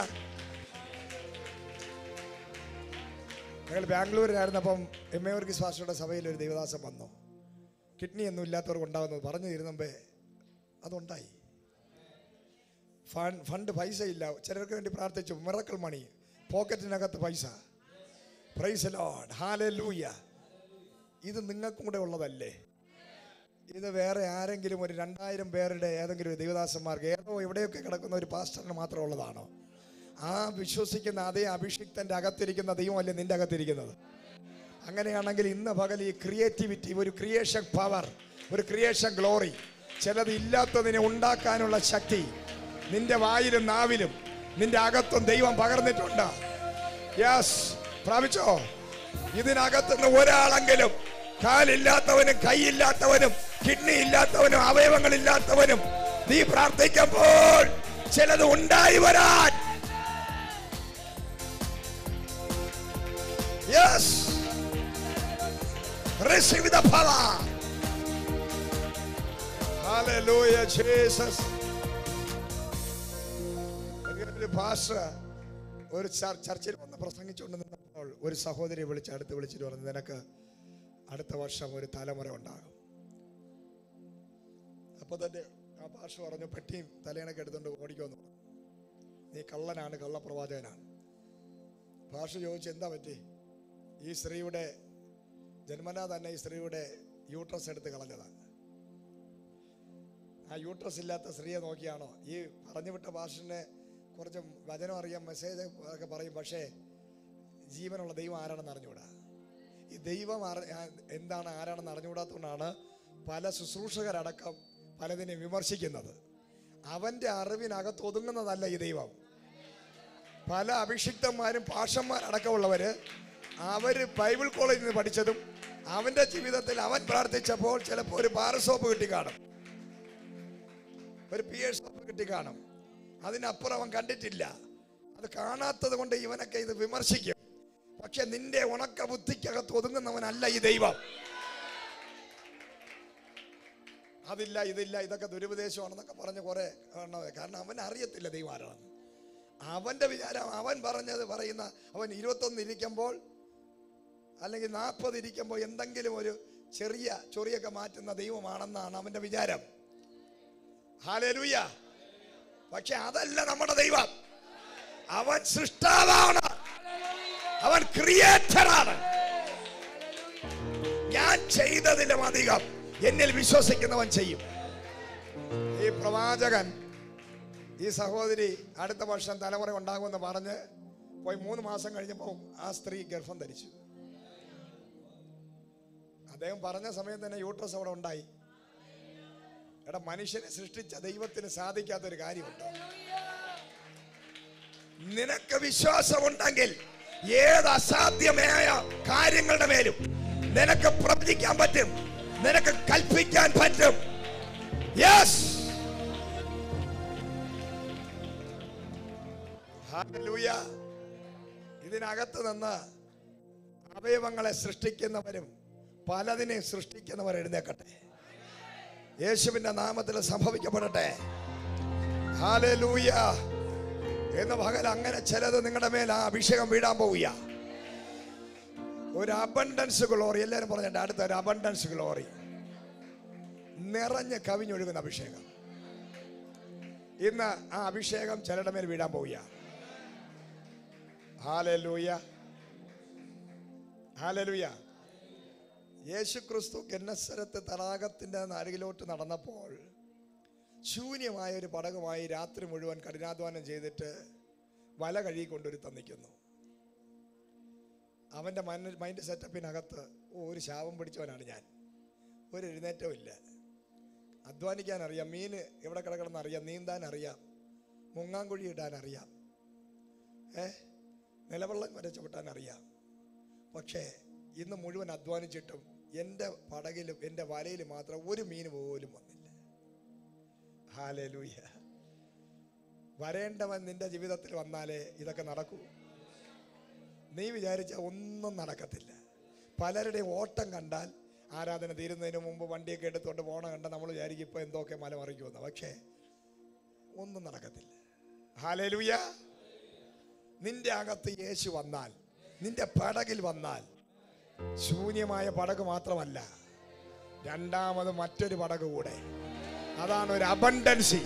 ഞങ്ങൾ ബാംഗ്ലൂരിലായിരുന്നപ്പം എം എ വർഗീസ് പാസ്റ്ററുടെ സഭയിൽ ഒരു ദേവദാസം വന്നു കിഡ്നി ഒന്നും ഇല്ലാത്തവർക്ക് ഉണ്ടാകുന്നത് പറഞ്ഞു തരുന്നമ്പേ അതുണ്ടായി ഫണ്ട് ഫണ്ട് പൈസ ഇല്ല ചിലർക്ക് വേണ്ടി പ്രാർത്ഥിച്ചു മിറക്കൾ മണി പോക്കറ്റിനകത്ത് പൈസ പ്രൈസ് ലോഡ് ഹാലലൂയ ഇത് നിങ്ങൾക്കും കൂടെ ഉള്ളതല്ലേ ഇത് വേറെ ആരെങ്കിലും ഒരു രണ്ടായിരം പേരുടെ ഏതെങ്കിലും ഒരു ദൈവദാസന്മാർക്ക് ഏതോ എവിടെയൊക്കെ കിടക്കുന്ന ഒരു പാസ്റ്ററിന് മാത്രം ഉള്ളതാണോ ആ വിശ്വസിക്കുന്ന അതേ അഭിഷിക്തന്റെ അകത്തിരിക്കുന്ന ദൈവമല്ലേ നിന്റെ അകത്തിരിക്കുന്നത് അങ്ങനെയാണെങ്കിൽ ഇന്ന് പകൽ ഈ ക്രിയേറ്റിവിറ്റി ഒരു ക്രിയേഷൻ പവർ ഒരു ക്രിയേഷൻ ഗ്ലോറി ചിലത് ഇല്ലാത്തതിനെ ഉണ്ടാക്കാനുള്ള ശക്തി നിന്റെ വായിലും നാവിലും നിന്റെ അകത്തും ദൈവം പകർന്നിട്ടുണ്ട് യെസ് പ്രാപിച്ചോ ഇതിനകത്തുനിന്ന് ഒരാളെങ്കിലും കാലില്ലാത്തവനും കൈയില്ലാത്തവനും കിഡ്നി ഇല്ലാത്തവനും അവയവങ്ങളില്ലാത്തവനും നീ പ്രാർത്ഥിക്കുമ്പോൾ ചിലത് ഉണ്ടായി വരാൻ yes receive the power hallelujah jesus ഒരു പാസ്റ്റർ ഒരു ചർ- ചർച്ചിൽ വന്ന് പ്രസംഗിച്ചുകൊണ്ട് നിന്നപ്പോൾ ഒരു സഹോദരിയെ വിളിച്ച് അടുത്ത് വിളിച്ചിട്ട് പറഞ്ഞു നിനക്ക് അടുത്ത വർഷം ഒരു തലമുറ ഉണ്ടാകും അപ്പൊ തന്നെ ആ പാസ്റ്റർ പറഞ്ഞു പെട്ടിയും തലേണൊക്കെ എടുത്തുകൊണ്ട് ഓടിക്കുമെന്ന് പറഞ്ഞു നീ കള്ളനാണ് കള്ളപ്രവാചകനാണ് ഭാഷ ചോദിച്ചു എന്താ പറ്റി ഈ സ്ത്രീയുടെ ജന്മനാ തന്നെ ഈ സ്ത്രീയുടെ യൂട്രസ് എടുത്ത് കളഞ്ഞതാണ് ആ യൂട്രസ് ഇല്ലാത്ത സ്ത്രീയെ നോക്കിയാണോ ഈ പറഞ്ഞു വിട്ട ഭാഷനെ കുറച്ച് വചനം അറിയാം മെസ്സേജ് ഒക്കെ പറയും പക്ഷേ ജീവനുള്ള ദൈവം ആരാണെന്ന് അറിഞ്ഞുകൂടാ ഈ ദൈവം അറി- ആ, എന്താണ് ആരാണെന്ന് അറിഞ്ഞുകൂടാത്തതുകൊണ്ടാണ് പല ശുശ്രൂഷകരടക്കം പലതിനെ വിമർശിക്കുന്നത് അവൻ്റെ അറിവിനകത്ത് ഒതുങ്ങുന്നതല്ല ഈ ദൈവം പല അഭിഷിക്തന്മാരും പാഷന്മാരടക്കമുള്ളവര് അവര് ബൈബിൾ കോളേജിൽ നിന്ന് പഠിച്ചതും അവന്റെ ജീവിതത്തിൽ അവൻ പ്രാർത്ഥിച്ചപ്പോൾ ചിലപ്പോൾ ഒരു പാരസോപ്പ് കിട്ടി കാണും ഒരു പി എസ് സോപ്പ് കിട്ടി കാണും അതിനപ്പുറം അവൻ കണ്ടിട്ടില്ല അത് കാണാത്തത് കൊണ്ട് ഇവനൊക്കെ ഇത് വിമർശിക്കും പക്ഷെ നിന്റെ ഉണക്ക ബുദ്ധിക്കകത്ത് ഒതുങ്ങുന്നവനല്ല ഈ ദൈവം അതില്ല ഇതില്ല ഇതൊക്കെ ദുരുപദേശമാണെന്നൊക്കെ പറഞ്ഞ് കുറെ കാണുന്നത് കാരണം അവൻ അറിയത്തില്ല ദൈവം ആരാണെന്ന് അവന്റെ വിചാരം അവൻ പറഞ്ഞത് പറയുന്ന അവൻ ഇരുപത്തൊന്ന് ഇരിക്കുമ്പോൾ അല്ലെങ്കിൽ നാൽപ്പത് ഇരിക്കുമ്പോൾ എന്തെങ്കിലും ഒരു ചെറിയ ചൊറിയൊക്കെ മാറ്റുന്ന ദൈവമാണെന്നാണ് അവന്റെ വിചാരം ഹാലലൂയ പക്ഷെ അതല്ല നമ്മുടെ ദൈവം അവൻ സൃഷ്ടാവാണ് അവൻ ക്രിയേറ്ററാണ് ഞാൻ ചെയ്തതിലും അധികം എന്നിൽ വിശ്വസിക്കുന്നവൻ ചെയ്യും ഈ പ്രവാചകൻ ഈ സഹോദരി അടുത്ത വർഷം തലമുറ ഉണ്ടാകുമെന്ന് പറഞ്ഞ് പോയി മൂന്ന് മാസം കഴിഞ്ഞപ്പോൾ ആ സ്ത്രീ ഗർഭം ധരിച്ചു അദ്ദേഹം പറഞ്ഞ സമയത്ത് തന്നെ യൂട്രസ് അവിടെ ഉണ്ടായി എടാ മനുഷ്യനെ സൃഷ്ടിച്ച ദൈവത്തിന് സാധിക്കാത്തൊരു കാര്യമുണ്ട് നിനക്ക് വിശ്വാസമുണ്ടെങ്കിൽ ഏത് അസാധ്യമായ കാര്യങ്ങളുടെ മേലും നിനക്ക് പ്രവചിക്കാൻ പറ്റും നിനക്ക് കൽപ്പിക്കാൻ പറ്റും യെസ് ഹല്ലേലൂയ. ഇതിനകത്ത് നിന്ന് അവയവങ്ങളെ സൃഷ്ടിക്കുന്നവരും പലതിനെ സൃഷ്ടിക്കുന്നവർ എഴുന്നേക്കട്ടെ യേശുവിന്റെ നാമത്തിൽ സംഭവിക്കപ്പെടട്ടെ ഹാലൂയ എന്ന പകൽ അങ്ങനെ ചിലത് നിങ്ങളുടെ മേൽ ആ അഭിഷേകം വീഴാൻ പോവുക ഒരു അബണ്ടൻസ് ഗ്ലോറി എല്ലാവരും പറഞ്ഞിട്ട് അടുത്ത ഒരു അബണ്ടൻസ് ഗ്ലോറി നിറഞ്ഞ് കവിഞ്ഞൊഴുകുന്ന അഭിഷേകം ഇന്ന് ആ അഭിഷേകം ചിലരുടെ മേൽ വീഴാൻ പോവുക ഹാലലൂയ ഹാലലൂയ യേശു ക്രിസ്തു ഗന്നസരത്ത് തടാകത്തിന്റെ നടുകിലോട്ട് നടന്നപ്പോൾ ശൂന്യമായ ഒരു പടകുമായി രാത്രി മുഴുവൻ കഠിനാധ്വാനം ചെയ്തിട്ട് വല കഴുകിക്കൊണ്ടൊരു തന്നിക്കുന്നു അവൻ്റെ മൈൻഡ് സെറ്റപ്പിനകത്ത് ഓ ഒരു ശാപം പിടിച്ചവനാണ് ഞാൻ ഒരു എഴുന്നേറ്റവും ഇല്ല അധ്വാനിക്കാൻ അറിയാം മീന് എവിടെ കിടക്കണമെന്ന് അറിയാം നീന്താൻ അറിയാം മുങ്ങാങ്കുഴി ഇടാൻ അറിയാം ഏ നിലവെള്ളം വരെ ചവിട്ടാൻ അറിയാം പക്ഷേ ഇന്ന് മുഴുവൻ അധ്വാനിച്ചിട്ടും എൻ്റെ പടകിലും എൻ്റെ വലയിലും മാത്രം ഒരു മീൻ പോലും വന്നില്ല ഹാലലൂയ വരേണ്ടവൻ നിന്റെ ജീവിതത്തിൽ വന്നാലേ ഇതൊക്കെ നടക്കൂ നീ വിചാരിച്ച ഒന്നും നടക്കത്തില്ല പലരുടെ ഓട്ടം കണ്ടാൽ ആരാധന തീരുന്നതിന് മുമ്പ് വണ്ടിയൊക്കെ എടുത്തുകൊണ്ട് പോണ കണ്ട നമ്മൾ വിചാരിക്കും ഇപ്പൊ എന്തൊക്കെ മല മറിക്കുമെന്ന് പക്ഷേ ഒന്നും നടക്കത്തില്ല ഹാലലൂയ നിന്റെ അകത്ത് യേശു വന്നാൽ നിന്റെ പടകിൽ വന്നാൽ ശൂന്യമായ പടക് മാത്രമല്ല രണ്ടാമത് മറ്റൊരു പടക് കൂടെ അതാണ് ഒരു അബണ്ടൻസി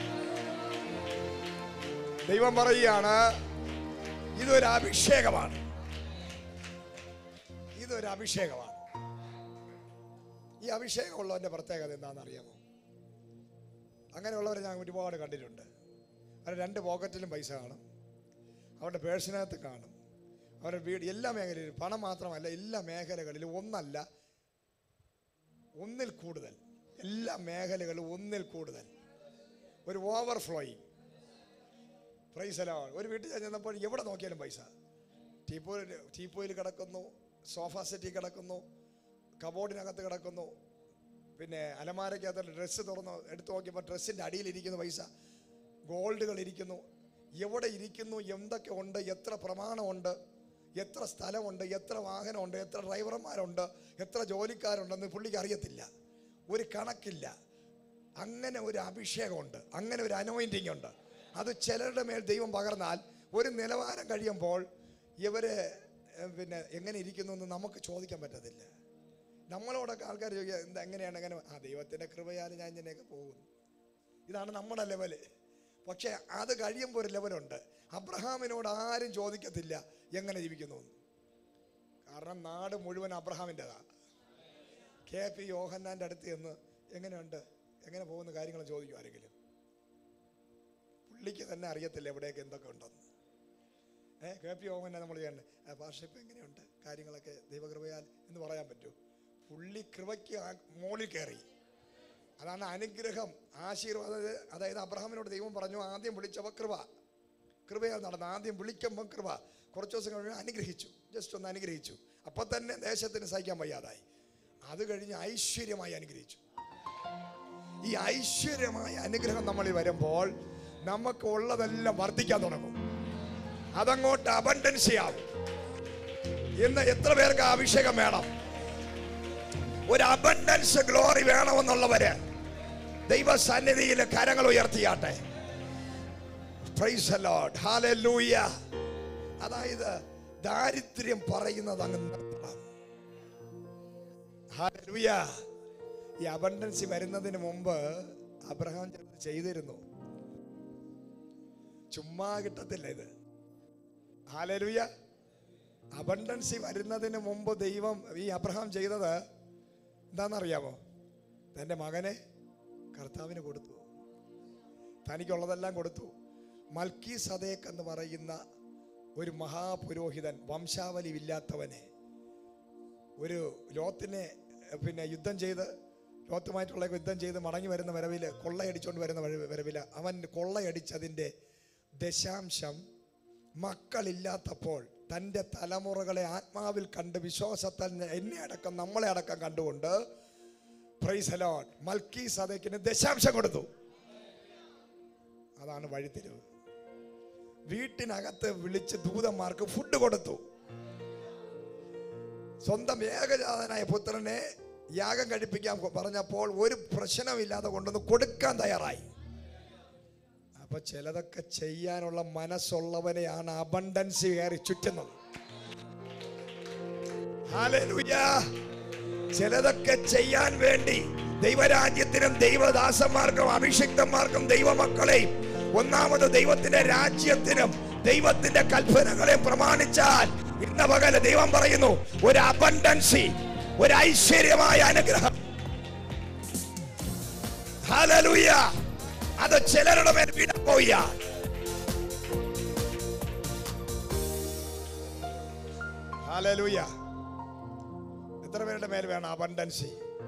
ദൈവം പറയുകയാണ് ഇതൊരു അഭിഷേകമാണ് ഇതൊരു അഭിഷേകമാണ് ഈ അഭിഷേകമുള്ളവന്റെ പ്രത്യേകത എന്താണെന്ന് അറിയാമോ അങ്ങനെയുള്ളവരെ ഞാൻ ഒരുപാട് കണ്ടിട്ടുണ്ട് അവരുടെ രണ്ട് പോക്കറ്റിലും പൈസ കാണും അവരുടെ പേഴ്സിനകത്ത് കാണും അവരുടെ വീട് എല്ലാ മേഖലയിലും പണം മാത്രമല്ല എല്ലാ മേഖലകളിലും ഒന്നല്ല ഒന്നിൽ കൂടുതൽ എല്ലാ മേഖലകളിലും ഒന്നിൽ കൂടുതൽ ഒരു ഓവർഫ്ലോയിങ് പ്രൈസ് അലാണ് ഒരു വീട്ടിൽ ഞാൻ ചെന്നപ്പോൾ എവിടെ നോക്കിയാലും പൈസ ടീപ്പോയിൽ ടീപ്പോയിൽ കിടക്കുന്നു സോഫ സെറ്റിൽ കിടക്കുന്നു കബോർഡിനകത്ത് കിടക്കുന്നു പിന്നെ അലമാരയ്ക്കകത്ത് ഡ്രസ്സ് തുറന്ന് എടുത്തു നോക്കിയപ്പോൾ ഡ്രസ്സിൻ്റെ അടിയിലിരിക്കുന്ന പൈസ ഗോൾഡുകൾ ഇരിക്കുന്നു എവിടെ ഇരിക്കുന്നു എന്തൊക്കെ ഉണ്ട് എത്ര പ്രമാണമുണ്ട് എത്ര സ്ഥലമുണ്ട് എത്ര വാഹനമുണ്ട് എത്ര ഡ്രൈവർമാരുണ്ട് എത്ര ജോലിക്കാരുണ്ടെന്ന് പുള്ളിക്ക് അറിയത്തില്ല ഒരു കണക്കില്ല അങ്ങനെ ഒരു അഭിഷേകമുണ്ട് അങ്ങനെ ഒരു അനോയിൻറ്റിങ് ഉണ്ട് അത് ചിലരുടെ മേൽ ദൈവം പകർന്നാൽ ഒരു നിലവാരം കഴിയുമ്പോൾ ഇവര് ഏഹ്, പിന്നെ എങ്ങനെ ഇരിക്കുന്നു എന്ന് നമുക്ക് ചോദിക്കാൻ പറ്റത്തില്ല നമ്മളോടൊക്കെ ആൾക്കാർ ചോദിക്കുക എന്താ എങ്ങനെയാണ് എങ്ങനെ ആ ദൈവത്തിൻ്റെ കൃപയാൽ ഞാൻ ഇങ്ങനെയൊക്കെ പോകുന്നു ഇതാണ് നമ്മുടെ ലെവല് പക്ഷെ അത് കഴിയുമ്പോൾ ഒരു ലെവലുണ്ട് അബ്രഹാമിനോട് ആരും ചോദിക്കത്തില്ല എങ്ങനെ ജീവിക്കുന്നു എന്ന്. കാരണം നാട് മുഴുവൻ അബ്രഹാമിൻ്റെതാ കെ പി യോഹന്നാൻ്റെ അടുത്ത് ചെന്ന് എങ്ങനെയുണ്ട് എങ്ങനെ പോകുന്ന കാര്യങ്ങൾ ചോദിക്കും ആരെങ്കിലും പുള്ളിക്ക് തന്നെ അറിയത്തില്ല എവിടെയൊക്കെ എന്തൊക്കെ ഉണ്ടെന്ന് ഏ കെ പി യോഹന്നാൻ നമ്മൾ ചെയ്യണ്ടേ ഭാഷ ഇപ്പം എങ്ങനെയുണ്ട് കാര്യങ്ങളൊക്കെ ദൈവകൃപയാൽ എന്ന് പറയാൻ പറ്റൂ പുള്ളി കൃപയ്ക്ക് ആ മോളിൽ കയറി അതാണ് അനുഗ്രഹം ആശീർവാദം അതായത് അബ്രഹാമിനോട് ദൈവം പറഞ്ഞു ആദ്യം വിളിച്ചവ കൃപ കൃപയാൽ നടന്നു ആദ്യം വിളിക്കുമ്പം കൃപ കുറച്ച് ദിവസം കഴിഞ്ഞ് അനുഗ്രഹിച്ചു ജസ്റ്റ് ഒന്ന് അനുഗ്രഹിച്ചു അപ്പം തന്നെ ദേശത്തിന് സഹിക്കാൻ വയ്യാതായി അത് കഴിഞ്ഞ് ഐശ്വര്യമായി അനുഗ്രഹിച്ചു ഈ ഐശ്വര്യമായ അനുഗ്രഹം നമ്മളിൽ വരുമ്പോൾ നമുക്ക് ഉള്ളതെല്ലാം വർദ്ധിക്കാൻ തുടങ്ങും അതങ്ങോട്ട് അബണ്ടൻസി ആവും ഇന്ന് എത്ര പേർക്ക് ആ അഭിഷേകം വേണം ഒരു അബണ്ടൻസ് ഗ്ലോറി വേണമെന്നുള്ളവര് ദൈവ സന്നിധിയിൽ കരങ്ങൾ ഉയർത്തിയാട്ടെ Praise the Lord. Hallelujah. അതായത് ദാരിദ്ര്യം പറയുന്നത് അങ്ങ് നിർത്തണം Hallelujah. ഈ അബണ്ടൻസി വരുന്നതിന് മുമ്പ് അബ്രഹാം ചിലത് ചെയ്തിരുന്നു ചുമ്മാ കിട്ടത്തില്ല ഇത് ഹാലലുയ അബണ്ടൻസി വരുന്നതിന് മുമ്പ് ദൈവം ഈ അബ്രഹാം ചെയ്തത് എന്താണെന്നറിയാമോ തൻ്റെ മകനെ കർത്താവിന് കൊടുത്തു തനിക്കുള്ളതെല്ലാം കൊടുത്തു മൽക്കി സദേക്ക് എന്ന് പറയുന്ന ഒരു മഹാപുരോഹിതൻ വംശാവലി ഇല്ലാത്തവനെ ഒരു ലോത്തിനെ എഹ്, പിന്നെ യുദ്ധം ചെയ്ത് ലോത്തുമായിട്ടുള്ള യുദ്ധം ചെയ്ത് മടങ്ങി വരുന്ന വരവിൽ കൊള്ളയടിച്ചുകൊണ്ട് വരുന്ന വര- വരവിൽ അവൻ കൊള്ളയടിച്ചതിൻ്റെ ദശാംശം മക്കളില്ലാത്തപ്പോൾ തൻ്റെ തലമുറകളെ ആത്മാവിൽ കണ്ട് വിശ്വാസത്താൽ എന്നെ അടക്കം നമ്മളെ അടക്കം കണ്ടുകൊണ്ട് പ്രൈസ് അലോൺ മൽക്കി സദക്കിന് ദശാംശം കൊടുത്തു അതാണ് വഴിത്തിരിവ് വീട്ടിനകത്ത് വിളിച്ച് ദൂതന്മാർക്ക് ഫുഡ് കൊടുത്തു സ്വന്തം ഏകജാതനായ പുത്രനെ യാഗം കഴിപ്പിക്കാൻ കൊ- പറഞ്ഞപ്പോൾ ഒരു പ്രശ്നമില്ലാതെ കൊണ്ടുവന്ന് കൊടുക്കാൻ തയ്യാറായി അപ്പൊ ചിലതൊക്കെ ചെയ്യാനുള്ള മനസ്സുള്ളവനെയാണ് അബണ്ടൻസ് കയറി ചുറ്റുന്നത് ഹല്ലേലൂയ. ചിലതൊക്കെ ചെയ്യാൻ വേണ്ടി ദൈവരാജ്യത്തിനും ദൈവദാസന്മാർക്കും അഭിഷിക്തന്മാർക്കും ദൈവമക്കളെയും ഒന്നാമത് ദൈവത്തിന്റെ രാജ്യത്തിനും ദൈവത്തിന്റെ കൽപ്പനകളെ പ്രമാണിച്ചാൽ ഇന്ന പകല് ദൈവം പറയുന്നു ഒരു അബണ്ടൻസി ഒരു ഐശ്വര്യമായ അനുഗ്രഹം ഹല്ലേലൂയ അത് ചിലരുടെ മേൽ വീടാൻ പോയ ഹല്ലേലൂയ എത്ര പേരുടെ മേൽ വേണം അബണ്ടൻസി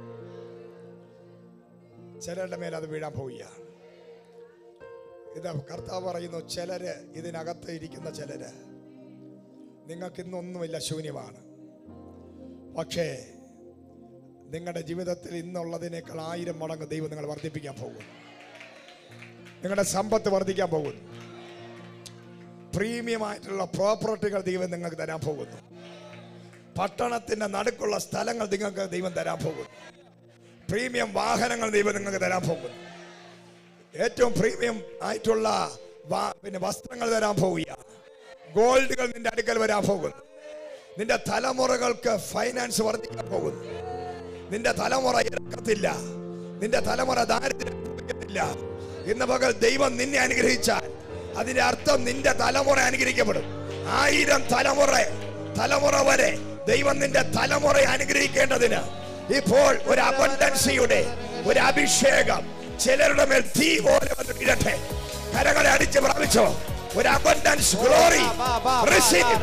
ചിലരുടെ മേൽ അത് വീഴാൻ പോവുകയാണ് ഇത് കർത്താവ് പറയുന്നു ചിലര് ഇതിനകത്ത് ഇരിക്കുന്ന ചിലര് നിങ്ങൾക്ക് ഇന്നൊന്നുമില്ല ശൂന്യമാണ് പക്ഷേ നിങ്ങളുടെ ജീവിതത്തിൽ ഇന്നുള്ളതിനേക്കാൾ ആയിരം മടങ്ങ് ദൈവം നിങ്ങൾ വർദ്ധിപ്പിക്കാൻ പോകുന്നു നിങ്ങളുടെ സമ്പത്ത് വർദ്ധിക്കാൻ പോകുന്നു പ്രീമിയം ആയിട്ടുള്ള പ്രോപ്പർട്ടികൾ ദൈവം നിങ്ങൾക്ക് തരാൻ പോകുന്നു പട്ടണത്തിന്റെ നടുക്കുള്ള സ്ഥലങ്ങൾ നിങ്ങൾക്ക് ദൈവം തരാൻ പോകുന്നു പ്രീമിയം വാഹനങ്ങൾ ദൈവം നിങ്ങൾക്ക് തരാൻ പോകുന്നു ഏറ്റവും പ്രീമിയം ആയിട്ടുള്ള വാ- പിന്നെ വസ്ത്രങ്ങൾ തരാൻ പോവുകയാണ് ഗോൾഡുകൾ നിന്റെ അടുക്കൽ വരാൻ പോകുന്നു നിന്റെ തലമുറകൾക്ക് ഫൈനാൻസ് വർദ്ധിക്കാൻ പോകുന്നു നിന്റെ തലമുറ ഇറക്കത്തില്ല നിന്റെ തലമുറ ദാരിദ്ര്യം അനുഭവിക്കത്തില്ല ഇന്ന് പകൽ ദൈവം നിന്നെ അനുഗ്രഹിച്ചാൽ അതിന്റെ അർത്ഥം നിന്റെ തലമുറ അനുഗ്രഹിക്കപ്പെടും ആയിരം തലമുറ തലമുറ വരെ ദൈവം നിന്റെ തലമുറ അനുഗ്രഹിക്കേണ്ടതിന് ഇപ്പോൾ ഒരു അബണ്ടൻസിയുടെ ഒരു അഭിഷേകം ചിലരുടെ മേൽ തീ പോലെ വന്ന് വീഴട്ടെ കരകളെ അടിച്ച് പ്രാപിച്ചോ ഒരു abundance glory receive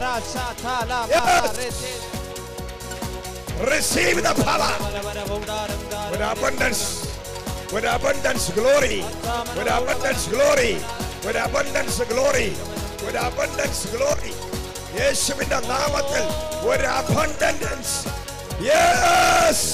receive the power ഒരു അബണ്ടൻസ് ഒരു അബണ്ടൻസ് ഗ്ലോറി ഒരു അബണ്ടൻസ് ഗ്ലോറി ഒരു അബണ്ടൻസ് ഗ്ലോറി ഒരു അബണ്ടൻസ് ഗ്ലോറി യേശുവിന്റെ നാമത്തിൽ ഒരു അബണ്ടൻസ് യെസ്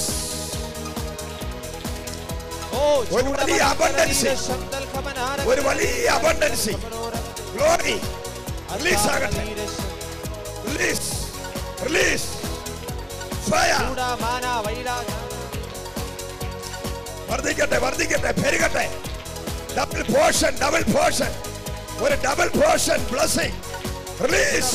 ഒരു വലിയ abundance. ഒരു വലിയ അബണ്ടൻസി ഗ്ലോറി റിലീസ് ആകട്ടെ റിലീസ് റിലീസ് ഫയർ വർദ്ധിക്കട്ടെ വർദ്ധിക്കട്ടെ പെരുകട്ടെ ഡബിൾ പോർഷൻ ഡബിൾ പോർഷൻ ഒരു ഡബിൾ പോർഷൻ ബ്ലസ്സിംഗ് റിലീസ്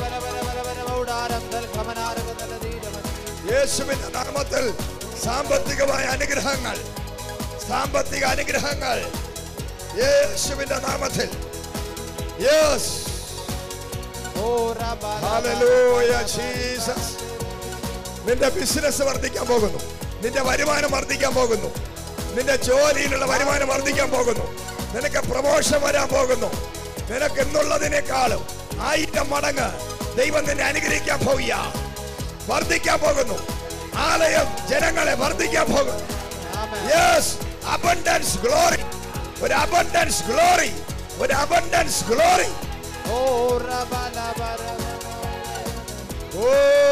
യേശുവിന്റെ നാമത്തിൽ സാമ്പത്തികമായ അനുഗ്രഹങ്ങൾ സാമ്പത്തിക അനുഗ്രഹങ്ങൾ യേശുവിന്റെ നാമത്തിൽ yes Oh, Rabba, hallelujah Jesus നിന്റെ ബിസിനസ് വർദ്ധിക്കാൻ പോകുന്നു നിന്റെ വരുമാനം വർദ്ധിക്കാൻ പോകുന്നു നിന്റെ ജോലിയിലുള്ള വരുമാനം വർദ്ധിക്കാൻ പോകുന്നു നിനക്ക് പ്രമോഷൻ വരാൻ പോകുന്നു നിനക്ക് എന്നുള്ളതിനേക്കാളും ആയിരം മടങ്ങ് ദൈവം നിന്നെ അനുഗ്രഹിക്കാൻ പോവുക വർദ്ധിക്കാൻ പോകുന്നു ആലയം ജനങ്ങളെ വർദ്ധിക്കാൻ പോകുന്നു Amen. യെസ് അബണ്ടൻസ് ഗ്ലോറി ഒരു അബണ്ടൻസ് ഗ്ലോറി ഒരു abundance glory Oh, Rabba, Rabba, Rabba. ഓ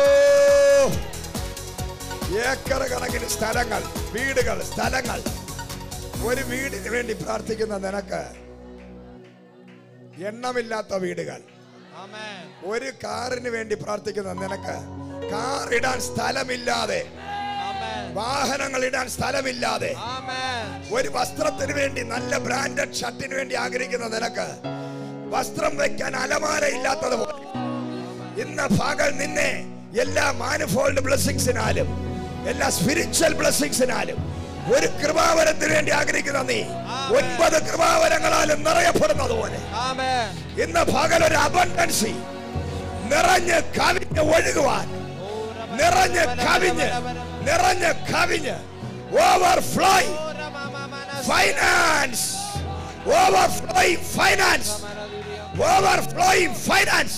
ഏക്കർ കണക്കിന് സ്ഥലങ്ങൾ വീടുകൾ സ്ഥലങ്ങൾ ഒരു വീടിന് വേണ്ടി പ്രാർത്ഥിക്കുന്ന നിനക്ക് എണ്ണമില്ലാത്ത വീടുകൾ Amen. ഒരു കാറിന് വേണ്ടി പ്രാർത്ഥിക്കുന്ന നിനക്ക് കാർ ഇടാൻ സ്ഥലമില്ലാതെ Amen. വാഹനങ്ങൾ ഇടാൻ സ്ഥലമില്ലാതെ Amen. ഒരു വസ്ത്രത്തിന് വേണ്ടി നല്ല ബ്രാൻഡഡ് ഷർട്ടിന് വേണ്ടി ആഗ്രഹിക്കുന്ന നിനക്ക് വസ്ത്രം വെക്കാൻ അലമാര ഇല്ലാത്തതുപോലെ ഇന്ന് പകൽ നിന്നെ എല്ലാ മാനിഫോൾഡ് ബ്ലെസ്സിങ്സിനാലും എല്ലാ സ്പിരിച്വൽ ബ്ലെസ്സിങ്സിനാലും ഒരു കൃപാവരത്തിന് വേണ്ടി ആഗ്രഹിക്കുന്ന നീ ഒൻപത് കൃപാവരങ്ങളാലും നിറയപ്പെടുന്നത് പോലെ Amen. ഇന്ന് പകൽ ഒരു അബണ്ടൻസി നിറഞ്ഞ് കവിഞ്ഞ് ഒഴുകുവാൻ Oh, Rabba, നിറഞ്ഞ് Rabba, കവിഞ്ഞ് Rabba, Rabba, Rabba. നിറഞ്ഞ് കവിഞ്ഞ് overflow Oh, Rabba, Mama, Nasi, finance overflowing finance Mama, overflowing finance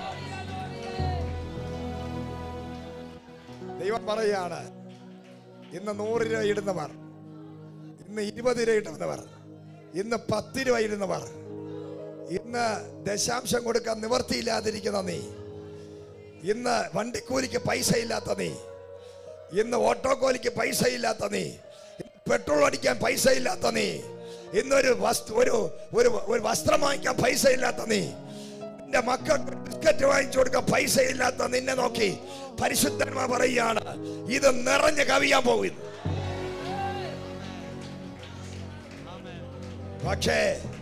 ദൈവം പറയാണ് ഇന്ന് നൂറ് രൂപ ഇടുന്നവർ ഇന്ന് ഇരുപത് രൂപ ഇടുന്നവർ ഇന്ന് പത്ത് രൂപ ഇടുന്നവർ ഇന്ന് ദശാംശം കൊടുക്കാൻ നിവർത്തിയില്ലാതിരിക്കുന്ന നീ ഇന്ന് വണ്ടിക്കൂലിക്ക് പൈസ ഇല്ലാത്ത നീ ഇന്ന് ഓട്ടോക്കോലിക്ക് പൈസ ഇല്ലാത്ത നീ ഇന്ന് പെട്രോൾ അടിക്കാൻ പൈസ ഇല്ലാത്ത നീ ഇന്നൊരു വസ്തു ഒരു ഒരു ഒരു വസ്ത്രം വാങ്ങിക്കാൻ പൈസ ഇല്ലാത്ത നീ നിന്റെ മക്കൾക്ക് ബിസ്ക്കറ്റ് വാങ്ങിച്ചു കൊടുക്കാൻ പൈസ ഇല്ലാത്ത നിന്നെ നോക്കി പരിശുദ്ധന്മാർ പറയുകയാണ് ഇത് നിറഞ്ഞ് കവിയാൻ പോകുന്നു പക്ഷേ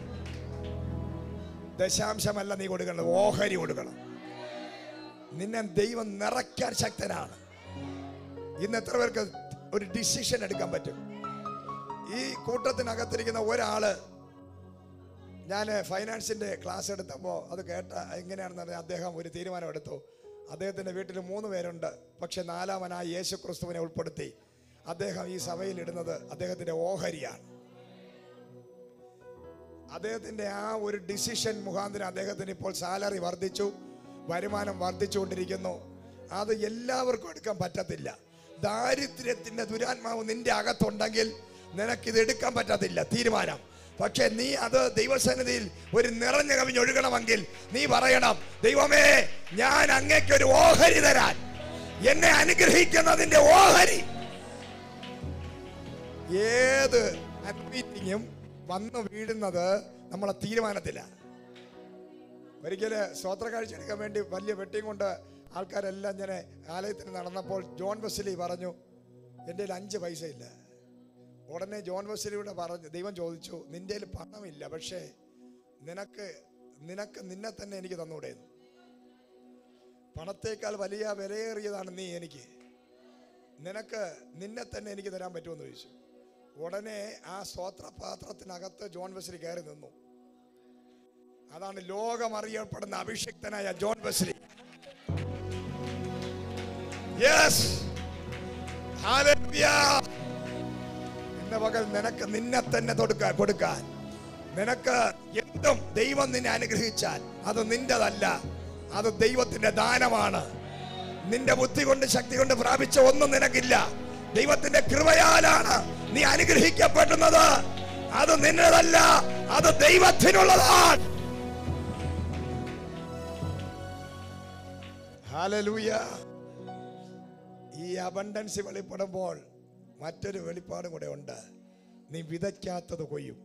ദശാംശമല്ല നീ കൊടുക്കേണ്ടത് ഓഹരി കൊടുക്കണം നിന്നെ ദൈവം നിറയ്ക്കാൻ ശക്തനാണ് ഇന്ന് എത്ര പേർക്ക് ഒരു ഡിസിഷൻ എടുക്കാൻ പറ്റും ഈ കൂട്ടത്തിനകത്തിരിക്കുന്ന ഒരാള് ഞാൻ ഫൈനാൻസിന്റെ ക്ലാസ് എടുത്തപ്പോൾ അത് കേട്ട എങ്ങനെയാണെന്ന് പറഞ്ഞാൽ അദ്ദേഹം ഒരു തീരുമാനം എടുത്തു അദ്ദേഹത്തിന്റെ വീട്ടിൽ മൂന്ന് പേരുണ്ട് പക്ഷെ നാലാമനായി യേശു ക്രിസ്തുവിനെ ഉൾപ്പെടുത്തി അദ്ദേഹം ഈ സഭയിൽ ഇടുന്നത് അദ്ദേഹത്തിന്റെ ഓഹരിയാണ് അദ്ദേഹത്തിന്റെ ആ ഒരു ഡിസിഷൻ മുഖാന്തരം അദ്ദേഹത്തിന് ഇപ്പോൾ സാലറി വർദ്ധിച്ചു വരുമാനം വർദ്ധിച്ചുകൊണ്ടിരിക്കുന്നു അത് എല്ലാവർക്കും എടുക്കാൻ പറ്റത്തില്ല ദാരിദ്ര്യത്തിന്റെ ദുരാത്മാവ് നിന്റെ അകത്തുണ്ടെങ്കിൽ നിനക്കിത് എടുക്കാൻ പറ്റത്തില്ല തീരുമാനം പക്ഷെ നീ അത് ദൈവസന്നിധിയിൽ ഒരു നിറഞ്ഞ കവിഞ്ഞൊഴുകണമെങ്കിൽ നീ പറയണം ദൈവമേ ഞാൻ അങ്ങയ്ക്കൊരു ഓഹരി തരാൻ എന്നെ അനുഗ്രഹിക്കുന്നതിന്റെ ഓഹരി ഏത് മീറ്റിങ്ങും വന്നു വീഴുന്നത് നമ്മളെ തീരുമാനത്തിലാണ് ഒരിക്കല് സ്വോത്ര കാഴ്ച എടുക്കാൻ വേണ്ടി വലിയ വെട്ടിയും കൊണ്ട് ആൾക്കാരെല്ലാം ഇങ്ങനെ ആലയത്തിന് നടന്നപ്പോൾ ജോൺ വെസ്ലി പറഞ്ഞു എൻ്റെ കയ്യിൽ അഞ്ച് പൈസ ഇല്ല ഉടനെ ജോൺ വെസ്ലിയുടെ പറഞ്ഞു ദൈവം ചോദിച്ചു നിന്റെ കയ്യിൽ പണമില്ല പക്ഷേ നിനക്ക് നിനക്ക് നിന്നെ തന്നെ എനിക്ക് തന്നൂടെ എന്ന്. പണത്തേക്കാൾ വലിയ വിലയേറിയതാണ് നീ എനിക്ക് നിനക്ക് നിന്നെ തന്നെ എനിക്ക് തരാൻ പറ്റുമെന്ന് ചോദിച്ചു ഉടനെ ആ സ്തോത്രപാത്രത്തിനകത്ത് ജോൺ വെസ്ലി കയറി നിന്നു അതാണ് ലോകം അറിയപ്പെടുന്ന അഭിഷിക്തനായ ജോൺ വെസ്ലി യെസ് ഇന്ന് പകൽ നിനക്ക് നിന്നെ തന്നെ കൊടുക്കാൻ കൊടുക്കാൻ നിനക്ക് എന്തും ദൈവം നിന്നെ അനുഗ്രഹിച്ചാൽ അത് നിന്റെതല്ല അത് ദൈവത്തിന്റെ ദാനമാണ് നിന്റെ ബുദ്ധി കൊണ്ട് ശക്തി കൊണ്ട് പ്രാപിച്ച ഒന്നും നിനക്കില്ല ദൈവത്തിന്റെ കൃപയാലാണ് നീ അനുഗ്രഹിക്കപ്പെടുന്നത് അത് നിന്റേതല്ല അത് ദൈവത്തിനുള്ളതാണ് ഹല്ലേലൂയ ഈ അബണ്ടൻസ് വെളിപ്പെടുമ്പോൾ മറ്റൊരു വെളിപ്പാടും കൂടെ ഉണ്ട് നീ വിതയ്ക്കാത്തത് കൊയ്യും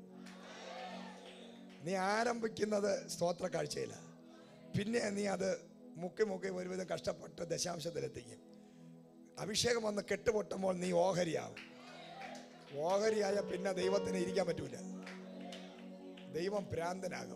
നീ ആരംഭിക്കുന്നത് സ്തോത്ര കാഴ്ചയില പിന്നെ നീ അത് മുക്കി മുക്കി ഒരുവിധം കഷ്ടപ്പെട്ട് ദശാംശത്തിലെത്തിക്കും അഭിഷേകം വന്ന് കെട്ടുപൊട്ടുമ്പോൾ നീ ഓഹരിയാവും ഓഹരിയായ പിന്നെ ദൈവത്തിന് ഇരിക്കാൻ പറ്റൂല ദൈവം ഭ്രാന്തനാകും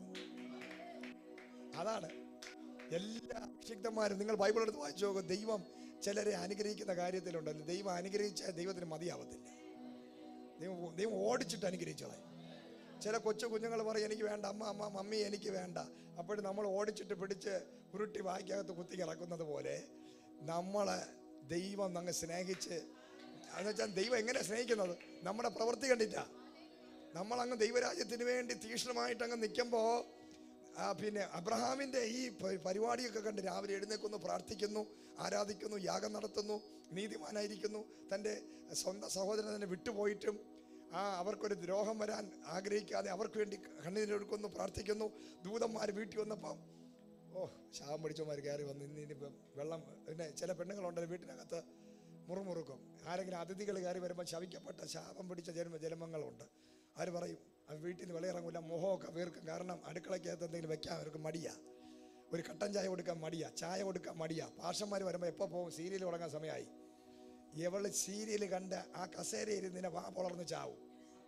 അതാണ് എല്ലാ അഭിഷിക്തന്മാരും നിങ്ങൾ ബൈബിൾ എടുത്ത് വായിച്ചു നോക്കും ദൈവം ചിലരെ അനുഗ്രഹിക്കുന്ന കാര്യത്തിലുണ്ടല്ലോ ദൈവം അനുഗ്രഹിച്ച ദൈവത്തിന് മതിയാവത്തില്ല ദൈവം ദൈവം ഓടിച്ചിട്ട് അനുഗ്രഹിച്ചോളെ ചില കൊച്ചു കുഞ്ഞുങ്ങൾ പറയും എനിക്ക് വേണ്ട അമ്മ അമ്മ മമ്മി എനിക്ക് വേണ്ട അപ്പോൾ നമ്മൾ ഓടിച്ചിട്ട് പിടിച്ച് ഉരുട്ടി വായിക്കകത്ത് കുത്തി കിടക്കുന്നത് പോലെ നമ്മളെ ദൈവം അങ്ങ് സ്നേഹിച്ച് എന്ന് വെച്ചാൽ ദൈവം എങ്ങനെ സ്നേഹിക്കുന്നത് നമ്മുടെ പ്രവൃത്തി കണ്ടിട്ടാ നമ്മളങ്ങ് ദൈവരാജ്യത്തിന് വേണ്ടി തീക്ഷ്ണമായിട്ട് അങ്ങ് നിൽക്കുമ്പോൾ ആ പിന്നെ അബ്രഹാമിൻ്റെ ഈ പ- പരിപാടിയൊക്കെ കണ്ട് രാവിലെ എഴുന്നേക്കുന്നു പ്രാർത്ഥിക്കുന്നു ആരാധിക്കുന്നു യാഗം നടത്തുന്നു നീതിമാനായിരിക്കുന്നു തൻ്റെ സ്വന്തം സഹോദരൻ തന്നെ വിട്ടുപോയിട്ടും ആ അവർക്കൊരു ദ്രോഹം വരാൻ ആഗ്രഹിക്കാതെ അവർക്ക് വേണ്ടി കണ്ണീരെടുക്കുന്നു പ്രാർത്ഥിക്കുന്നു ദൂതന്മാർ വീട്ടിൽ വന്നപ്പം ഓ ശാപം പിടിച്ചവന്മാർ കയറി വന്ന് ഇന്ന് ഇനിയിപ്പം വെള്ളം പിന്നെ ചില പെണ്ണുങ്ങളുണ്ടല്ലോ വീട്ടിനകത്ത് മുറുമുറുക്കും ആരെങ്കിലും അതിഥികൾ കയറി വരുമ്പോൾ ശവിക്കപ്പെട്ട ശാപം പിടിച്ച ജന്മ ജന്മങ്ങളുണ്ട് അവർ പറയും ആ വീട്ടിൽ നിന്ന് വെളിയിറങ്ങില്ല മുഖമൊക്കെ വീർക്കും കാരണം അടുക്കളയ്ക്കകത്ത് എന്തെങ്കിലും വെക്കാൻ അവർക്ക് മടിയാ ഒരു കട്ടൻ ചായ കൊടുക്കാൻ മടിയാ ചായ കൊടുക്കാൻ മടിയാ പാഷന്മാർ വരുമ്പോൾ എപ്പോൾ പോകും സീരിയൽ തുടങ്ങാൻ സമയമായി ഇവള് സീരിയൽ കണ്ട് ആ കസേരയിൽ നിന്നെ വാ പൊളർന്ന് ചാവും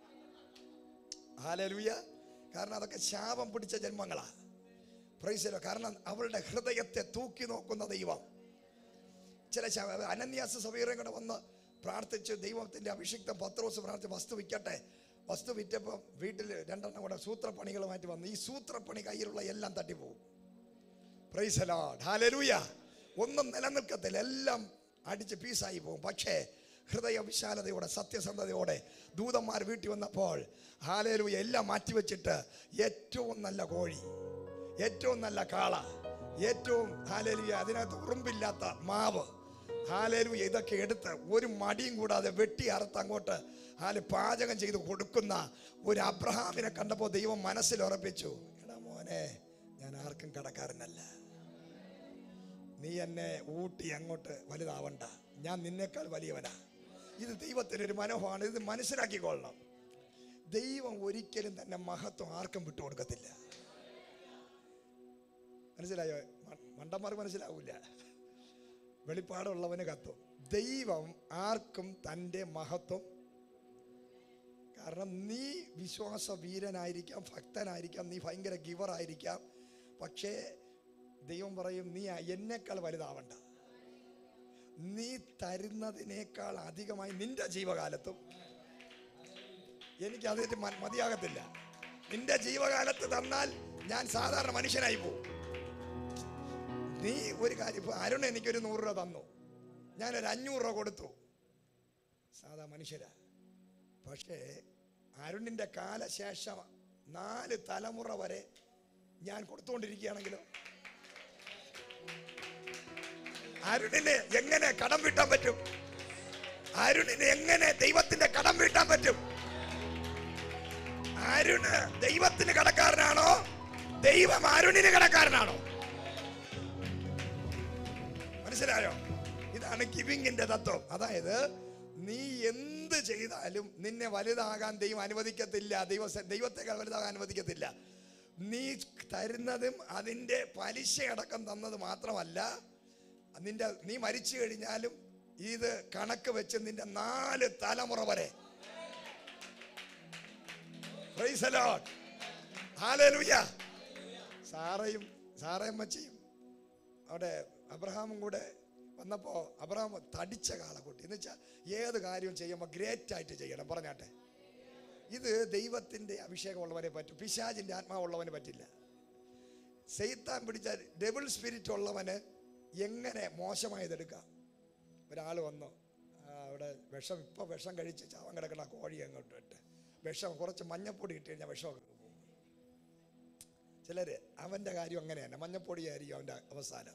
ഹാലലുയ കാരണം അതൊക്കെ ശാപം പിടിച്ച ജന്മങ്ങളാ പ്രൈസലോ കാരണം അവളുടെ ഹൃദയത്തെ തൂക്കി നോക്കുന്ന ദൈവം ചില ശ- അനന്യാസ് സവീറയും കൂടെ വന്ന് പ്രാർത്ഥിച്ച് ദൈവത്തിന്റെ അഭിഷിക്തം പത്രോസ് പ്രാർത്ഥിച്ച് വസ്തു വിൽക്കട്ടെ വസ്തു വിറ്റപ്പം വീട്ടിൽ രണ്ടെണ്ണം കൂടെ സൂത്രപ്പണികളുമായിട്ട് വന്ന് ഈ സൂത്രപ്പണി കയ്യിലുള്ള എല്ലാം തട്ടിപ്പോവും പ്രൈസലോഡ് ഹാലലൂയ ഒന്നും നിലനിൽക്കത്തില്ല എല്ലാം അടിച്ച് പീസായി പോകും പക്ഷേ ഹൃദയ വിശാലതയോടെ സത്യസന്ധതയോടെ ദൂതന്മാർ വീട്ടിൽ വന്നപ്പോൾ ഹാലേലൂയ എല്ലാം മാറ്റിവെച്ചിട്ട് ഏറ്റവും നല്ല കോഴി ഏറ്റവും നല്ല കാള ഏറ്റവും ഹാലേലൂയ അതിനകത്ത് ഉറുമ്പില്ലാത്ത മാവ് ഹാലേലൂയ ഇതൊക്കെ എടുത്ത് ഒരു മടിയും കൂടാതെ വെട്ടി അറുത്ത് അങ്ങോട്ട് ഹാല് പാചകം ചെയ്ത് കൊടുക്കുന്ന ഒരു അബ്രഹാമിനെ കണ്ടപ്പോൾ ദൈവം മനസ്സിൽ ഉറപ്പിച്ചു എടാ മോനെ ഞാൻ ആർക്കും കടക്കാരനല്ല നീ എന്നെ ഊട്ടി അങ്ങോട്ട് വലുതാവണ്ട ഞാൻ നിന്നേക്കാൾ വലിയവനാ ഇത് ദൈവത്തിന് ഒരു മനോഹമാണ് ഇത് മനസ്സിലാക്കിക്കൊള്ളണം ദൈവം ഒരിക്കലും തന്നെ മഹത്വം ആർക്കും വിട്ടുകൊടുക്കത്തില്ല മനസ്സിലായോ മ- മണ്ടന്മാർക്ക് മനസ്സിലാവൂല വെളിപ്പാടുള്ളവന് കത്തും ദൈവം ആർക്കും തൻ്റെ മഹത്വം കാരണം നീ വിശ്വാസ വീരനായിരിക്കാം ഭക്തനായിരിക്കാം നീ ഭയങ്കര ഗിവർ ആയിരിക്കാം പക്ഷേ ദൈവം പറയും നീ എന്നെക്കാൾ വലുതാവണ്ട നീ തരുന്നതിനേക്കാൾ അധികമായി നിന്റെ ജീവകാലത്തും എനിക്ക് അതിന് മ- മതിയാകത്തില്ല നിന്റെ ജീവകാലത്ത് തന്നാൽ ഞാൻ സാധാരണ മനുഷ്യനായി പോകും നീ ഒരു കാര്യം ഇപ്പൊ അരുൺ എനിക്കൊരു നൂറ് രൂപ തന്നു ഞാനൊരു അഞ്ഞൂറ് രൂപ കൊടുത്തു സാധാ മനുഷ്യരാ പക്ഷേ അരുണിന്റെ കാലശേഷം നാല് തലമുറ വരെ ഞാൻ കൊടുത്തുകൊണ്ടിരിക്കുകയാണെങ്കിലോ അരുണിന് എങ്ങനെ കടം വീട്ടാൻ പറ്റും അരുണിന് എങ്ങനെ ദൈവത്തിന്റെ കടം വീട്ടാൻ പറ്റും അരുണ് ദൈവത്തിന് കടക്കാരനാണോ ദൈവം അരുണിന് കടക്കാരനാണോ മനസ്സിലായോ ഇതാണ് ഗിവിങ്ങിന്റെ തത്വം അതായത് നീ എന്ത് ചെയ്താലും നിന്നെ വലുതാകാൻ ദൈവം അനുവദിക്കത്തില്ല ദൈവ ദൈവത്തെക്കാൾ വലുതാകാൻ അനുവദിക്കത്തില്ല നീ തരുന്നതും അതിൻ്റെ പലിശ അടക്കം തന്നത് മാത്രമല്ല നിന്റെ നീ മരിച്ചു കഴിഞ്ഞാലും ഇത് കണക്ക് വെച്ച് നിന്റെ നാല് തലമുറ വരെ Praise the Lord. Hallelujah. സാറയും സാറയമ്മച്ചിയും അവിടെ അബ്രഹാമും കൂടെ വന്നപ്പോൾ അബ്രഹാം തടിച്ച കാളക്കുട്ടി എന്ന് വെച്ചാൽ ഏത് കാര്യവും ചെയ്യുമ്പോൾ ഗ്രേറ്റ് ആയിട്ട് ചെയ്യണം പറഞ്ഞാട്ടെ ഇത് ദൈവത്തിൻ്റെ അഭിഷേകമുള്ളവനെ പറ്റും പിശാചിൻ്റെ ആത്മാവുള്ളവന് പറ്റില്ല സെയ്ത്താൻ പിടിച്ച ഡബിൾ സ്പിരിറ്റ് ഉള്ളവന് എങ്ങനെ മോശമായതെടുക്കാം ഒരാൾ വന്നു ആ, അവിടെ വിഷം ഇപ്പം വിഷം കഴിച്ച് ചാവൻ കിടക്കണ കോഴി അങ്ങോട്ട് ഇട്ട് വിഷം കുറച്ച് മഞ്ഞപ്പൊടി ഇട്ട് കഴിഞ്ഞാൽ വിഷമൊക്കെ പോകും ചിലര് അവൻ്റെ കാര്യം അങ്ങനെ തന്നെ മഞ്ഞപ്പൊടിയായിരിക്കും അവൻ്റെ അവസാനം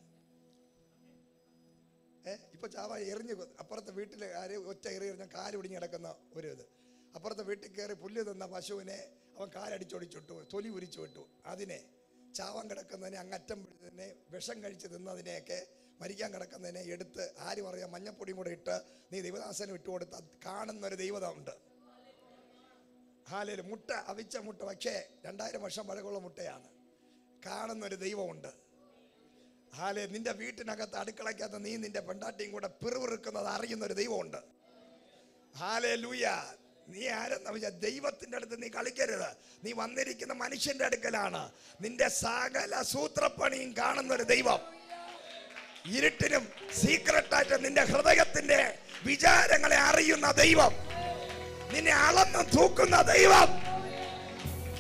ഏ ഇപ്പൊ ചാവ എറിഞ്ഞ് കൊ- അപ്പുറത്തെ വീട്ടിൽ ആര് ഒറ്റ എറി എറിഞ്ഞ കാലൊടിഞ്ഞ് കിടക്കുന്ന ഒരു ഇത് അപ്പുറത്തെ വീട്ടിൽ കയറി പുല്ല് തിന്ന പശുവിനെ അവൻ കാലടിച്ചൊടിച്ചിട്ടു തൊലി ഉരിച്ചു വിട്ടു അതിനെ ചാവാൻ കിടക്കുന്നതിനെ അങ്ങറ്റം പിടിച്ചതിനെ വിഷം കഴിച്ച് തിന്നതിനെയൊക്കെ മരിക്കാൻ കിടക്കുന്നതിനെ എടുത്ത് ആര് പറയാം മഞ്ഞപ്പൊടിയും കൂടെ ഇട്ട് നീ ദൈവദാസന് വിട്ടുകൊടുത്ത കാണുന്ന ഒരു ദൈവതമുണ്ട് ഹാലയിൽ മുട്ട അവിച്ച മുട്ട പക്ഷേ രണ്ടായിരം വർഷം പഴക്കമുള്ള മുട്ടയാണ് കാണുന്ന ഒരു ദൈവമുണ്ട് ഹാലെ നിന്റെ വീട്ടിനകത്ത് അടുക്കളയ്ക്കകത്ത് നീ നിന്റെ പെണ്ടാട്ടിയും കൂടെ പിറുപിറുക്കുന്നത് അറിയുന്ന ഒരു ദൈവമുണ്ട് ഹാലെ ലൂയ നീ ആരെന്ന് വെച്ചാൽ ദൈവത്തിന്റെ അടുത്ത് നീ കളിക്കരുത് നീ വന്നിരിക്കുന്ന മനുഷ്യന്റെ അടുക്കലാണ് നിന്റെ സകല സൂത്രപ്പണിയും കാണുന്ന ഒരു ദൈവം ഇരുട്ടിനും സീക്രട്ടായിട്ട് നിന്റെ ഹൃദയത്തിന്റെ വിചാരങ്ങളെ അറിയുന്ന ദൈവം നിന്നെ അളന്ന് തൂക്കുന്ന ദൈവം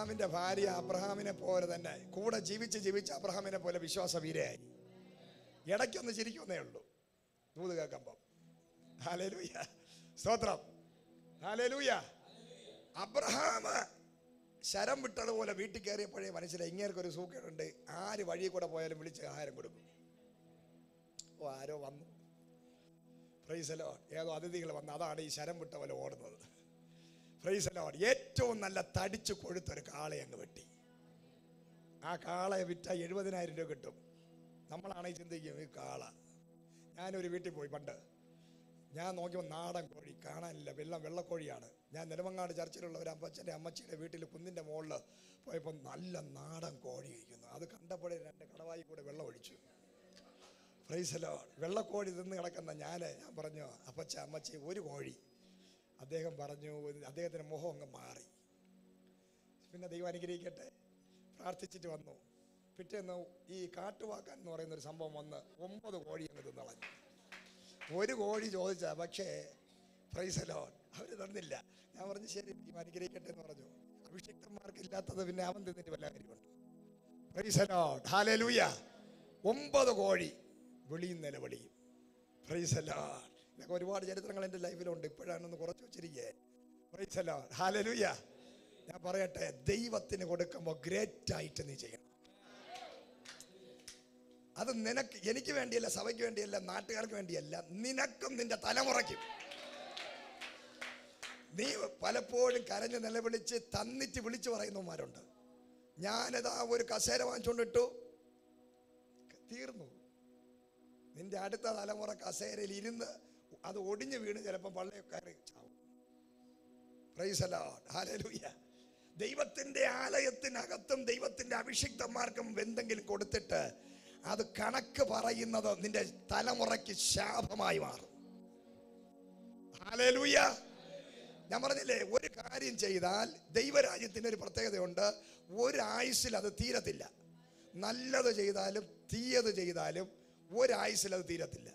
അബ്രഹാമിന്റെ ഭാര്യ അബ്രഹാമിനെ പോലെ തന്നെ കൂടെ ജീവിച്ച് ജീവിച്ച് അബ്രഹാമിനെ പോലെ വിശ്വാസ വീരയായി ഇടയ്ക്കൊന്ന് ചിരിക്കുന്നേ ഉള്ളൂ ദൂത് കേൾക്കുമ്പം ഹാലേലൂയ സ്തോത്രം ഹാലേലൂയ അബ്രഹാം ശരം വിട്ടതുപോലെ വീട്ടിൽ കയറിയപ്പോഴേ മനസ്സിലായി ഇങ്ങേർക്ക് ഒരു സൂക്കേടുണ്ട് ആര് വഴിയിൽ കൂടെ പോയാലും വിളിച്ച് ആഹാരം കൊടുക്കും ഓ ആരോ വന്നു പ്രൈസലോ ഏതോ അതിഥികൾ വന്നു അതാണ് ഈ ശരം വിട്ട പോലെ ഓടുന്നത് പ്രൈസലോ ഏറ്റവും നല്ല തടിച്ചു കൊഴുത്തൊരു കാളയെ അങ്ങ് വെട്ടി ആ കാളയെ വിറ്റ എഴുപതിനായിരം രൂപ കിട്ടും നമ്മളാണെങ്കിൽ ചിന്തിക്കും ഈ കാള ഞാനൊരു വീട്ടിൽ പോയി പണ്ട് ഞാൻ നോക്കിയപ്പോൾ നാടൻ കോഴി കാണാനില്ല വെള്ളം വെള്ളക്കോഴിയാണ് ഞാൻ നെടുമങ്ങാട് ചർച്ചിലുള്ള ഒരു അപ്പച്ചൻ്റെ അമ്മച്ചിയുടെ വീട്ടിൽ കുന്നിൻ്റെ മുകളിൽ പോയപ്പോൾ നല്ല നാടൻ കോഴി ഇരിക്കുന്നു അത് കണ്ടപ്പോഴേ രണ്ട് കടവായി കൂടെ വെള്ളം ഒഴിച്ചു ഫ്രൈസലോ വെള്ളക്കോഴി തിന്ന് കിടക്കുന്ന ഞാൻ ഞാൻ പറഞ്ഞു അപ്പച്ച അമ്മച്ചി ഒരു കോഴി അദ്ദേഹം പറഞ്ഞു അദ്ദേഹത്തിൻ്റെ മുഖം അങ്ങ് മാറി പിന്നെ ദൈവം അനുഗ്രഹിക്കട്ടെ പ്രാർത്ഥിച്ചിട്ട് വന്നു പിറ്റേന്ന് ഈ കാട്ടുവാക്കാൻ എന്ന് പറയുന്ന ഒരു സംഭവം വന്ന് ഒമ്പത് കോഴി അങ്ങ് തിന്നളഞ്ഞു ഒരു കോഴി ചോദിച്ച പക്ഷേ പ്രൈസലോ അവർ തന്നില്ല ഞാൻ പറഞ്ഞു ശരി ദൈവം അനുഗ്രഹിക്കട്ടെ എന്ന് പറഞ്ഞു അഭിഷിക്തന്മാർക്ക് ഇല്ലാത്തത് പിന്നെ അവൻ തിന്നിട്ട് വല്ല കാര്യമുണ്ട് പ്രൈസലോ ഹാലലൂയ ഒമ്പത് കോഴി വിളിയും നിലവിളിയും പ്രൈസലോ ഇതൊക്കെ ഒരുപാട് ചരിത്രങ്ങൾ എൻ്റെ ലൈഫിലുണ്ട് ഇപ്പോഴാണൊന്ന് കുറച്ച് വെച്ചിരിക്കേ പ്രൈസലോ ഹാലലൂയ ഞാൻ പറയട്ടെ ദൈവത്തിന് കൊടുക്കുമ്പോൾ ഗ്രേറ്റ് ആയിട്ട് നീ ചെയ്യണം അത് നിനക്ക് എനിക്ക് വേണ്ടിയല്ല സഭയ്ക്ക് വേണ്ടിയല്ല നാട്ടുകാർക്ക് വേണ്ടിയല്ല നിനക്കും നിന്റെ തലമുറയ്ക്കും നീ പലപ്പോഴും കരഞ്ഞ് നിലവിളിച്ച് തന്നിട്ട് വിളിച്ചു പറയുന്നവന്മാരുണ്ട് ഞാനതാ ഒരു കസേര വാങ്ങിച്ചുകൊണ്ടിട്ടു തീർന്നു നിന്റെ അടുത്ത തലമുറ കസേരയിൽ ഇരുന്ന് അത് ഒടിഞ്ഞു വീണ് ചിലപ്പോൾ പള്ളയെ കയറി ചാവും Praise the Lord. Hallelujah. ദൈവത്തിന്റെ ആലയത്തിനകത്തും ദൈവത്തിന്റെ അഭിഷിക്തന്മാർക്കും എന്തെങ്കിലും കൊടുത്തിട്ട് അത് കണക്ക് പറയുന്നത് നിന്റെ തലമുറയ്ക്ക് ശാപമായി മാറും ഹാലേലൂയ ഞാൻ പറഞ്ഞില്ലേ ഒരു കാര്യം ചെയ്താൽ ദൈവരാജ്യത്തിന് ഒരു പ്രത്യേകതയുണ്ട് ഒരായുസിൽ അത് തീരത്തില്ല നല്ലത് ചെയ്താലും തീയത് ചെയ്താലും ഒരായുസിൽ അത് തീരത്തില്ല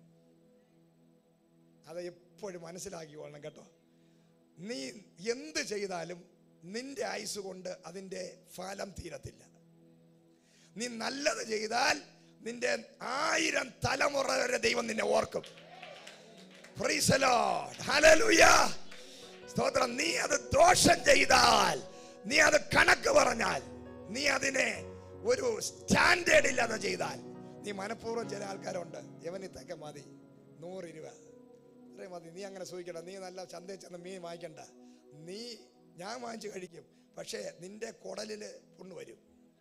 അത് എപ്പോഴും മനസ്സിലാക്കിക്കൊള്ളണം കേട്ടോ നീ എന്ത് ചെയ്താലും നിന്റെ ആയുസ് കൊണ്ട് അതിൻ്റെ ഫലം തീരത്തില്ല നീ നല്ലത് ചെയ്താൽ നിന്റെ ആയിരം തലമുറ വരെ ദൈവം നിന്നെ ഓർക്കും Praise the Lord. Hallelujah. സ്തോത്രം നീ അത് ദോഷം ചെയ്താൽ നീ അത് കണക്ക് പറഞ്ഞാൽ നീ അതിനെ ഒരു സ്റ്റാൻഡേർഡ് ഇല്ലാതെ ചെയ്താൽ നീ മനഃപൂർവ്വം ചില ആൾക്കാരുണ്ട് യവനിത്തൊക്കെ മതി നൂറ് രൂപ ഇത്രയും മതി നീ അങ്ങനെ സൂഹിക്കണ്ട നീ നല്ല ചന്തയിൽ ചെന്ന് മീൻ വാങ്ങിക്കണ്ട നീ ഞാൻ വാങ്ങിച്ച് കഴിക്കും പക്ഷേ നിന്റെ കുടലില് പുണ്ണ് വരും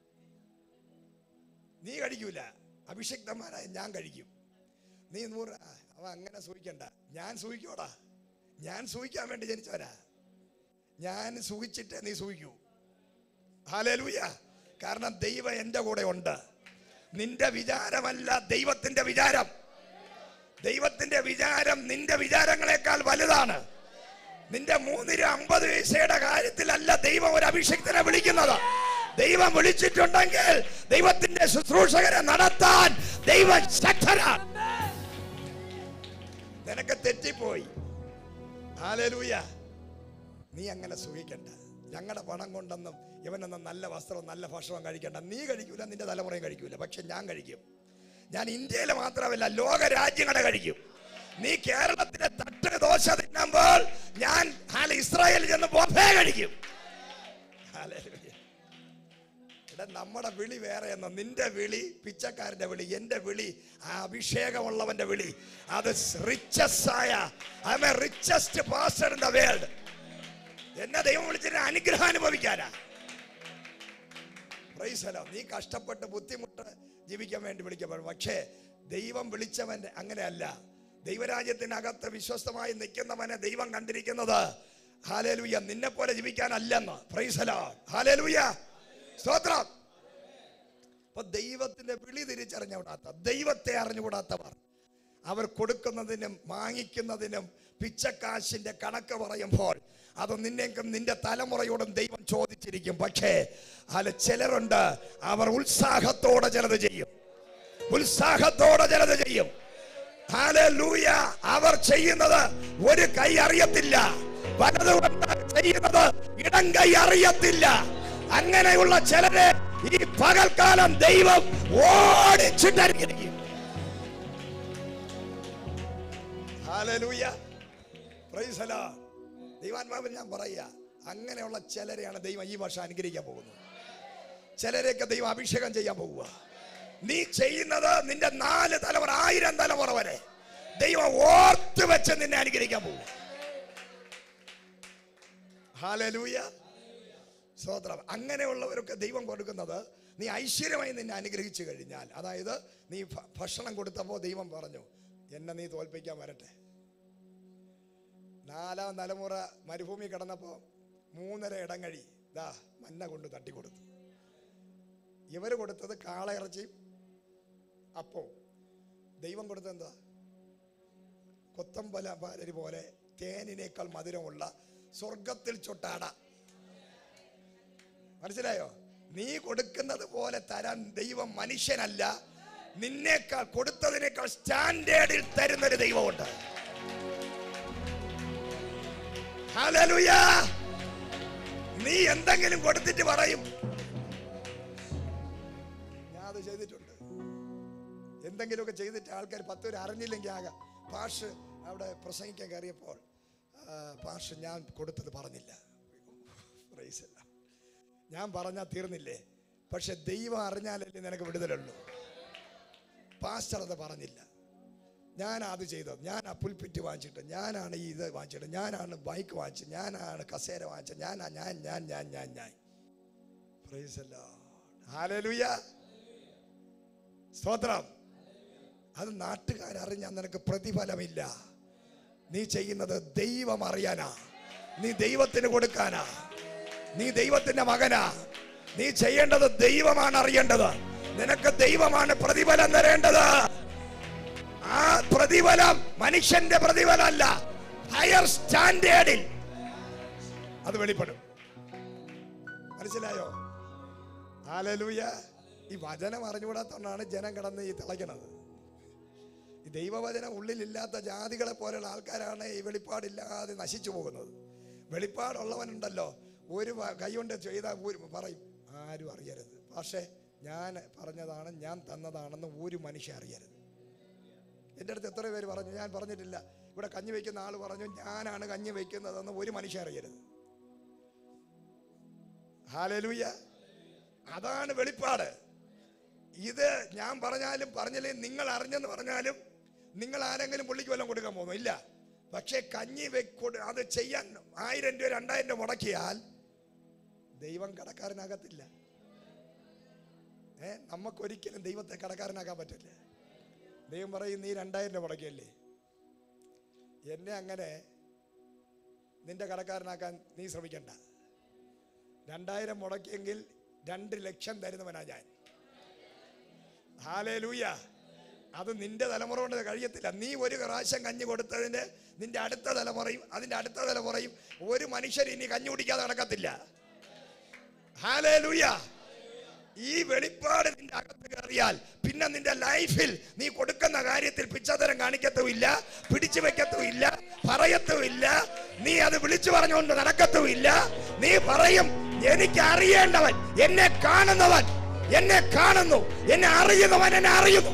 നീ കഴിക്കൂല അഭിഷിക്തന്മാരായ ഞാൻ കഴിക്കും നീ നൂറ് ആ, അവൻ അങ്ങനെ സൂഹിക്കണ്ട ഞാൻ സൂഹിക്കോടാ ഞാൻ സൂഹിക്കാൻ വേണ്ടി ജനിച്ചവരാ ഞാൻ സൂഹിച്ചിട്ടേ നീ സൂഹിക്കൂ ഹാലലൂയ കാരണം ദൈവം എൻ്റെ കൂടെ ഉണ്ട് നിന്റെ വിചാരമല്ല ദൈവത്തിന്റെ വിചാരം ദൈവത്തിന്റെ വിചാരം നിന്റെ വിചാരങ്ങളെക്കാൾ വലുതാണ് നിന്റെ മൂന്നിര അമ്പത് പൈസയുടെ കാര്യത്തിലല്ല ദൈവം ഒരു അഭിഷിക്തനെ വിളിക്കുന്നത് ദൈവം വിളിച്ചിട്ടുണ്ടെങ്കിൽ ദൈവത്തിന്റെ ശുശ്രൂഷകരെ നടത്താൻ ദൈവം ശക്തനാണ് നിനക്ക് തെറ്റിപ്പോയി ഹാലലൂയ നീ അങ്ങനെ സുഖിക്കണ്ട ഞങ്ങളുടെ പണം കൊണ്ടൊന്നും ഇവനൊന്നും നല്ല വസ്ത്രവും നല്ല ഭക്ഷണവും കഴിക്കണ്ട നീ കഴിക്കൂല നിന്റെ തലമുറയും കഴിക്കൂല പക്ഷെ ഞാൻ കഴിക്കും ഞാൻ ഇന്ത്യയിൽ മാത്രമല്ല ലോക രാജ്യങ്ങളെ കഴിക്കും നീ കേരളത്തിലെ തട്ട് ദോശ തിന്നുമ്പോൾ ഞാൻ ഹാല ഇസ്രായേലിൽ ചെന്ന് ബൊഫേ കഴിക്കും ഹല്ലേലൂയ. എടാ നമ്മുടെ വിളി വേറെയെന്ന് നിന്റെ വിളി പിച്ചക്കാരന്റെ വിളി എന്റെ വിളി ആ അഭിഷേകമുള്ളവന്റെ വിളി അത് റിച്ചസ്റ്റ് ആയ I am a richest pastor in the world എന്നെ ദൈവം വിളിച്ചിട്ട് അനുഗ്രഹം അനുഭവിക്കാനാ Praise the Lord. നീ കഷ്ടപ്പെട്ട് ബുദ്ധിമുട്ട് ജീവിക്കാൻ വേണ്ടി വിളിക്കപ്പെടും പക്ഷേ ദൈവം വിളിച്ചവൻ അങ്ങനെയല്ല ദൈവരാജ്യത്തിനകത്ത് വിശ്വസ്തമായി നിൽക്കുന്നവനെ ദൈവം കണ്ടിരിക്കുന്നത് ഹാലേലൂയ നിന്നെ പോലെ ജീവിക്കാനല്ലെന്ന് പ്രൈസല ഹാലേലൂയ സ്തോത്രം അപ്പൊ ദൈവത്തിന്റെ വിളി തിരിച്ചറിഞ്ഞുകൂടാത്ത ദൈവത്തെ അറിഞ്ഞുകൂടാത്തവർ അവർ കൊടുക്കുന്നതിനും വാങ്ങിക്കുന്നതിനും പിച്ചക്കാശിന്റെ കണക്ക് പറയുമ്പോൾ അത് നിന്നെക്കും നിന്റെ തലമുറയോടും ദൈവം ചോദിച്ചിരിക്കും പക്ഷേ അതിൽ ചിലരുണ്ട് അവർ ഉത്സാഹത്തോടെ ചിലത് ചെയ്യും ഉത്സാഹത്തോടെ ചിലത് ചെയ്യും ഹല്ലേലൂയ അവർ ചെയ്യുന്നത് ഒരു കൈ അറിയത്തില്ല വലതുകൊണ്ട് ചെയ്യുന്നത് ഇടം കൈ അറിയത്തില്ല അങ്ങനെയുള്ള ചിലരെ ഈ പകൽക്കാലം ദൈവം ഓടിച്ചിട്ടരിക്കും ഹല്ലേലൂയ പ്രൈസ് ദി ലോർഡ്. ദൈവാത്മാവിൽ ഞാൻ പറയുക അങ്ങനെയുള്ള ചിലരെയാണ് ദൈവം ഈ വർഷം അനുഗ്രഹിക്കാൻ പോകുന്നത് ചിലരെയൊക്കെ ദൈവം അഭിഷേകം ചെയ്യാൻ പോവുക നീ ചെയ്യുന്നത് നിന്റെ നാല് തലമുറ ആയിരം തലമുറ വരെ ദൈവം ഓർത്ത് വെച്ച് നിന്നെ അനുഗ്രഹിക്കാൻ പോവുക ഹാലലൂയ സ്തോത്രം അങ്ങനെയുള്ളവരൊക്കെ ദൈവം കൊടുക്കുന്നത് നീ ഐശ്വര്യമായി നിന്നെ അനുഗ്രഹിച്ചു കഴിഞ്ഞാൽ അതായത് നീ ഭ- ഭക്ഷണം കൊടുത്തപ്പോൾ ദൈവം പറഞ്ഞു എന്നെ നീ തോൽപ്പിക്കാൻ വരട്ടെ നാലാം തലമുറ മരുഭൂമി കിടന്നപ്പോൾ മൂന്നര ഇടങ്ങഴി ദാ മന്ന കൊണ്ട് തട്ടിക്കൊടുത്തു ഇവർ കൊടുത്തത് കാളയിറച്ചിയും അപ്പോ ദൈവം കൊടുത്തത് എന്താ കൊത്തമ്പല പാലരി പോലെ തേനിനേക്കാൾ മധുരമുള്ള സ്വർഗത്തിൽ ചൊട്ടാട മനസ്സിലായോ നീ കൊടുക്കുന്നത് പോലെ തരാൻ ദൈവം മനുഷ്യനല്ല നിന്നേക്കാൾ കൊടുത്തതിനേക്കാൾ സ്റ്റാൻഡേർഡിൽ തരുന്നൊരു ദൈവമുണ്ട് ഹല്ലേലൂയ നീ എന്തെങ്കിലും കൊടുത്തിട്ട് പറയും ഞാൻ അത് ചെയ്തിട്ടുണ്ട് എന്തെങ്കിലുമൊക്കെ ചെയ്തിട്ട് ആൾക്കാർ പത്ത് പേര് അറിഞ്ഞില്ലെങ്കിൽ ആകെ പാഷ് അവിടെ പ്രസംഗിക്കാൻ കയറിയപ്പോൾ ആ, പാഷ് ഞാൻ കൊടുത്തത് പറഞ്ഞില്ല Praise the Lord. ഞാൻ പറഞ്ഞാൽ തീർന്നില്ലേ പക്ഷെ ദൈവം അറിഞ്ഞാലല്ലേ നിനക്ക് വിടുതലുള്ളൂ പാസ്റ്റർ അത് പറഞ്ഞില്ല ഞാൻ അത് ചെയ്തത് ഞാൻ ആ പുൽപ്പിറ്റ് വാങ്ങിച്ചിട്ട് ഞാനാണ് ഈ ഇത് വാങ്ങിച്ചിട്ട് ഞാനാണ് ബൈക്ക് വാങ്ങിച്ചത് ഞാനാണ് കസേര വാങ്ങിച്ചത് ഞാനാ ഞാൻ ഞാൻ ഞാൻ ഞാൻ ഞാൻ Praise the Lord. Hallelujah. സ്തോത്രം അത് നാട്ടുകാരറിഞ്ഞാൽ നിനക്ക് പ്രതിഫലമില്ല നീ ചെയ്യുന്നത് ദൈവം അറിയാനാ നീ ദൈവത്തിന് കൊടുക്കാനാ നീ ദൈവത്തിന്റെ മകനാ നീ ചെയ്യേണ്ടത് ദൈവമാണ് അറിയേണ്ടത് നിനക്ക് ദൈവമാണ് പ്രതിഫലം തരേണ്ടത് ആ പ്രതിഫലം മനുഷ്യന്റെ പ്രതിഫലമല്ല ഹയർ സ്റ്റാൻഡേർഡിൽ അത് വെളിപ്പെടും മനസ്സിലായോ ഹാലലൂയ ഈ വചനം അറിഞ്ഞുകൂടാത്തോണ്ടാണ് ജനം കിടന്ന് ഈ തിളയ്ക്കണത് ഈ ദൈവവചനം ഉള്ളിലില്ലാത്ത ജാതികളെ പോലെയുള്ള ആൾക്കാരാണ് ഈ വെളിപ്പാടില്ലാതെ നശിച്ചു പോകുന്നത് വെളിപ്പാടുള്ളവനുണ്ടല്ലോ ഒരു വ- കൈകൊണ്ട് ചെയ്താൽ ഒരു പറയും ആരും അറിയരുത് പക്ഷേ ഞാൻ പറഞ്ഞതാണ് ഞാൻ തന്നതാണെന്ന് ഒരു മനുഷ്യ അറിയരുത് എൻ്റെ അടുത്ത് എത്ര പേര് പറഞ്ഞു ഞാൻ പറഞ്ഞിട്ടില്ല ഇവിടെ കഞ്ഞി വയ്ക്കുന്ന ആൾ പറഞ്ഞു ഞാനാണ് കഞ്ഞി വയ്ക്കുന്നതെന്ന് ഒരു മനുഷ്യ അറിയരുത് ഹാലലൂയ അതാണ് വെളിപ്പാട് ഇത് ഞാൻ പറഞ്ഞാലും പറഞ്ഞില്ലേ നിങ്ങൾ അറിഞ്ഞെന്ന് പറഞ്ഞാലും നിങ്ങൾ ആരെങ്കിലും പുള്ളിക്ക് വല്ലതും കൊടുക്കാൻ പോകുന്നു ഇല്ല പക്ഷേ കഞ്ഞി വെക്കൊടു അത് ചെയ്യാൻ ആയിരം രൂപ രണ്ടായിരം രൂപ മുടക്കിയാൽ ദൈവം കടക്കാരനാകത്തില്ല ഏ നമുക്കൊരിക്കലും ദൈവത്തെ കടക്കാരനാക്കാൻ പറ്റില്ല ദൈവം പറയും നീ രണ്ടായിരം രൂപ മുടക്കിയല്ലേ എന്നെ അങ്ങനെ നിന്റെ കടക്കാരനാക്കാൻ നീ ശ്രമിക്കണ്ട രണ്ടായിരം മുടക്കിയെങ്കിൽ രണ്ട് ലക്ഷം തരുന്നവനാ ഞാൻ ഹാലേലൂയ അത് നിന്റെ തലമുറ കൊണ്ട് കഴിയത്തില്ല നീ ഒരു പ്രാവശ്യം കഞ്ഞി കൊടുത്തതിന് നിന്റെ അടുത്ത തലമുറയും അതിന്റെ അടുത്ത തലമുറയും ഒരു മനുഷ്യർ ഇനി കഞ്ഞി കുടിക്കാതെ നടക്കത്തില്ല ഹാലേലൂയ ഈ വെളിപ്പാട് നിന്റെ അകത്ത് കയറിയാൽ പിന്നെ നിന്റെ ലൈഫിൽ നീ കൊടുക്കുന്ന കാര്യത്തിൽ പിച്ചതരം കാണിക്കത്തുമില്ല പിടിച്ചു വെക്കത്തുമില്ല പറയത്തുമില്ല നീ അത് വിളിച്ചു പറഞ്ഞുകൊണ്ട് നടക്കത്തുമില്ല നീ പറയും എനിക്ക് അറിയേണ്ടവൻ എന്നെ കാണുന്നവൻ എന്നെ കാണുന്നു എന്നെ അറിയുന്നവൻ എന്നെ അറിയുന്നു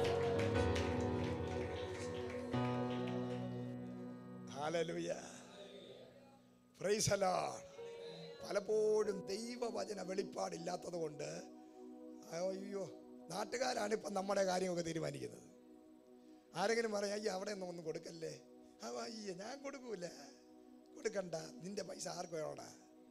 Hallelujah. Praise the Lord. പലപ്പോഴും ദൈവവചന വെളിപ്പാടില്ലാത്തത് കൊണ്ട് അയ്യോ നാട്ടുകാരാണ് ഇപ്പം നമ്മുടെ കാര്യമൊക്കെ തീരുമാനിക്കുന്നത് ആരെങ്കിലും പറയാം അയ്യോ അവിടെ ഒന്നും ഒന്നും കൊടുക്കല്ലേ ആ അയ്യ ഞാൻ കൊടുക്കൂല കൊടുക്കണ്ട നിന്റെ പൈസ ആർക്ക് വേണോടാ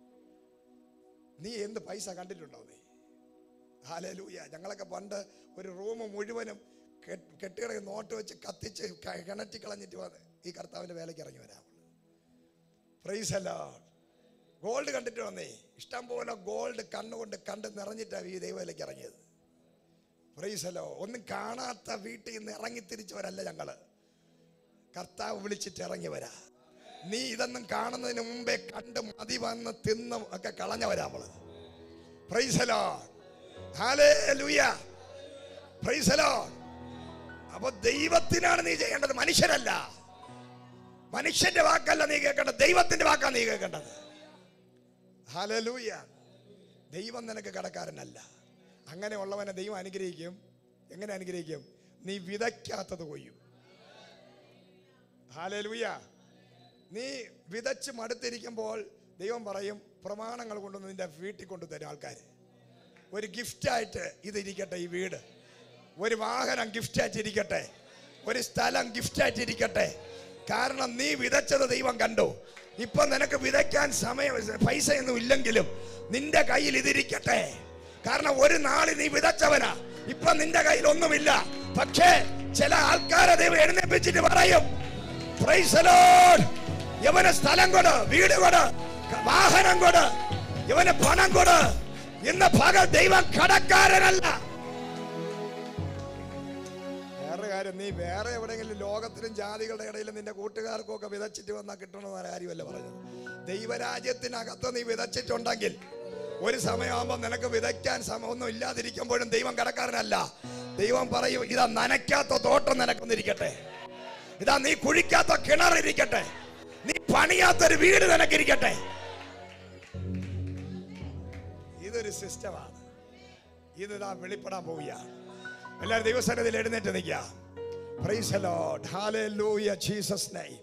നീ എന്ത് പൈസ കണ്ടിട്ടുണ്ടോ നീ ഹാലലൂയ ഞങ്ങളൊക്കെ പണ്ട് ഒരു റൂം മുഴുവനും കെട്ടുകിടക്ക് നോട്ട് വെച്ച് കത്തിച്ച് ക- കിണറ്റി കളഞ്ഞിട്ട് വന്ന് ഈ കർത്താവിന്റെ വേലയ്ക്ക് ഇറങ്ങി വരാം പ്രൈസ് അല്ല ഗോൾഡ് കണ്ടിട്ട് വന്നേ ഇഷ്ടം പോലെ ഗോൾഡ് കണ്ണുകൊണ്ട് കണ്ട് നിറഞ്ഞിട്ടാണ് ഈ ദൈവവേലയ്ക്ക് ഇറങ്ങിയത് പ്രൈസ് അല്ലോ ഒന്നും കാണാത്ത വീട്ടിൽ നിന്ന് ഇറങ്ങി തിരിച്ചവരല്ല ഞങ്ങള് കർത്താവ് വിളിച്ചിട്ട് ഇറങ്ങി വരാ നീ ഇതൊന്നും കാണുന്നതിന് മുമ്പേ കണ്ട് മതി വന്ന് തിന്ന് ഒക്കെ കളഞ്ഞവരാ നമ്മള് പ്രൈസലോ ഹാലേലൂയ പ്രൈസലോ അപ്പൊ ദൈവത്തിനാണ് നീ ചെയ്യേണ്ടത് മനുഷ്യരല്ല മനുഷ്യന്റെ വാക്കല്ല നീ കേൾക്കേണ്ടത് ദൈവത്തിന്റെ വാക്കാണ് നീ കേൾക്കേണ്ടത് ഹാലലൂയ ദൈവം നിനക്ക് കടക്കാരനല്ല അങ്ങനെയുള്ളവനെ ദൈവം അനുഗ്രഹിക്കും എങ്ങനെ അനുഗ്രഹിക്കും നീ വിതയ്ക്കാത്തത് കൊയ്യും ഹാലലൂയ നീ വിതച്ച് മടുത്തിരിക്കുമ്പോൾ ദൈവം പറയും പ്രമാണങ്ങൾ കൊണ്ടുവന്ന് നിന്റെ വീട്ടിൽ കൊണ്ടുതരും ആൾക്കാർ ഒരു ഗിഫ്റ്റായിട്ട് ഇതിരിക്കട്ടെ ഈ വീട് ഒരു വാഹനം ഗിഫ്റ്റായിട്ട് ഇരിക്കട്ടെ ഒരു സ്ഥലം ഗിഫ്റ്റായിട്ട് ഇരിക്കട്ടെ കാരണം നീ വിതച്ചത് ദൈവം കണ്ടു ഇപ്പൊ നിനക്ക് വിതയ്ക്കാൻ സമയം പൈസയൊന്നും ഇല്ലെങ്കിലും നിന്റെ കയ്യിൽ ഇതിരിക്കട്ടെ കാരണം ഒരു നാള് നീ വിതച്ചവനാ ഇപ്പൊ നിന്റെ കയ്യിൽ ഒന്നുമില്ല പക്ഷേ ചില ആൾക്കാരെ ദൈവം എഴുന്നേപ്പിച്ചിട്ട് പറയും Praise the Lord. ഇവന് സ്ഥലം കൊട് വീട് കൊട് വാഹനം കൊട് ഇവന് പണം കൊട് ഇന്ന് പകൽ ദൈവം കടക്കാരനല്ല വേറെ കാര്യം നീ വേറെ എവിടെയെങ്കിലും ലോകത്തിലും ജാതികളുടെ ഇടയിലും നിന്റെ കൂട്ടുകാർക്കും ഒക്കെ വിതച്ചിട്ട് വന്നാൽ കിട്ടണമെന്ന കാര്യമല്ല പറഞ്ഞത് ദൈവരാജ്യത്തിനകത്ത് നീ വിതച്ചിട്ടുണ്ടെങ്കിൽ ഒരു സമയമാകുമ്പോൾ നിനക്ക് വിതയ്ക്കാൻ സമയമൊന്നും ഇല്ലാതിരിക്കുമ്പോഴും ദൈവം കടക്കാരനല്ല ദൈവം പറയും ഇതാ നനയ്ക്കാത്ത തോട്ടം നിനക്കൊന്നിരിക്കട്ടെ ഇതാ നീ കുഴിക്കാത്ത കിണറിരിക്കട്ടെ നീ പണിയാത്തൊരു വീട് നിനക്കിരിക്കട്ടെ ഇതൊരു സിസ്റ്റമാണ് ഇത് ഇതാ വെളിപ്പെടാൻ പോവുകയാണ് എല്ലാവരും ദൈവസന്നിധിയിൽ എഴുന്നേറ്റ് നിൽക്കുക praise the Lord. Hallelujah, Jesus name.